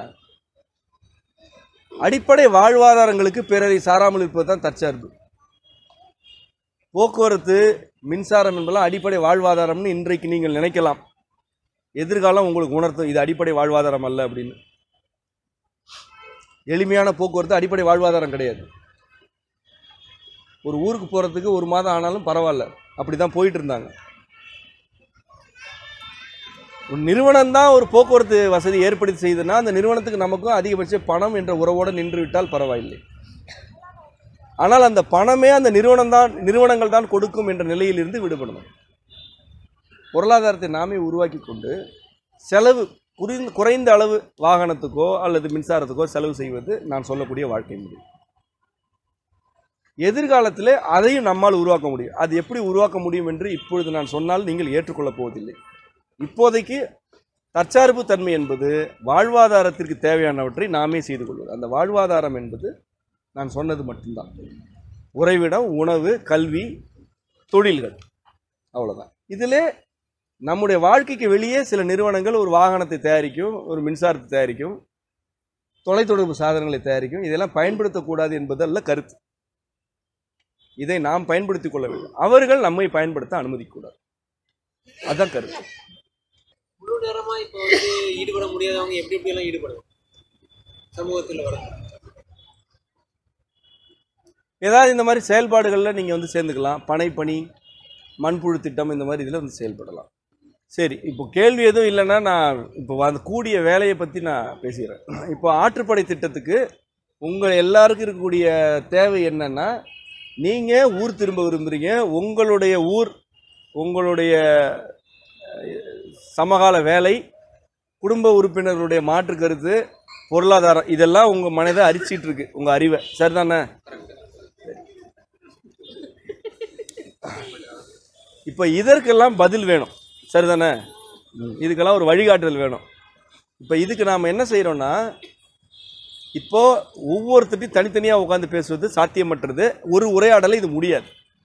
அடிப்படை வாழ்வாதாரங்களுக்கு பிறரை சாராமல் இருப்பது தான் தற்சார்பு போக்குவரத்து மின்சாரம் என்பதெல்லாம் அடிப்படை வாழ்வாதாரம்னு இன்றைக்கு நீங்கள் நினைக்கலாம் எதிர்காலம் உங்களுக்கு உணர்த்தும் இது அடிப்படை வாழ்வாதாரம் அல்ல அப்படின்னு எளிமையான போக்குவரத்து அடிப்படை வாழ்வாதாரம் கிடையாது ஒரு ஊருக்கு போகிறதுக்கு ஒரு மாதம் ஆனாலும் பரவாயில்ல அப்படி தான் போயிட்டு இருந்தாங்க ஒரு நிறுவனம் தான் ஒரு போக்குவரத்து வசதி ஏற்படுத்தி செய்யுதுன்னா அந்த நிறுவனத்துக்கு நமக்கும் அதிகபட்ச பணம் என்ற உறவோடு நின்று விட்டால் பரவாயில்லை ஆனால் அந்த பணமே அந்த நிறுவனம் தான் நிறுவனங்கள் தான் கொடுக்கும் என்ற நிலையிலிருந்து விடுபடணும் பொருளாதாரத்தை நாமே உருவாக்கி கொண்டு செலவு குறைந்த குறைந்த அளவு வாகனத்துக்கோ அல்லது மின்சாரத்துக்கோ செலவு செய்வது நான் சொல்லக்கூடிய வாழ்க்கை முறை எதிர்காலத்தில் அதையும் நம்மால் உருவாக்க முடியும் அது எப்படி உருவாக்க முடியும் என்று இப்பொழுது நான் சொன்னால் நீங்கள் ஏற்றுக்கொள்ளப் போவதில்லை இப்போதைக்கு தற்சார்பு தன்மை என்பது வாழ்வாதாரத்திற்கு தேவையானவற்றை நாமே செய்து கொள்வது அந்த வாழ்வாதாரம் என்பது நான் சொன்னது மட்டும்தான் உறைவிடம் உணவு கல்வி தொழில்கள் அவ்வளோதான் இதிலே நம்முடைய வாழ்க்கைக்கு வெளியே சில நிறுவனங்கள் ஒரு வாகனத்தை தயாரிக்கும் ஒரு மின்சாரத்தை தயாரிக்கும் தொலைத்தொடர்பு சாதனங்களை தயாரிக்கும் இதெல்லாம் பயன்படுத்தக்கூடாது என்பதல்ல கருத்து இதை நாம் பயன்படுத்திக் கொள்ள வேண்டும் அவர்கள் நம்மை பயன்படுத்த அனுமதிக்கூடாது அதான் கருத்து முழு நேரமா இப்போ வந்து ஈடுபட முடியாதவங்க எப்படி எப்படி எல்லாம் ஈடுபடுவாங்க சமூகத்தில் வர ஏதாவது இந்த மாதிரி செயல்பாடுகளில் நீங்கள் வந்து சேர்ந்துக்கலாம் பனைப்பணி மண்புழு திட்டம் இந்த மாதிரி இதில் வந்து செயல்படலாம் சரி இப்போ கேள்வி எதுவும் இல்லைன்னா நான் இப்போ அந்த கூடிய வேலையை பற்றி நான் பேசுகிறேன் இப்போ ஆற்றுப்படை திட்டத்துக்கு உங்கள் எல்லாருக்கும் இருக்கக்கூடிய தேவை என்னன்னா நீங்கள் ஊர் திரும்ப விரும்புகிறீங்க உங்களுடைய ஊர் உங்களுடைய அஹ், சமகால வேலை குடும்ப உறுப்பினர்களுடைய மாற்று கருத்து பொருளாதாரம் இதெல்லாம் உங்கள் மனதை அரிச்சிட்டு இருக்கு உங்கள் அறிவை சரிதானே இப்போ இதற்கெல்லாம் பதில் வேணும் சரிதானே இதுக்கெல்லாம் ஒரு வழிகாட்டுதல் வேணும் இப்போ இதுக்கு நாம் என்ன செய்கிறோன்னா இப்போ ஒவ்வொருத்தட்டையும் தனித்தனியாக உட்காந்து பேசுவது சாத்தியமற்றது ஒரு உரையாடலை இது முடியாது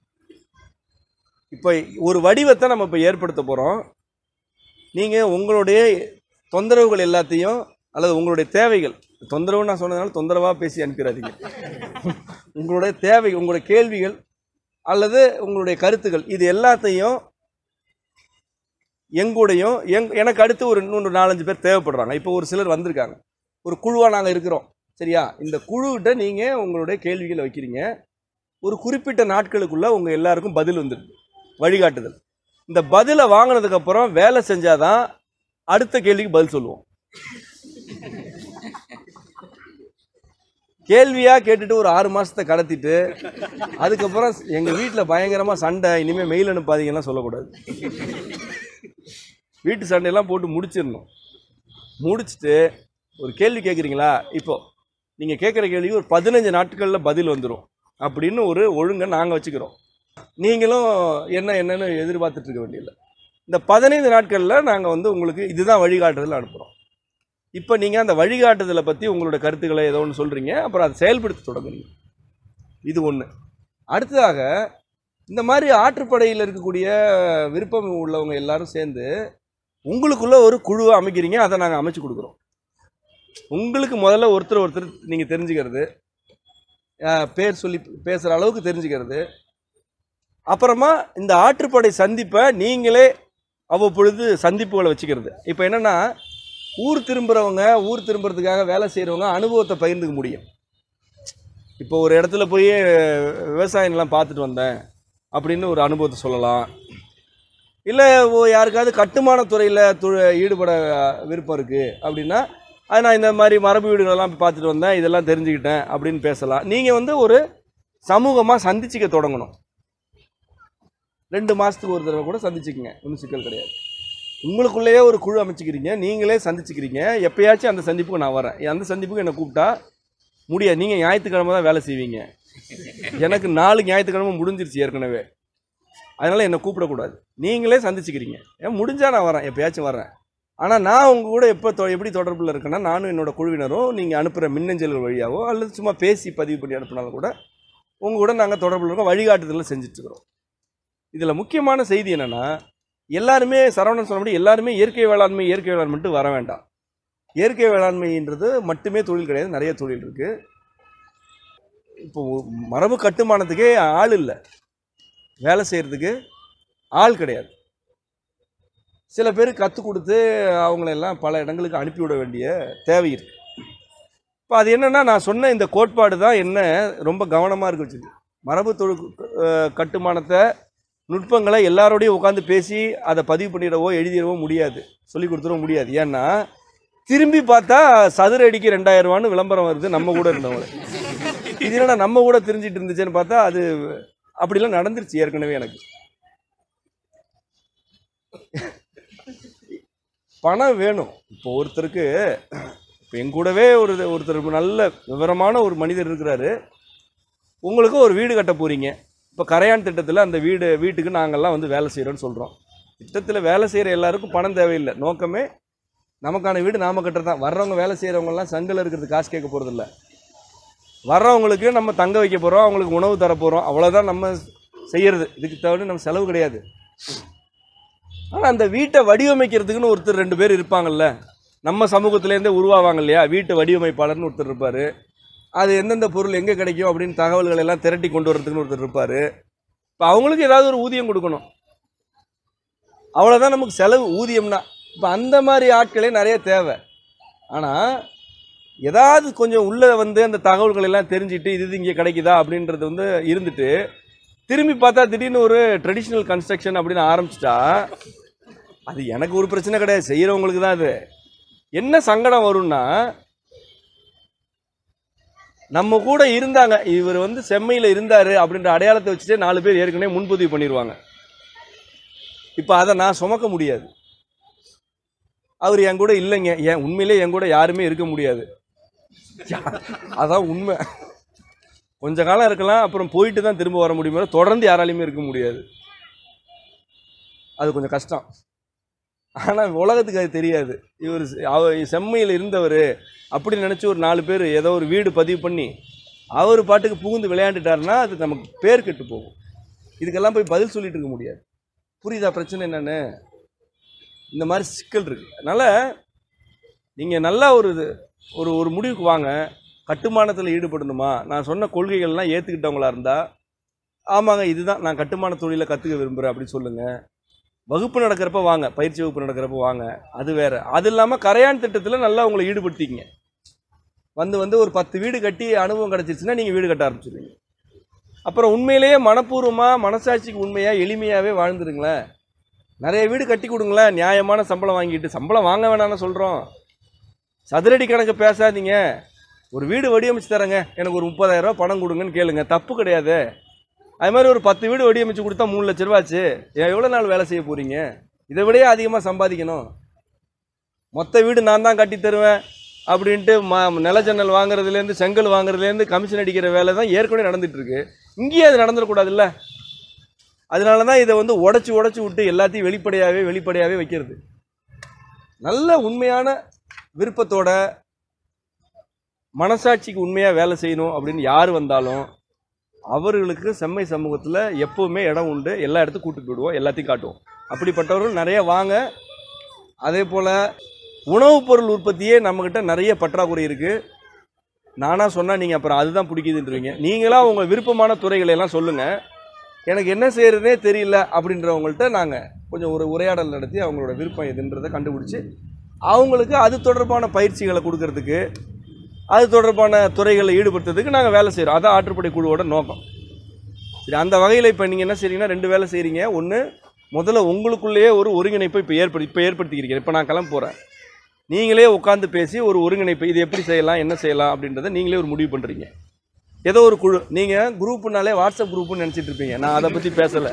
இப்போ ஒரு வடிவத்தை நம்ம இப்போ ஏற்படுத்த போகிறோம் நீங்கள் உங்களுடைய தொந்தரவுகள் எல்லாத்தையும் அல்லது உங்களுடைய தேவைகள் தொந்தரவு நான் சொன்னதுனால தொந்தரவாக பேசி அனுப்பிடாதீங்க உங்களுடைய தேவை உங்களுடைய கேள்விகள் அல்லது உங்களுடைய கருத்துக்கள் இது எல்லாத்தையும் எங்கூடையும் எங் எனக்கு அடுத்து ஒரு இன்னொன்று நாலஞ்சு பேர் தேவைப்படுறாங்க இப்போ ஒரு சிலர் வந்திருக்காங்க ஒரு குழுவாக நாங்கள் இருக்கிறோம் சரியா இந்த குழுக்கிட்ட நீங்கள் உங்களுடைய கேள்விகளை வைக்கிறீங்க ஒரு குறிப்பிட்ட நாட்களுக்குள்ள உங்கள் எல்லாருக்கும் பதில் வந்துடுது வழிகாட்டுதல் இந்த பதிலை வாங்கினதுக்கப்புறம் வேலை செஞ்சாதான் அடுத்த கேள்விக்கு பதில் சொல்லுவோம் கேள்வியாக கேட்டுட்டு ஒரு ஆறு மாதத்தை கடத்திட்டு அதுக்கப்புறம் எங்கள் வீட்டில் பயங்கரமாக சண்டை இனிமேல் மெயில் அனுப்பாதீங்கலாம் சொல்லக்கூடாது வீட்டு சண்டையெல்லாம் போட்டு முடிச்சிடணும் முடிச்சுட்டு ஒரு கேள்வி கேட்குறீங்களா இப்போ நீங்கள் கேட்குற கேள்விக்கு ஒரு பதினஞ்சு நாட்களில் பதில் வந்துடும் அப்படின்னு ஒரு ஒழுங்கை நாங்கள் வச்சுக்கிறோம் நீங்களும் என்ன என்னன்னு எதிர்பார்த்துட்டு இருக்க வேண்டியதில்லை இந்த பதினைந்து நாட்களில் நாங்கள் வந்து உங்களுக்கு இதுதான் வழிகாட்டுதல் அனுப்புகிறோம் இப்போ நீங்கள் அந்த வழிகாட்டுதலை பற்றி உங்களோட கருத்துக்களை ஏதோ ஒன்று சொல்கிறீங்க அப்புறம் அதை செயல்படுத்த தொடங்குறீங்க இது ஒன்று அடுத்ததாக இந்த மாதிரி ஆற்றுப்படையில் இருக்கக்கூடிய விருப்பம் உள்ளவங்க எல்லாரும் சேர்ந்து உங்களுக்குள்ள ஒரு குழுவை அமைக்கிறீங்க அதை நாங்கள் அமைச்சு கொடுக்குறோம் உங்களுக்கு முதல்ல ஒருத்தர் ஒருத்தர் நீங்கள் தெரிஞ்சுக்கிறது அஹ், பேர் சொல்லி பேசுகிற அளவுக்கு தெரிஞ்சுக்கிறது அப்புறமா இந்த ஆற்றுப்படை சந்திப்பை நீங்களே அவ்வப்பொழுது சந்திப்புகளை வச்சுக்கிறது இப்போ என்னென்னா ஊர் திரும்புகிறவங்க ஊர் திரும்புறதுக்காக வேலை செய்கிறவங்க அனுபவத்தை பகிர்ந்துக்க முடியும் இப்போ ஒரு இடத்துல போய் விவசாயம் எல்லாம் பார்த்துட்டு வந்தேன் அப்படின்னு ஒரு அனுபவத்தை சொல்லலாம் இல்லை யாருக்காவது கட்டுமான துறையில் து ஈடுபட விருப்பம் இருக்குது அப்படின்னா அது நான் இந்த மாதிரி மரபு வீடுகளெல்லாம் போய் பார்த்துட்டு வந்தேன் இதெல்லாம் தெரிஞ்சுக்கிட்டேன் அப்படின்னு பேசலாம் நீங்கள் வந்து ஒரு சமூகமாக சந்திச்சிக்க தொடங்கணும் ரெண்டு மாதத்துக்கு ஒரு தடவை கூட சந்திச்சுக்கங்க ஒன்றும் சிக்கல் கிடையாது உங்களுக்குள்ளேயே ஒரு குழு அமைச்சிக்கிறீங்க நீங்களே சந்திச்சுக்கிறீங்க எப்பயாச்சும் அந்த சந்திப்புக்கு நான் வரேன் அந்த சந்திப்புக்கு என்னை கூப்பிட்டா முடியாது நீங்கள் ஞாயிற்றுக்கிழமை தான் வேலை செய்வீங்க எனக்கு நாலு ஞாயிற்றுக்கிழமை முடிஞ்சிருச்சு ஏற்கனவே அதனால் என்னை கூப்பிடக்கூடாது நீங்களே சந்திச்சுக்கிறீங்க ஏன் முடிஞ்சால் நான் வரேன் எப்பயாச்சும் வரேன் ஆனால் நான் உங்கள் கூட எப்போ தொ எப்படி தொடர்பில் இருக்கேன்னா நானும் என்னோட குழுவினரும் நீங்கள் அனுப்புகிற மின்னஞ்சல்கள் வழியாவோ அல்லது சும்மா பேசி பதிவு பண்ணி அனுப்பினாலும் கூட உங்கள் கூட நாங்கள் தொடர்பில் இருக்கோம் வழிகாட்டுதலில் செஞ்சுட்ருக்குறோம் இதில் முக்கியமான செய்தி என்னென்னா எல்லாருமே சரவணன் சொன்னபடி எல்லாருமே இயற்கை வேளாண்மை இயற்கை வேளாண்மை மட்டும் வர வேண்டாம் இயற்கை வேளாண்மைன்றது மட்டுமே தொழில் கிடையாது நிறைய தொழில் இருக்குது இப்போ மரபு கட்டுமானத்துக்கே ஆள் இல்லை வேலை செய்கிறதுக்கு ஆள் கிடையாது சில பேர் கற்றுக் கொடுத்து அவங்களெல்லாம் பல இடங்களுக்கு அனுப்பிவிட வேண்டிய தேவை இருக்கு இப்போ அது என்னென்னா நான் சொன்ன இந்த கோட்பாடு தான் என்ன ரொம்ப கவனமாக இருக்க வச்சுது மரபு தொழில் அஹ், கட்டுமானத்தை நுட்பங்களை எல்லாரோடையும் உட்காந்து பேசி அதை பதிவு பண்ணிடவோ எழுதிடவோ முடியாது சொல்லி கொடுத்துடவோ முடியாது ஏன்னா திரும்பி பார்த்தா சதுர அடிக்கு ரெண்டாயிரம் ரூபான்னு விளம்பரம் வருது நம்ம கூட இருந்தவங்க இது என்னடா நம்ம கூட தெரிஞ்சிட்டு இருந்துச்சுன்னு பார்த்தா அது அப்படிலாம் நடந்துருச்சு ஏற்கனவே எனக்கு பணம் வேணும் இப்போ ஒருத்தருக்கு இப்போ என் கூடவே ஒரு ஒருத்தர் நல்ல விவரமான ஒரு மனிதர் இருக்கிறாரு உங்களுக்கு ஒரு வீடு கட்ட போகிறீங்க இப்போ கரையான் திட்டத்தில் அந்த வீடு வீட்டுக்கு நாங்கள்லாம் வந்து வேலை செய்கிறோன்னு சொல்கிறோம் திட்டத்தில் வேலை செய்கிற எல்லாருக்கும் பணம் தேவையில்லை நோக்கமே நமக்கான வீடு நாம கட்டுறது தான் வர்றவங்க வேலை செய்கிறவங்கலாம் சங்கில் இருக்கிறது காசு கேட்க போகிறதில்ல வர்றவங்களுக்கு நம்ம தங்க வைக்க போகிறோம் அவங்களுக்கு உணவு தர போகிறோம் அவ்வளோதான் நம்ம செய்கிறது இதுக்கு தவிர நம்ம செலவு கிடையாது ஆனால் அந்த வீட்டை வடிவமைக்கிறதுக்குன்னு ஒருத்தர் ரெண்டு பேர் இருப்பாங்கல்ல நம்ம சமூகத்திலேருந்தே உருவாவாங்க இல்லையா வீட்டு வடிவமைப்பாளர்னு ஒருத்தர் இருப்பார் அது எந்தெந்த பொருள் எங்கே கிடைக்கும் அப்படின்னு தகவல்கள் எல்லாம் திரட்டி கொண்டு வரதுக்குன்னு ஒருத்தர் இருப்பார் இப்போ அவங்களுக்கு ஏதாவது ஒரு ஊதியம் கொடுக்கணும் அவ்வளோதான் நமக்கு செலவு ஊதியம்னா இப்போ அந்த மாதிரி ஆட்களே நிறைய தேவை ஆனால் ஏதாவது கொஞ்சம் உள்ளே வந்து அந்த தகவல்கள் எல்லாம் தெரிஞ்சுட்டு இது இது இங்கே கிடைக்குதா அப்படின்றது வந்து இருந்துட்டு திரும்பி பார்த்தா திடீர்னு ஒரு ட்ரெடிஷ்னல் கன்ஸ்ட்ரக்ஷன் அப்படின்னு ஆரம்பிச்சிட்டா அது எனக்கு ஒரு பிரச்சனை கிடையாது செய்கிறவங்களுக்கு தான் அது என்ன சங்கடம் வரும்னா நம்ம கூட இருந்தாங்க இவர் வந்து செம்மையில் இருந்தார் அப்படின்ற அடையாளத்தை வச்சுட்டு நாலு பேர் ஏற்கனவே முன்பதிவு பண்ணிடுவாங்க இப்போ அதை நான் சுமக்க முடியாது அவர் என் கூட இல்லைங்க ஏன் உண்மையிலே என் கூட யாருமே இருக்க முடியாது அதான் உண்மை கொஞ்ச காலம் இருக்கலாம் அப்புறம் போயிட்டு தான் திரும்ப வர முடியுமே தவிர தொடர்ந்து யாராலையுமே இருக்க முடியாது அது கொஞ்சம் கஷ்டம் ஆனால் உலகத்துக்கு அது தெரியாது இவர் அவர் செம்மையில் இருந்தவர் அப்படி நினச்சி ஒரு நாலு பேர் ஏதோ ஒரு வீடு பதிவு பண்ணி அவர் பாட்டுக்கு புகுந்து விளையாண்டுட்டாருன்னா அது நமக்கு பேர் கெட்டு போகும் இதுக்கெல்லாம் போய் பதில் சொல்லிட்டு இருக்க முடியாது புரியுதா பிரச்சனை என்னன்னு இந்த மாதிரி சிக்கல் இருக்குது அதனால் நீங்கள் நல்லா ஒரு இது ஒரு ஒரு முடிவுக்கு வாங்க கட்டுமானத்தில் ஈடுபடணுமா நான் சொன்ன கொள்கைகள்லாம் ஏற்றுக்கிட்டவங்களா இருந்தால் ஆமாங்க இதுதான் நான் கட்டுமான தொழிலை கற்றுக்க விரும்புகிறேன் அப்படின்னு சொல்லுங்கள் வகுப்பு நடக்கிறப்ப வாங்க பயிற்சி வகுப்பு நடக்கிறப்ப வாங்க அது வேற அது இல்லாமல் கரையான் திட்டத்தில் நல்லா உங்களை ஈடுபடுத்திக்கங்க வந்து வந்து ஒரு பத்து வீடு கட்டி அனுபவம் கிடச்சிருச்சுன்னா நீங்கள் வீடு கட்ட ஆரம்பிச்சிடுவீங்க அப்புறம் உண்மையிலேயே மனப்பூர்வமாக மனசாட்சிக்கு உண்மையாக எளிமையாகவே வாழ்ந்துருங்களேன் நிறைய வீடு கட்டி கொடுங்களேன் நியாயமான சம்பளம் வாங்கிட்டு சம்பளம் வாங்க வேணாம்னு சொல்கிறோம் சதுரடி கணக்கு பேசாதீங்க ஒரு வீடு வடிவமைச்சு தரேங்க எனக்கு ஒரு முப்பதாயிரம் ரூபாய் பணம் கொடுங்கன்னு கேளுங்க தப்பு கிடையாது அது மாதிரி ஒரு பத்து வீடு வடிவமைச்சு கொடுத்தா மூணு லட்ச ரூபாச்சு ஏன் எவ்வளோ நாள் வேலை செய்ய போகிறீங்க இதை விடையே அதிகமாக சம்பாதிக்கணும் மொத்த வீடு நான் தான் கட்டி தருவேன் அப்படின்ட்டு ம நில ஜன்னல் வாங்குறதுலேருந்து செங்கல் வாங்குறதுலேருந்து கமிஷன் அடிக்கிற வேலை தான் ஏற்கனவே நடந்துட்டு இருக்கு இங்கேயே அது நடந்துடக்கூடாதுல்ல அதனால தான் இதை வந்து உடச்சி உடச்சி விட்டு எல்லாத்தையும் வெளிப்படையாகவே வெளிப்படையாகவே வைக்கிறது நல்ல உண்மையான விருப்பத்தோட மனசாட்சிக்கு உண்மையாக வேலை செய்யணும் அப்படின்னு யார் வந்தாலும் அவர்களுக்கு செம்மை சமூகத்தில் எப்போவுமே இடம் உண்டு எல்லா இடத்துக்கும் கூட்டு போயிடுவோம் எல்லாத்தையும் காட்டுவோம் அப்படிப்பட்டவர்கள் நிறைய வாங்க அதே போல் உணவுப் பொருள் உற்பத்தியே நம்மக்கிட்ட நிறைய பற்றாக்குறை இருக்குது நானாக சொன்னால் நீங்கள் அப்புறம் அதுதான் பிடிக்குதுன்றீங்க நீங்களாக உங்கள் விருப்பமான துறைகளை எல்லாம் சொல்லுங்கள் எனக்கு என்ன செய்யறதுனே தெரியல அப்படின்றவங்கள்ட்ட நாங்கள் கொஞ்சம் ஒரு உரையாடல் நடத்தி அவங்களோட விருப்பம் எதுன்றதை கண்டுபிடிச்சி அவங்களுக்கு அது தொடர்பான பயிற்சிகளை கொடுக்கறதுக்கு அது தொடர்பான துறைகளில் ஈடுபடுத்துறதுக்கு நாங்கள் வேலை செய்கிறோம் அதான் ஆற்றுப்படை குழுவோட நோக்கம் சரி அந்த வகையில் இப்போ நீங்கள் என்ன செய்றீங்கன்னா ரெண்டு வேலை செய்கிறீங்க ஒன்று முதல்ல உங்களுக்குள்ளேயே ஒரு ஒருங்கிணைப்பை இப்போ ஏற்படுத்தி இப்போ ஏற்படுத்திக்கிறீங்க இப்போ நான் கிளம்ப போகிறேன் நீங்களே உட்காந்து பேசி ஒரு ஒருங்கிணைப்பு இது எப்படி செய்யலாம் என்ன செய்யலாம் அப்படின்றத நீங்களே ஒரு முடிவு பண்ணுறீங்க ஏதோ ஒரு குழு நீங்கள் குரூப்புனாலே வாட்ஸ்அப் குரூப்னு நினச்சிட்டு இருப்பீங்க நான் அதை பற்றி பேசலை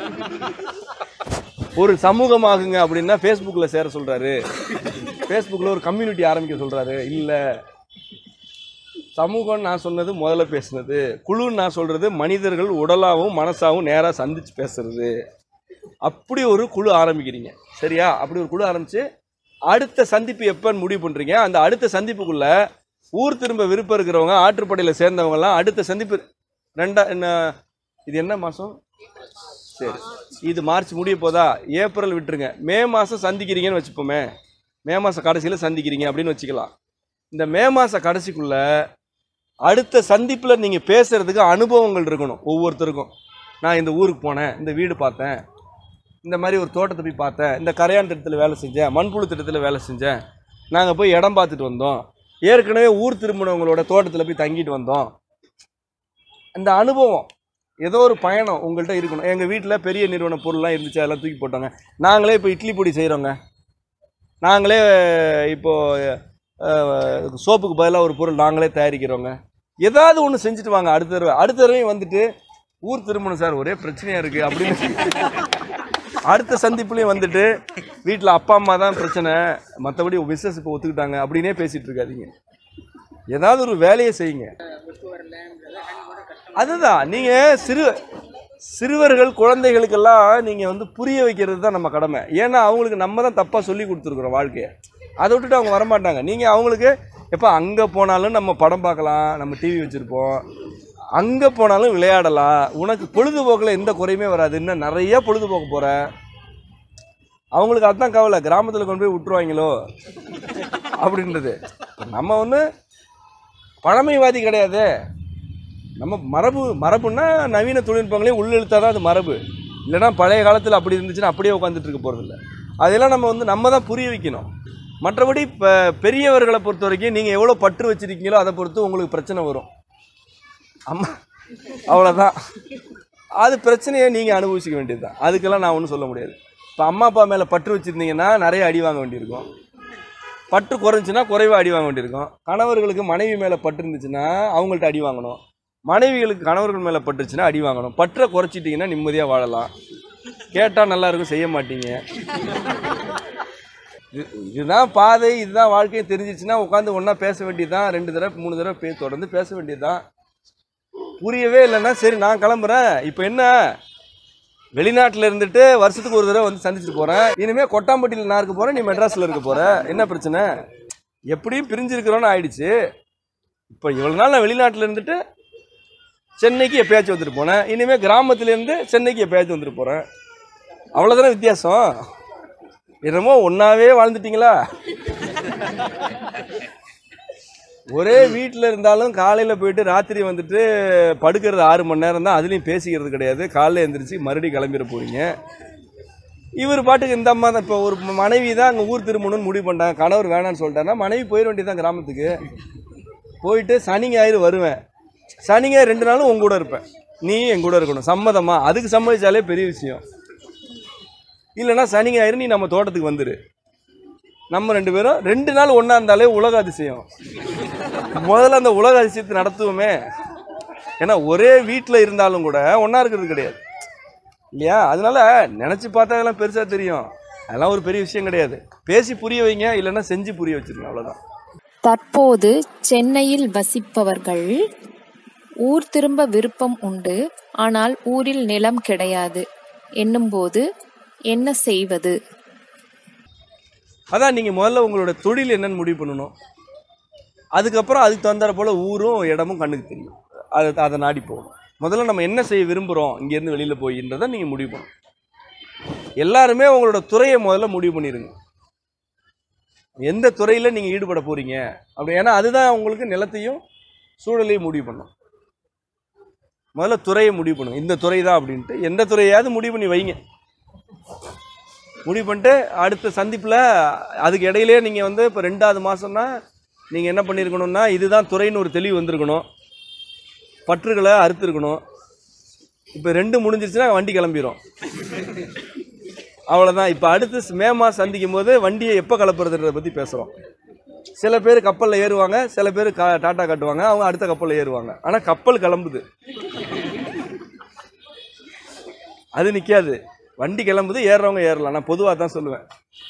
ஒரு சமூகமாகுங்க அப்படின்னா ஃபேஸ்புக்கில் சேர சொல்கிறாரு ஃபேஸ்புக்கில் ஒரு கம்யூனிட்டி ஆரம்பிக்க சொல்கிறாரு இல்லை சமூகம் நான் சொன்னது முதல்ல பேசுனது குழுன்னு நான் சொல்கிறது மனிதர்கள் உடலாகவும் மனசாகவும் நேராக சந்திச்சு பேசுறது அப்படி ஒரு குழு ஆரம்பிக்கிறீங்க சரியா அப்படி ஒரு குழு ஆரம்பித்து அடுத்த சந்திப்பு எப்போன்னு முடிவு பண்ணுறீங்க அந்த அடுத்த சந்திப்புக்குள்ள ஊர் திரும்ப விருப்பம் இருக்கிறவங்க ஆற்றுப்படையில் சேர்ந்தவங்கலாம் அடுத்த சந்திப்பு ரெண்டா என்ன இது என்ன மாதம் சரி இது மார்ச் முடிய போதா ஏப்ரல் விட்டுருங்க மே மாதம் சந்திக்கிறீங்கன்னு வச்சுப்போமே மே மாதம் கடைசியில் சந்திக்கிறீங்க அப்படின்னு வச்சுக்கலாம் இந்த மே மாத கடைசிக்குள்ள அடுத்த சந்திப்பில் நீங்கள் பேசுகிறதுக்கு அனுபவங்கள் இருக்கணும் ஒவ்வொருத்தருக்கும் நான் இந்த ஊருக்கு போனேன் இந்த வீடு பார்த்தேன் இந்த மாதிரி ஒரு தோட்டத்தை போய் பார்த்தேன் இந்த கரையான் திட்டத்தில் வேலை செஞ்சேன் மண்புழு திட்டத்தில் வேலை செஞ்சேன் நாங்கள் போய் இடம் பார்த்துட்டு வந்தோம் ஏற்கனவே ஊர் திரும்பினவங்களோட தோட்டத்தில் போய் தங்கிட்டு வந்தோம் அந்த அனுபவம் ஏதோ ஒரு பயணம் உங்கள்கிட்ட இருக்கணும் எங்கள் வீட்டில் பெரிய நிறுவன பொருள்லாம் இருந்துச்சு அதெல்லாம் தூக்கி போட்டோங்க நாங்களே இப்போ இட்லி பொடி செய்கிறோங்க நாங்களே இப்போது சோப்புக்கு பதிலாக ஒரு பொருள் நாங்களே தயாரிக்கிறோங்க ஏதாவது ஒன்று செஞ்சுட்டு வாங்க அடுத்த தடவை அடுத்த தடவையும் வந்துட்டு ஊர் திரும்பணும் சார் ஒரே பிரச்சனையாக இருக்குது அப்படின்னு அடுத்த சந்திப்புலையும் வந்துட்டு வீட்டில் அப்பா அம்மா தான் பிரச்சனை மற்றபடி பிஸ்னஸ் இப்போ ஒத்துக்கிட்டாங்க அப்படின்னே பேசிகிட்டு இருக்காதீங்க ஏதாவது ஒரு வேலையை செய்யுங்க அதுதான் நீங்கள் சிறு சிறுவர்கள் குழந்தைகளுக்கெல்லாம் நீங்கள் வந்து புரிய வைக்கிறது தான் நம்ம கடமை ஏன்னா அவங்களுக்கு நம்ம தான் தப்பாக சொல்லி கொடுத்துருக்குறோம் வாழ்க்கையை அதை விட்டுட்டு அவங்க வரமாட்டாங்க நீங்கள் அவங்களுக்கு எப்போ அங்கே போனாலும் நம்ம படம் பார்க்கலாம் நம்ம டிவி வச்சுருப்போம் அங்கே போனாலும் விளையாடலாம் உனக்கு பொழுதுபோக்கில் எந்த குறையுமே வராது இன்னும் நிறைய பொழுதுபோக்கு போகிற அவங்களுக்கு அதான் கவலை கிராமத்தில் கொண்டு போய் விட்டுருவாங்களோ அப்படின்றது நம்ம ஒன்று பழமைவாதி கிடையாது நம்ம மரபு மரபுன்னா நவீன தொழில்நுட்பங்களையும் உள்ளிழுத்தா தான் அது மரபு இல்லைன்னா பழைய காலத்தில் அப்படி இருந்துச்சுன்னா அப்படியே உட்காந்துட்டு இருக்க போகிறதில்ல அதெல்லாம் நம்ம வந்து நம்ம தான் புரிய வைக்கணும் மற்றபடி இப்போ பெரியவர்களை பொறுத்த வரைக்கும் நீங்கள் எவ்வளோ பற்று வச்சிருக்கீங்களோ அதை பொறுத்து உங்களுக்கு பிரச்சனை வரும் அம்மா அவ்வளோதான் அது பிரச்சனையை நீங்கள் அனுபவிச்சுக்க வேண்டியது தான் அதுக்கெல்லாம் நான் ஒன்றும் சொல்ல முடியாது இப்போ அம்மா அப்பா மேலே பற்று வச்சுருந்தீங்கன்னா நிறைய அடி வாங்க வேண்டியிருக்கும் பற்று குறைஞ்சுன்னா குறைவாக அடி வாங்க வேண்டியிருக்கும் கணவர்களுக்கு மனைவி மேலே பற்று இருந்துச்சுன்னா அவங்கள்ட்ட அடி வாங்கணும் மனைவிகளுக்கு கணவர்கள் மேலே பட்டுச்சுன்னா அடி வாங்கணும் பற்றை குறைச்சிட்டிங்கன்னா நிம்மதியாக வாழலாம் கேட்டால் நல்லா இருக்கும் செய்ய மாட்டீங்க இது இதுதான் பாதை இதுதான் வாழ்க்கையை தெரிஞ்சிச்சுன்னா உட்காந்து ஒன்றா பேச வேண்டியதுதான் ரெண்டு தடவை மூணு தடவை பே தொடர்ந்து பேச வேண்டியதுதான் புரியவே இல்லைன்னா சரி நான் கிளம்புறேன் இப்போ என்ன வெளிநாட்டில் இருந்துட்டு வருஷத்துக்கு ஒரு தடவை வந்து சந்திச்சுட்டு போகிறேன் இனிமேல் கொட்டாம்பட்டியில் நான் இருக்க போகிறேன் நீ மெட்ராஸில் இருக்க போகிற என்ன பிரச்சனை எப்படியும் பிரிஞ்சிருக்கிறோன்னு ஆயிடுச்சு இப்போ இவ்வளோ நாள் நான் வெளிநாட்டில் இருந்துட்டு சென்னைக்கு எப்பயாச்சும் வந்துட்டு போனேன் இனிமேல் கிராமத்துலேருந்து சென்னைக்கு எப்பயாச்சும் வந்துட்டு போகிறேன் அவ்வளோதானே வித்தியாசம் என்னமோ ஒன்றாவே வாழ்ந்துட்டீங்களா ஒரே வீட்டில் இருந்தாலும் காலையில் போயிட்டு ராத்திரி வந்துட்டு படுக்கிறது ஆறு மணி நேரம் தான் அதுலேயும் பேசிக்கிறது கிடையாது காலைல எழுந்திரிச்சு மறுபடியும் கிளம்பிட போறீங்க இவர் பாட்டுக்கு இந்த அம்மா தான் இப்போ ஒரு மனைவி தான் அங்கே ஊர் திரும்பணும்னு முடிவு பண்ணிட்டாங்க கணவர் வேணான்னு சொல்லிட்டாருன்னா மனைவி போயிட வேண்டியதுதான் கிராமத்துக்கு போயிட்டு சனி ஞாயிறு வருவேன் சனி ஞாயிறு ரெண்டு நாளும் உங்க கூட இருப்பேன் நீ என் கூட இருக்கணும் சம்மதமா அதுக்கு சம்மதிச்சாலே பெரிய விஷயம் இல்லைன்னா சனி ஞாயிறு நீ நம்ம தோட்டத்துக்கு வந்துரு நம்ம ரெண்டு பேரும் ரெண்டு நாள் ஒன்றா இருந்தாலே உலக அதிசயம் முதல்ல அந்த உலக அதிசயத்தை நடத்துவோமே ஏன்னா ஒரே வீட்டில் இருந்தாலும் கூட ஒன்றா இருக்கிறது கிடையாது இல்லையா அதனால நினச்சி பார்த்தா அதெல்லாம் பெருசாக தெரியும் அதெல்லாம் ஒரு பெரிய விஷயம் கிடையாது பேசி புரிய வைங்க இல்லைன்னா செஞ்சு புரிய வச்சிருங்க அவ்வளோதான் தற்போது சென்னையில் வசிப்பவர்கள் ஊர் திரும்ப விருப்பம் உண்டு ஆனால் ஊரில் நிலம் கிடையாது என்னும்போது என்ன செய்வது அதான் நீங்கள் முதல்ல உங்களோட தொழில் என்னன்னு முடிவு பண்ணணும் அதுக்கப்புறம் அதுக்கு தகுந்தாற போல் ஊரும் இடமும் கண்ணுக்கு தெரியும் அதை அதை நாடி போகணும் முதல்ல நம்ம என்ன செய்ய விரும்புகிறோம் இங்கேருந்து வெளியில் போயின்றதை நீங்கள் முடிவு பண்ணணும் எல்லாருமே உங்களோட துறையை முதல்ல முடிவு பண்ணிடுங்க எந்த துறையில் நீங்கள் ஈடுபட போகிறீங்க அப்படி ஏன்னா அதுதான் உங்களுக்கு நிலத்தையும் சூழலையும் முடிவு பண்ணும் முதல்ல துறையை முடிவு பண்ணுங்க இந்த துறை தான் அப்படின்ட்டு எந்த துறையாவது முடிவு பண்ணி வைங்க முடிவு பண்ணிட்டு அடுத்த சந்திப்பில் அதுக்கு இடையிலே நீங்கள் வந்து இப்போ ரெண்டாவது மாதம்னா நீங்கள் என்ன பண்ணியிருக்கணும்னா இதுதான் துறைன்னு ஒரு தெளிவு வந்திருக்கணும் பற்றுகளை அறுத்துருக்கணும் இப்போ ரெண்டு முடிஞ்சிருச்சுன்னா வண்டி கிளம்பிரும் அவ்வளோதான் இப்போ அடுத்து மே மாதம் சந்திக்கும் போது வண்டியை எப்போ கிளப்புறதுன்றதை பற்றி பேசுகிறோம் சில பேர் கப்பலில் ஏறுவாங்க சில பேர் கா டாட்டா கட்டுவாங்க அவங்க அடுத்த கப்பலில் ஏறுவாங்க ஆனால் கப்பல் கிளம்புது அது நிற்காது வண்டி கிளம்புது ஏறுறவங்க ஏறலாம் நான் பொதுவாக தான் சொல்லுவேன்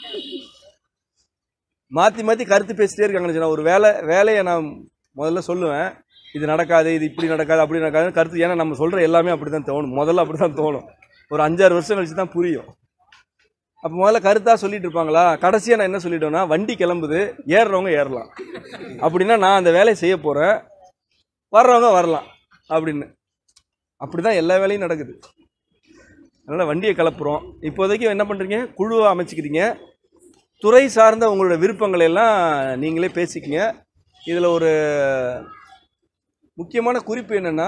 மாற்றி மாற்றி கருத்து பேசிட்டே இருக்காங்கன்னு வச்சுக்கோங்க. ஒரு வேலை வேலையை நான் முதல்ல சொல்லுவேன் இது நடக்காது இது இப்படி நடக்காது அப்படி நடக்காது கருத்து ஏன்னா நம்ம சொல்கிற எல்லாமே அப்படி தான் தோணும் முதல்ல அப்படி தான் தோணும் ஒரு அஞ்சாறு வருஷம் கழிச்சு தான் புரியும் அப்போ முதல்ல கருத்தாக சொல்லிட்டு இருப்பாங்களா கடைசியாக நான் என்ன சொல்லிட்டேன்னா வண்டி கிளம்புது ஏறுறவங்க ஏறலாம் அப்படின்னா நான் அந்த வேலையை செய்ய போகிறேன் வர்றவங்க வரலாம் அப்படின்னு அப்படி தான் எல்லா வேலையும் நடக்குது அதனால் வண்டியை கிளப்புறோம் இப்போதைக்கு என்ன பண்ணுறீங்க குழுவை அமைச்சிக்கிறீங்க துறை சார்ந்த உங்களோட விருப்பங்களை எல்லாம் நீங்களே பேசிக்கங்க இதில் ஒரு முக்கியமான குறிப்பு என்னென்னா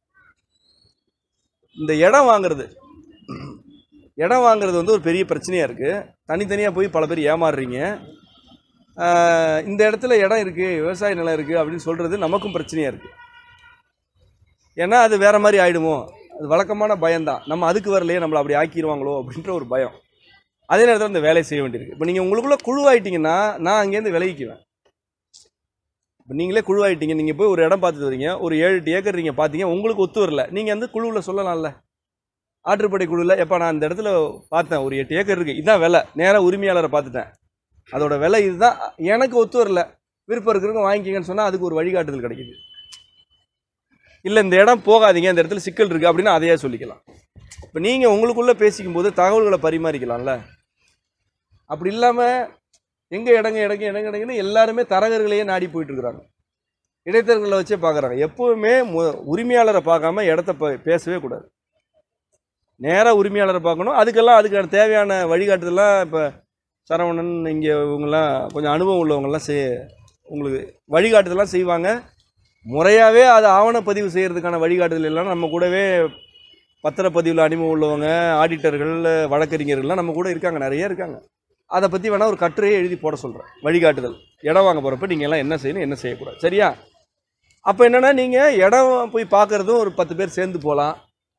இந்த இடம் வாங்குறது இடம் வாங்குறது வந்து ஒரு பெரிய பிரச்சனையாக இருக்குது தனித்தனியாக போய் பல பேர் ஏமாறுறீங்க ஆஹ் இந்த இடத்துல இடம் இருக்குது விவசாய நிலம் இருக்குது அப்படின்னு சொல்கிறது நமக்கும் பிரச்சனையாக இருக்குது ஏன்னா அது வேற மாதிரி ஆயிடுமோ அது வழக்கமான பயம்தான் நம்ம அதுக்கு வரலையே நம்மளை அப்படி ஆக்கிடுவாங்களோ அப்படின்ற ஒரு பயம் அதே நேரத்தில் இந்த வேலையை செய்ய வேண்டியிருக்கு இப்போ நீங்கள் உங்களுக்குள்ள குழுவாயிட்டீங்கன்னா நான் அங்கேருந்து விலகிக்குவேன் இப்போ நீங்களே குழுவாயிட்டீங்க நீங்கள் போய் ஒரு இடம் பார்த்துட்டு வரீங்க ஒரு ஏழு எட்டு ஏக்கர் நீங்கள் பார்த்தீங்க உங்களுக்கு ஒத்து வரல நீங்கள் வந்து குழுவில் சொல்லலாம்ல ஆற்றுப்படை குழுவில் எப்போ நான் இந்த இடத்துல பார்த்தேன் ஒரு எட்டு ஏக்கர் இருக்குது இதான் விலை நேராக உரிமையாளரை பார்த்துட்டேன் அதோட விலை இதுதான் எனக்கு ஒத்து வரல விருப்பம் இருக்கிறவங்க வாங்கிக்கிங்கன்னு சொன்னால் அதுக்கு ஒரு வழிகாட்டுதல் கிடைக்குது இல்லை இந்த இடம் போகாதீங்க இந்த இடத்துல சிக்கல் இருக்குது அப்படின்னு அதையே சொல்லிக்கலாம் இப்போ நீங்கள் உங்களுக்குள்ளே பேசிக்கும் போது தகவல்களை பரிமாறிக்கலாம்ல அப்படி இல்லாமல் எங்கே இடங்க இடங்க இடங்க இடங்கன்னு எல்லாருமே தரகர்களையே நாடி போயிட்டு இருக்கிறாங்க இடைத்தரகர்களை வச்சே பார்க்குறாங்க எப்போவுமே மு உரிமையாளரை பார்க்காம இடத்த ப- பேசவே கூடாது நேராக உரிமையாளரை பார்க்கணும் அதுக்கெல்லாம் அதுக்கான தேவையான வழிகாட்டுதெல்லாம் இப்போ சரவணன் இங்கே இவங்கெல்லாம் கொஞ்சம் அனுபவம் உள்ளவங்கெல்லாம் செய் உங்களுக்கு வழிகாட்டுதெல்லாம் செய்வாங்க முறையாகவே அதை ஆவணப்பதிவு செய்கிறதுக்கான வழிகாட்டுதல் எல்லாம் நம்ம கூடவே பத்திரப்பதிவில் அனுபவம் உள்ளவங்க ஆடிட்டர்கள் வழக்கறிஞர்கள்லாம் நம்ம கூட இருக்காங்க நிறைய இருக்காங்க அதை பற்றி வேணால் ஒரு கட்டுரையை எழுதி போட சொல்கிறேன் வழிகாட்டுதல் இடம் வாங்க போகிறப்ப நீங்கள் எல்லாம் என்ன செய்யணும் என்ன செய்யக்கூடாது சரியா அப்போ என்னென்னா நீங்கள் இடம் போய் பார்க்குறதும் ஒரு பத்து பேர் சேர்ந்து போகலாம்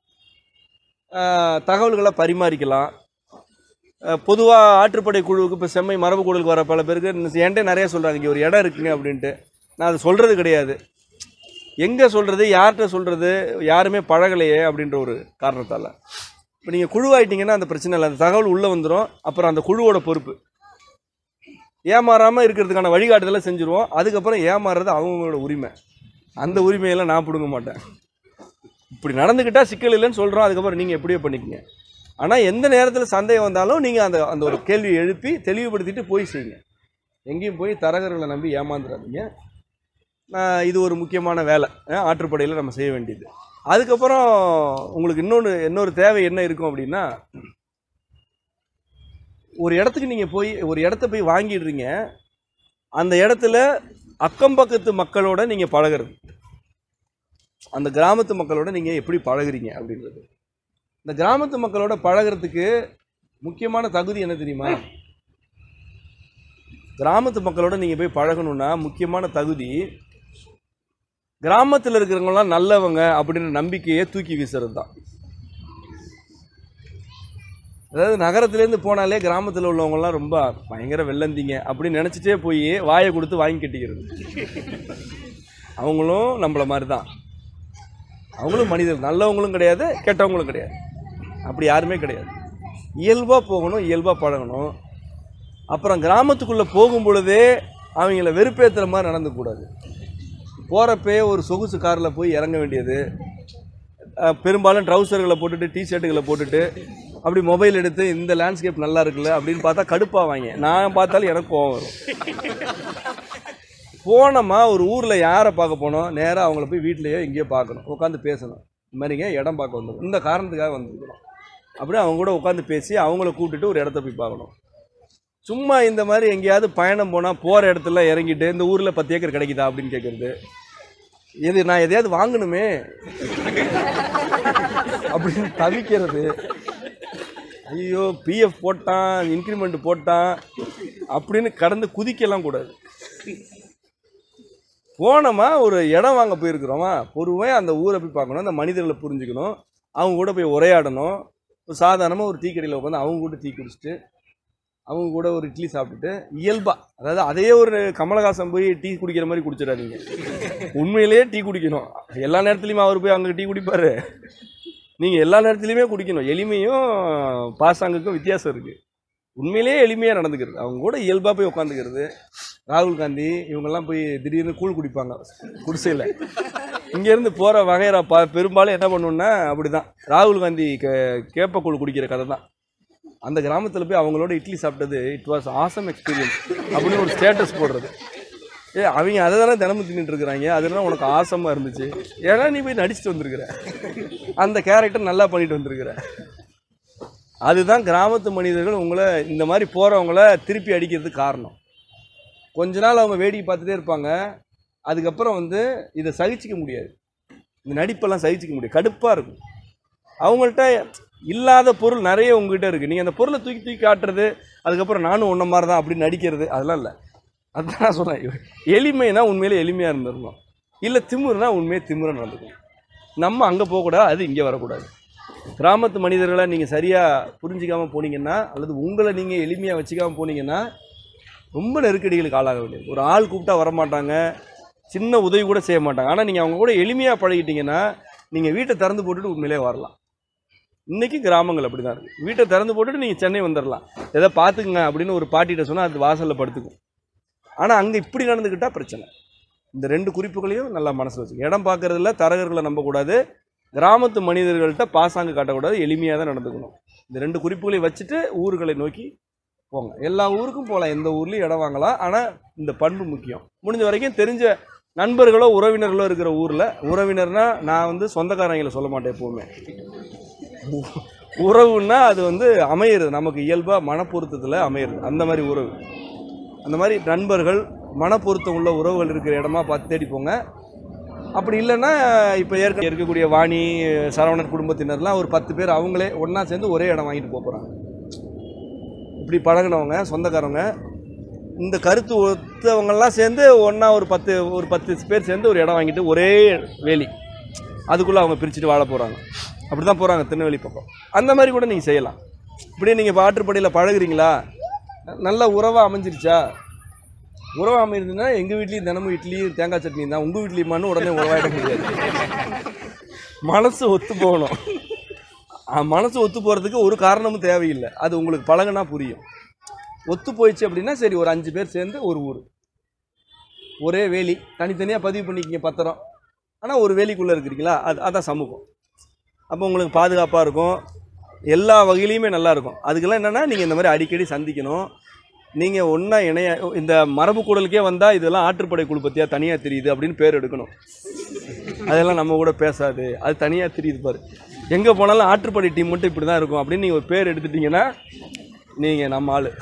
தகவல்களை பரிமாறிக்கலாம் பொதுவாக ஆற்றுப்படை குழுவுக்கு இப்போ செம்மை மரபு குழுவுக்கு வர பல பேருக்கு என்கிட்ட நிறைய சொல்கிறாங்க இங்கே ஒரு இடம் இருக்குங்க அப்படின்ட்டு நான் அது சொல்கிறது கிடையாது எங்கே சொல்கிறது யார்கிட்ட சொல்கிறது யாருமே பழகலையே அப்படின்ற ஒரு காரணத்தால் இப்போ நீங்கள் குழுவாயிட்டீங்கன்னா அந்த பிரச்சனை இல்லை அந்த தகவல் உள்ளே வந்துடும் அப்புறம் அந்த குழுவோட பொறுப்பு ஏமாறாமல் இருக்கிறதுக்கான வழிகாட்டுதலை செஞ்சுருவோம் அதுக்கப்புறம் ஏமாறுறது அவங்களோட உரிமை அந்த உரிமையெல்லாம் நான் பிடுங்க மாட்டேன் இப்படி நடந்துக்கிட்டால் சிக்கல் இல்லைன்னு சொல்கிறோம் அதுக்கப்புறம் நீங்கள் எப்படியோ பண்ணிக்கங்க ஆனால் எந்த நேரத்தில் சந்தேகம் வந்தாலும் நீங்கள் அந்த அந்த ஒரு கேள்வியை எழுப்பி தெளிவுபடுத்திட்டு போய் செய்யுங்க எங்கேயும் போய் தரகர்களை நம்பி ஏமாந்துடாதீங்க ஆஹ் இது ஒரு முக்கியமான வேலை அஹ் ஆற்றுப்படையில் நம்ம செய்ய வேண்டியது அதுக்கப்புறம் உங்களுக்கு இன்னொன்று இன்னொரு தேவை என்ன இருக்கும் அப்படின்னா ஒரு இடத்துக்கு நீங்கள் போய் ஒரு இடத்த போய் வாங்கிடுறீங்க அந்த இடத்துல அக்கம் பக்கத்து மக்களோட நீங்கள் பழகுறது அந்த கிராமத்து மக்களோட நீங்கள் எப்படி பழகுறீங்க அப்படின்றது இந்த கிராமத்து மக்களோட பழகுறதுக்கு முக்கியமான தகுதி என்ன தெரியுமா கிராமத்து மக்களோட நீங்கள் போய் பழகணும்னா முக்கியமான தகுதி கிராமத்தில் இருக்கிறவங்களாம் நல்லவங்க அப்படின்ற நம்பிக்கையை தூக்கி வீசுறது தான் அதாவது நகரத்துலேருந்து போனாலே கிராமத்தில் உள்ளவங்கலாம் ரொம்ப பயங்கர வெள்ளந்திங்க அப்படின்னு நினச்சிட்டே போய் வாயை கொடுத்து வாங்கி கட்டிக்கிறது அவங்களும் நம்மள மாதிரி தான் அவங்களும் மனிதர் நல்லவங்களும் கிடையாது கெட்டவங்களும் கிடையாது அப்படி யாருமே கிடையாது இயல்பாக போகணும் இயல்பாக பழகணும் அப்புறம் கிராமத்துக்குள்ளே போகும் பொழுதே அவங்கள வெறுப்பேற்றுற மாதிரி நடந்துக்கூடாது போகிறப்பே ஒரு சொகுசு காரில் போய் இறங்க வேண்டியது அஹ், பெரும்பாலும் ட்ரௌசர்களை போட்டுட்டு டிஷர்ட்டுகளை போட்டுட்டு அப்படி மொபைல் எடுத்து இந்த லேண்ட்ஸ்கேப் நல்லா இருக்குல்ல அப்படின்னு பார்த்தா கடுப்பாவாங்க நான் பார்த்தாலும் எனக்கு கோவம் வரும் போனோமா ஒரு ஊரில் யாரை பார்க்க போனோம் நேராக அவங்கள போய் வீட்லேயோ எங்கேயோ பார்க்கணும் உட்காந்து பேசணும் இந்த மாதிரிங்க இடம் பார்க்க வந்துடும் இந்த காரணத்துக்காக வந்துருக்கணும் அப்படியே அவங்க கூட உட்காந்து பேசி அவங்கள கூப்பிட்டுட்டு ஒரு இடத்த போய் பார்க்கணும் சும்மா இந்த மாதிரி எங்கேயாவது பயணம் போனால் போகிற இடத்துல இறங்கிட்டு இந்த ஊரில் பத்து ஏக்கர் கிடைக்குதா அப்படின்னு கேட்குறது இது நான் எதையாவது வாங்கணுமே அப்படின்னு தவிக்கிறது ஐயோ பிஎஃப் போட்டான் இன்க்ரிமெண்ட் போட்டான் அப்படின்னு கடந்து குதிக்கலாம் கூடாது போனோமா ஒரு இடம் வாங்க போயிருக்கிறோமா பொறுமையாக அந்த ஊரை போய் பார்க்கணும் அந்த மனிதர்களை புரிஞ்சுக்கணும் அவங்க கூட போய் உரையாடணும் ஒரு சாதாரணமாக ஒரு டீ கடையில் உட்காந்து அவங்க கூட டீ குடிச்சிட்டு அவங்க கூட ஒரு இட்லி சாப்பிட்டுட்டு இயல்பா அதாவது அதே ஒரு கமலஹாசன் போய் டீ குடிக்கிற மாதிரி குடிச்சிடாதீங்க உண்மையிலேயே டீ குடிக்கணும் எல்லா நேரத்துலையுமே அவர் போய் அங்கே டீ குடிப்பாரு நீங்கள் எல்லா நேரத்துலையுமே குடிக்கணும் எளிமையும் பாசாங்குக்கும் வித்தியாசம் இருக்குது உண்மையிலேயே எளிமையாக நடந்துக்கிறது அவங்க கூட இயல்பாக போய் உட்காந்துக்கிறது ராகுல் காந்தி இவங்கெல்லாம் போய் திடீர்னு கூழ் குடிப்பாங்க குடிசையில் இங்கேருந்து போகிற வகைரா பா பெரும்பாலும் என்ன பண்ணுவோன்னா அப்படி தான் ராகுல் காந்தி கே கேப்பக்கூழ் குடிக்கிற கதை தான் அந்த கிராமத்தில் போய் அவங்களோட இட்லி சாப்பிட்டது இட் வாஸ் ஆசம் எக்ஸ்பீரியன்ஸ் அப்படின்னு ஒரு ஸ்டேட்டஸ் போடுறது ஏ அவங்க அதை தானே தினமும் தின்னுட்டு இருக்கிறாங்க அதெல்லாம் உனக்கு ஆசமாக இருந்துச்சு ஏன்னா நீ போய் நடிச்சுட்டு வந்திருக்கிற அந்த கேரக்டர் நல்லா பண்ணிட்டு வந்திருக்கிற அதுதான் கிராமத்து மனிதர்கள் உங்களை இந்த மாதிரி போகிறவங்கள திருப்பி அடிக்கிறதுக்கு காரணம் கொஞ்ச நாள் அவங்க வேடிக்கை பார்த்துட்டே இருப்பாங்க அதுக்கப்புறம் வந்து இதை சகிச்சிக்க முடியாது இந்த நடிப்பெல்லாம் சகிச்சிக்க முடியாது கடுப்பாக இருக்கும் அவங்கள்ட்ட இல்லாத பொருள் நிறைய உங்ககிட்ட இருக்குது நீங்கள் அந்த பொருளை தூக்கி தூக்கி காட்டுறது அதுக்கப்புறம் நானும் ஒன்றை மாதிரி தான் அப்படின்னு நடிக்கிறது அதெல்லாம் இல்லை அதுதான் நான் சொன்னேன் எளிமைனா உண்மையிலே எளிமையாக இருந்துடணும் இல்லை திமிருனா உண்மையே திமிராக நடந்துக்கணும் நம்ம அங்கே போகக்கூடாது அது இங்கே வரக்கூடாது கிராமத்து மனிதர்களை நீங்கள் சரியாக புரிஞ்சிக்காமல் போனீங்கன்னா அல்லது உங்களை நீங்கள் எளிமையாக வச்சுக்காமல் போனீங்கன்னா ரொம்ப நெருக்கடிகளுக்கு ஆளாக வேண்டியது ஒரு ஆள் கூப்பிட்டா வரமாட்டாங்க சின்ன உதவி கூட செய்ய மாட்டாங்க ஆனால் நீங்கள் அவங்க கூட எளிமையாக பழகிட்டீங்கன்னா நீங்கள் வீட்டை திறந்து போட்டுட்டு உண்மையிலே வரலாம் இன்றைக்கி கிராமங்கள் அப்படி தான் இருக்குது வீட்டை திறந்து போட்டுட்டு நீங்கள் சென்னை வந்துடலாம் எதை பார்த்துக்குங்க அப்படின்னு ஒரு பாட்டிகிட்ட சொன்னால் அது வாசலில் படுத்துக்கும் ஆனால் அங்கே இப்படி நடந்துக்கிட்டால் பிரச்சனை இந்த ரெண்டு குறிப்புகளையும் நல்லா மனசில் வச்சுங்க இடம் பார்க்குறதுல தரகர்களை நம்பக்கூடாது கிராமத்து மனிதர்கள்ட்ட பாசாங்கு காட்டக்கூடாது எளிமையாக தான் நடந்துக்கணும் இந்த ரெண்டு குறிப்புகளையும் வச்சுட்டு ஊர்களை நோக்கி போங்க எல்லா ஊருக்கும் போகலாம் எந்த ஊர்லேயும் இடம் வாங்கலாம் ஆனால் இந்த பண்பு முக்கியம் முடிஞ்ச வரைக்கும் தெரிஞ்ச நண்பர்களோ உறவினர்களோ இருக்கிற ஊரில் உறவினர்னா நான் வந்து சொந்தக்காரங்களை சொல்ல மாட்டேன் எப்போவுமே உறவுன்னா அது வந்து அமையிறது நமக்கு இயல்பாக மனப்பொருத்தத்தில் அமையிறது அந்த மாதிரி உறவு அந்த மாதிரி நண்பர்கள் மனப்பொருத்தம் உள்ள உறவுகள் இருக்கிற இடமா பார்த்து தேடி போங்க அப்படி இல்லைன்னா இப்போ ஏற்கனவே இருக்கக்கூடிய வாணி சரவணன் குடும்பத்தினர்லாம் ஒரு பத்து பேர் அவங்களே ஒன்றா சேர்ந்து ஒரே இடம் வாங்கிட்டு போக போகிறாங்க இப்படி பழகுனவங்க சொந்தக்காரவங்க இந்த கருத்து ஒத்தவங்கெல்லாம் சேர்ந்து ஒன்றா ஒரு பத்து ஒரு பத்து பேர் சேர்ந்து ஒரு இடம் வாங்கிட்டு ஒரே வேலி அதுக்குள்ளே அவங்க பிரிச்சுட்டு வாழ போகிறாங்க அப்படி தான் போகிறாங்க திருநெல்வேலி பக்கம் அந்த மாதிரி கூட நீங்கள் செய்யலாம் இப்படியே நீங்கள் இப்போ ஆற்றுப்படையில் பழகுறீங்களா நல்ல உறவாக அமைஞ்சிருச்சா உறவு அமையிருந்ததுன்னா எங்கள் வீட்லேயும் தினமும் இட்லியும் தேங்காய் சட்னி தான் உங்கள் வீட்லேயுமான்னு உடனே உறவாயிட முடியாது மனசு ஒத்து போகணும் அஹ் மனசு ஒத்து போகிறதுக்கு ஒரு காரணமும் தேவையில்லை அது உங்களுக்கு பழகுனா புரியும் ஒத்து போயிடுச்சு அப்படின்னா சரி ஒரு அஞ்சு பேர் சேர்ந்து ஒரு ஊர் ஒரே வேலி தனித்தனியாக பதிவு பண்ணிக்கிங்க பத்திரம் ஆனால் ஒரு வேலிக்குள்ளே இருக்கிறீங்களா அது அதான் சமூகம் அப்போ உங்களுக்கு பாதுகாப்பாக இருக்கும் எல்லா வகையிலையுமே நல்லா இருக்கும் அதுக்கெல்லாம் என்னென்னா நீங்கள் இந்த மாதிரி அடிக்கடி சந்திக்கணும் நீங்கள் ஒன்றா இணைய இந்த மரபு கூடலுக்கே வந்தால் இதெல்லாம் ஆற்றுப்படை குழு பற்றியா தனியாக தெரியுது அப்படின்னு பேர் எடுக்கணும் அதெல்லாம் நம்ம கூட பேசாது அது தனியாக தெரியுது பாரு எங்கே போனாலும் ஆற்றுப்படை டீம் மட்டும் இப்படி தான் இருக்கும் அப்படின்னு நீங்கள் ஒரு பேர் எடுத்துட்டீங்கன்னா நீங்கள் நம்ம ஆள்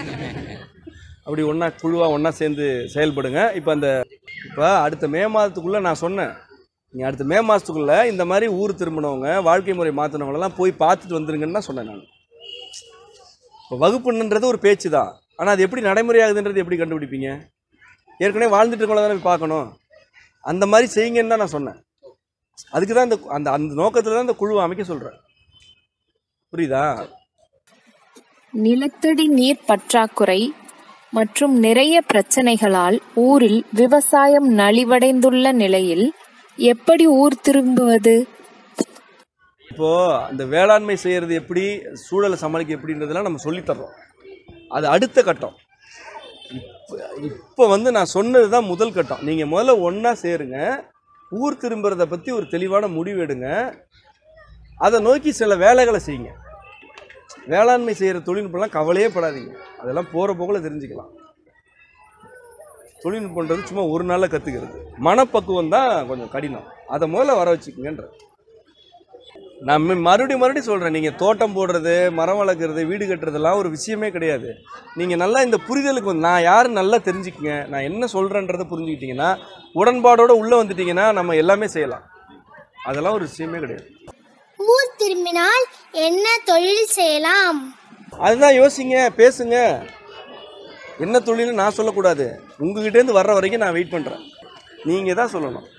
அப்படி ஒன்றா குழுவாக ஒன்றா சேர்ந்து செயல்படுங்க இப்போ அந்த இப்போ அடுத்த மே மாதத்துக்குள்ளே நான் சொன்னேன் நீங்கள் அடுத்த மே மாதத்துக்குள்ளே இந்த மாதிரி ஊர் திரும்பினவங்க வாழ்க்கை முறை மாற்றினவங்களெல்லாம் போய் பார்த்துட்டு வந்துருங்கன்னு தான் சொன்னேன் நான் இப்போ வகுப்புன்றது ஒரு பேச்சு தான் ஆனால் அது எப்படி நடைமுறையாகுதுன்றது எப்படி கண்டுபிடிப்பீங்க ஏற்கனவே வாழ்ந்துட்டு இருக்கவங்கள தானே போய் பார்க்கணும் அந்த மாதிரி செய்யுங்கன்னு தான் நான் சொன்னேன் அதுக்கு தான் இந்த அந்த அந்த நோக்கத்தில் தான் இந்த குழுவை அமைக்க சொல்கிறேன் புரியுதா நிலத்தடி நீர் பற்றாக்குறை மற்றும் நிறைய பிரச்சனைகளால் ஊரில் விவசாயம் நலிவடைந்துள்ள நிலையில் எப்படி ஊர் திரும்புவது இப்போ அந்த வேளாண்மை செய்கிறது எப்படி சூழலை சமாளிக்க எப்படின்றதெல்லாம் நம்ம சொல்லித் தர்றோம் அது அடுத்த கட்டம் இப்போ இப்போ வந்து நான் சொன்னது தான் முதல் கட்டம் நீங்கள் முதல்ல ஒன்றா சேருங்க ஊர் திரும்புறத பற்றி ஒரு தெளிவான முடிவு எடுங்க அதை நோக்கி சில வேலைகளை செய்யுங்க வேளாண்மை செய்கிற தொழில்நுட்பம்லாம் கவலையே படாதீங்க அதெல்லாம் போகிற போக்கில் தெரிஞ்சுக்கலாம் தொழில்நுட்பன்றது சும்மா ஒரு நாளில் கற்றுக்கிறது மனப்பக்குவம் தான் கொஞ்சம் கடினம் அதை முதல்ல வர வச்சுக்கோங்கன்ற நான் மி- மறுபடியும் மறுபடியும் சொல்கிறேன் நீங்கள் தோட்டம் போடுறது மரம் வளர்க்குறது வீடு கட்டுறதெல்லாம் ஒரு விஷயமே கிடையாது நீங்கள் நல்லா இந்த புரிதலுக்கு வந்து நான் யார் நல்லா தெரிஞ்சுக்கங்க நான் என்ன சொல்கிறேன்றதை புரிஞ்சுக்கிட்டீங்கன்னா உடன்பாடோட உள்ளே வந்துட்டீங்கன்னா நம்ம எல்லாமே செய்யலாம் அதெல்லாம் ஒரு விஷயமே கிடையாது ஊர் திரும்பினால் என்ன தொழில் செய்யலாம் அதுதான் யோசிங்க பேசுங்க என்ன தொழில்னு நான் சொல்லக்கூடாது உங்ககிட்டேருந்து வர்ற வரைக்கும் நான் வெயிட் பண்ணுறேன் நீங்கள் தான் சொல்லணும்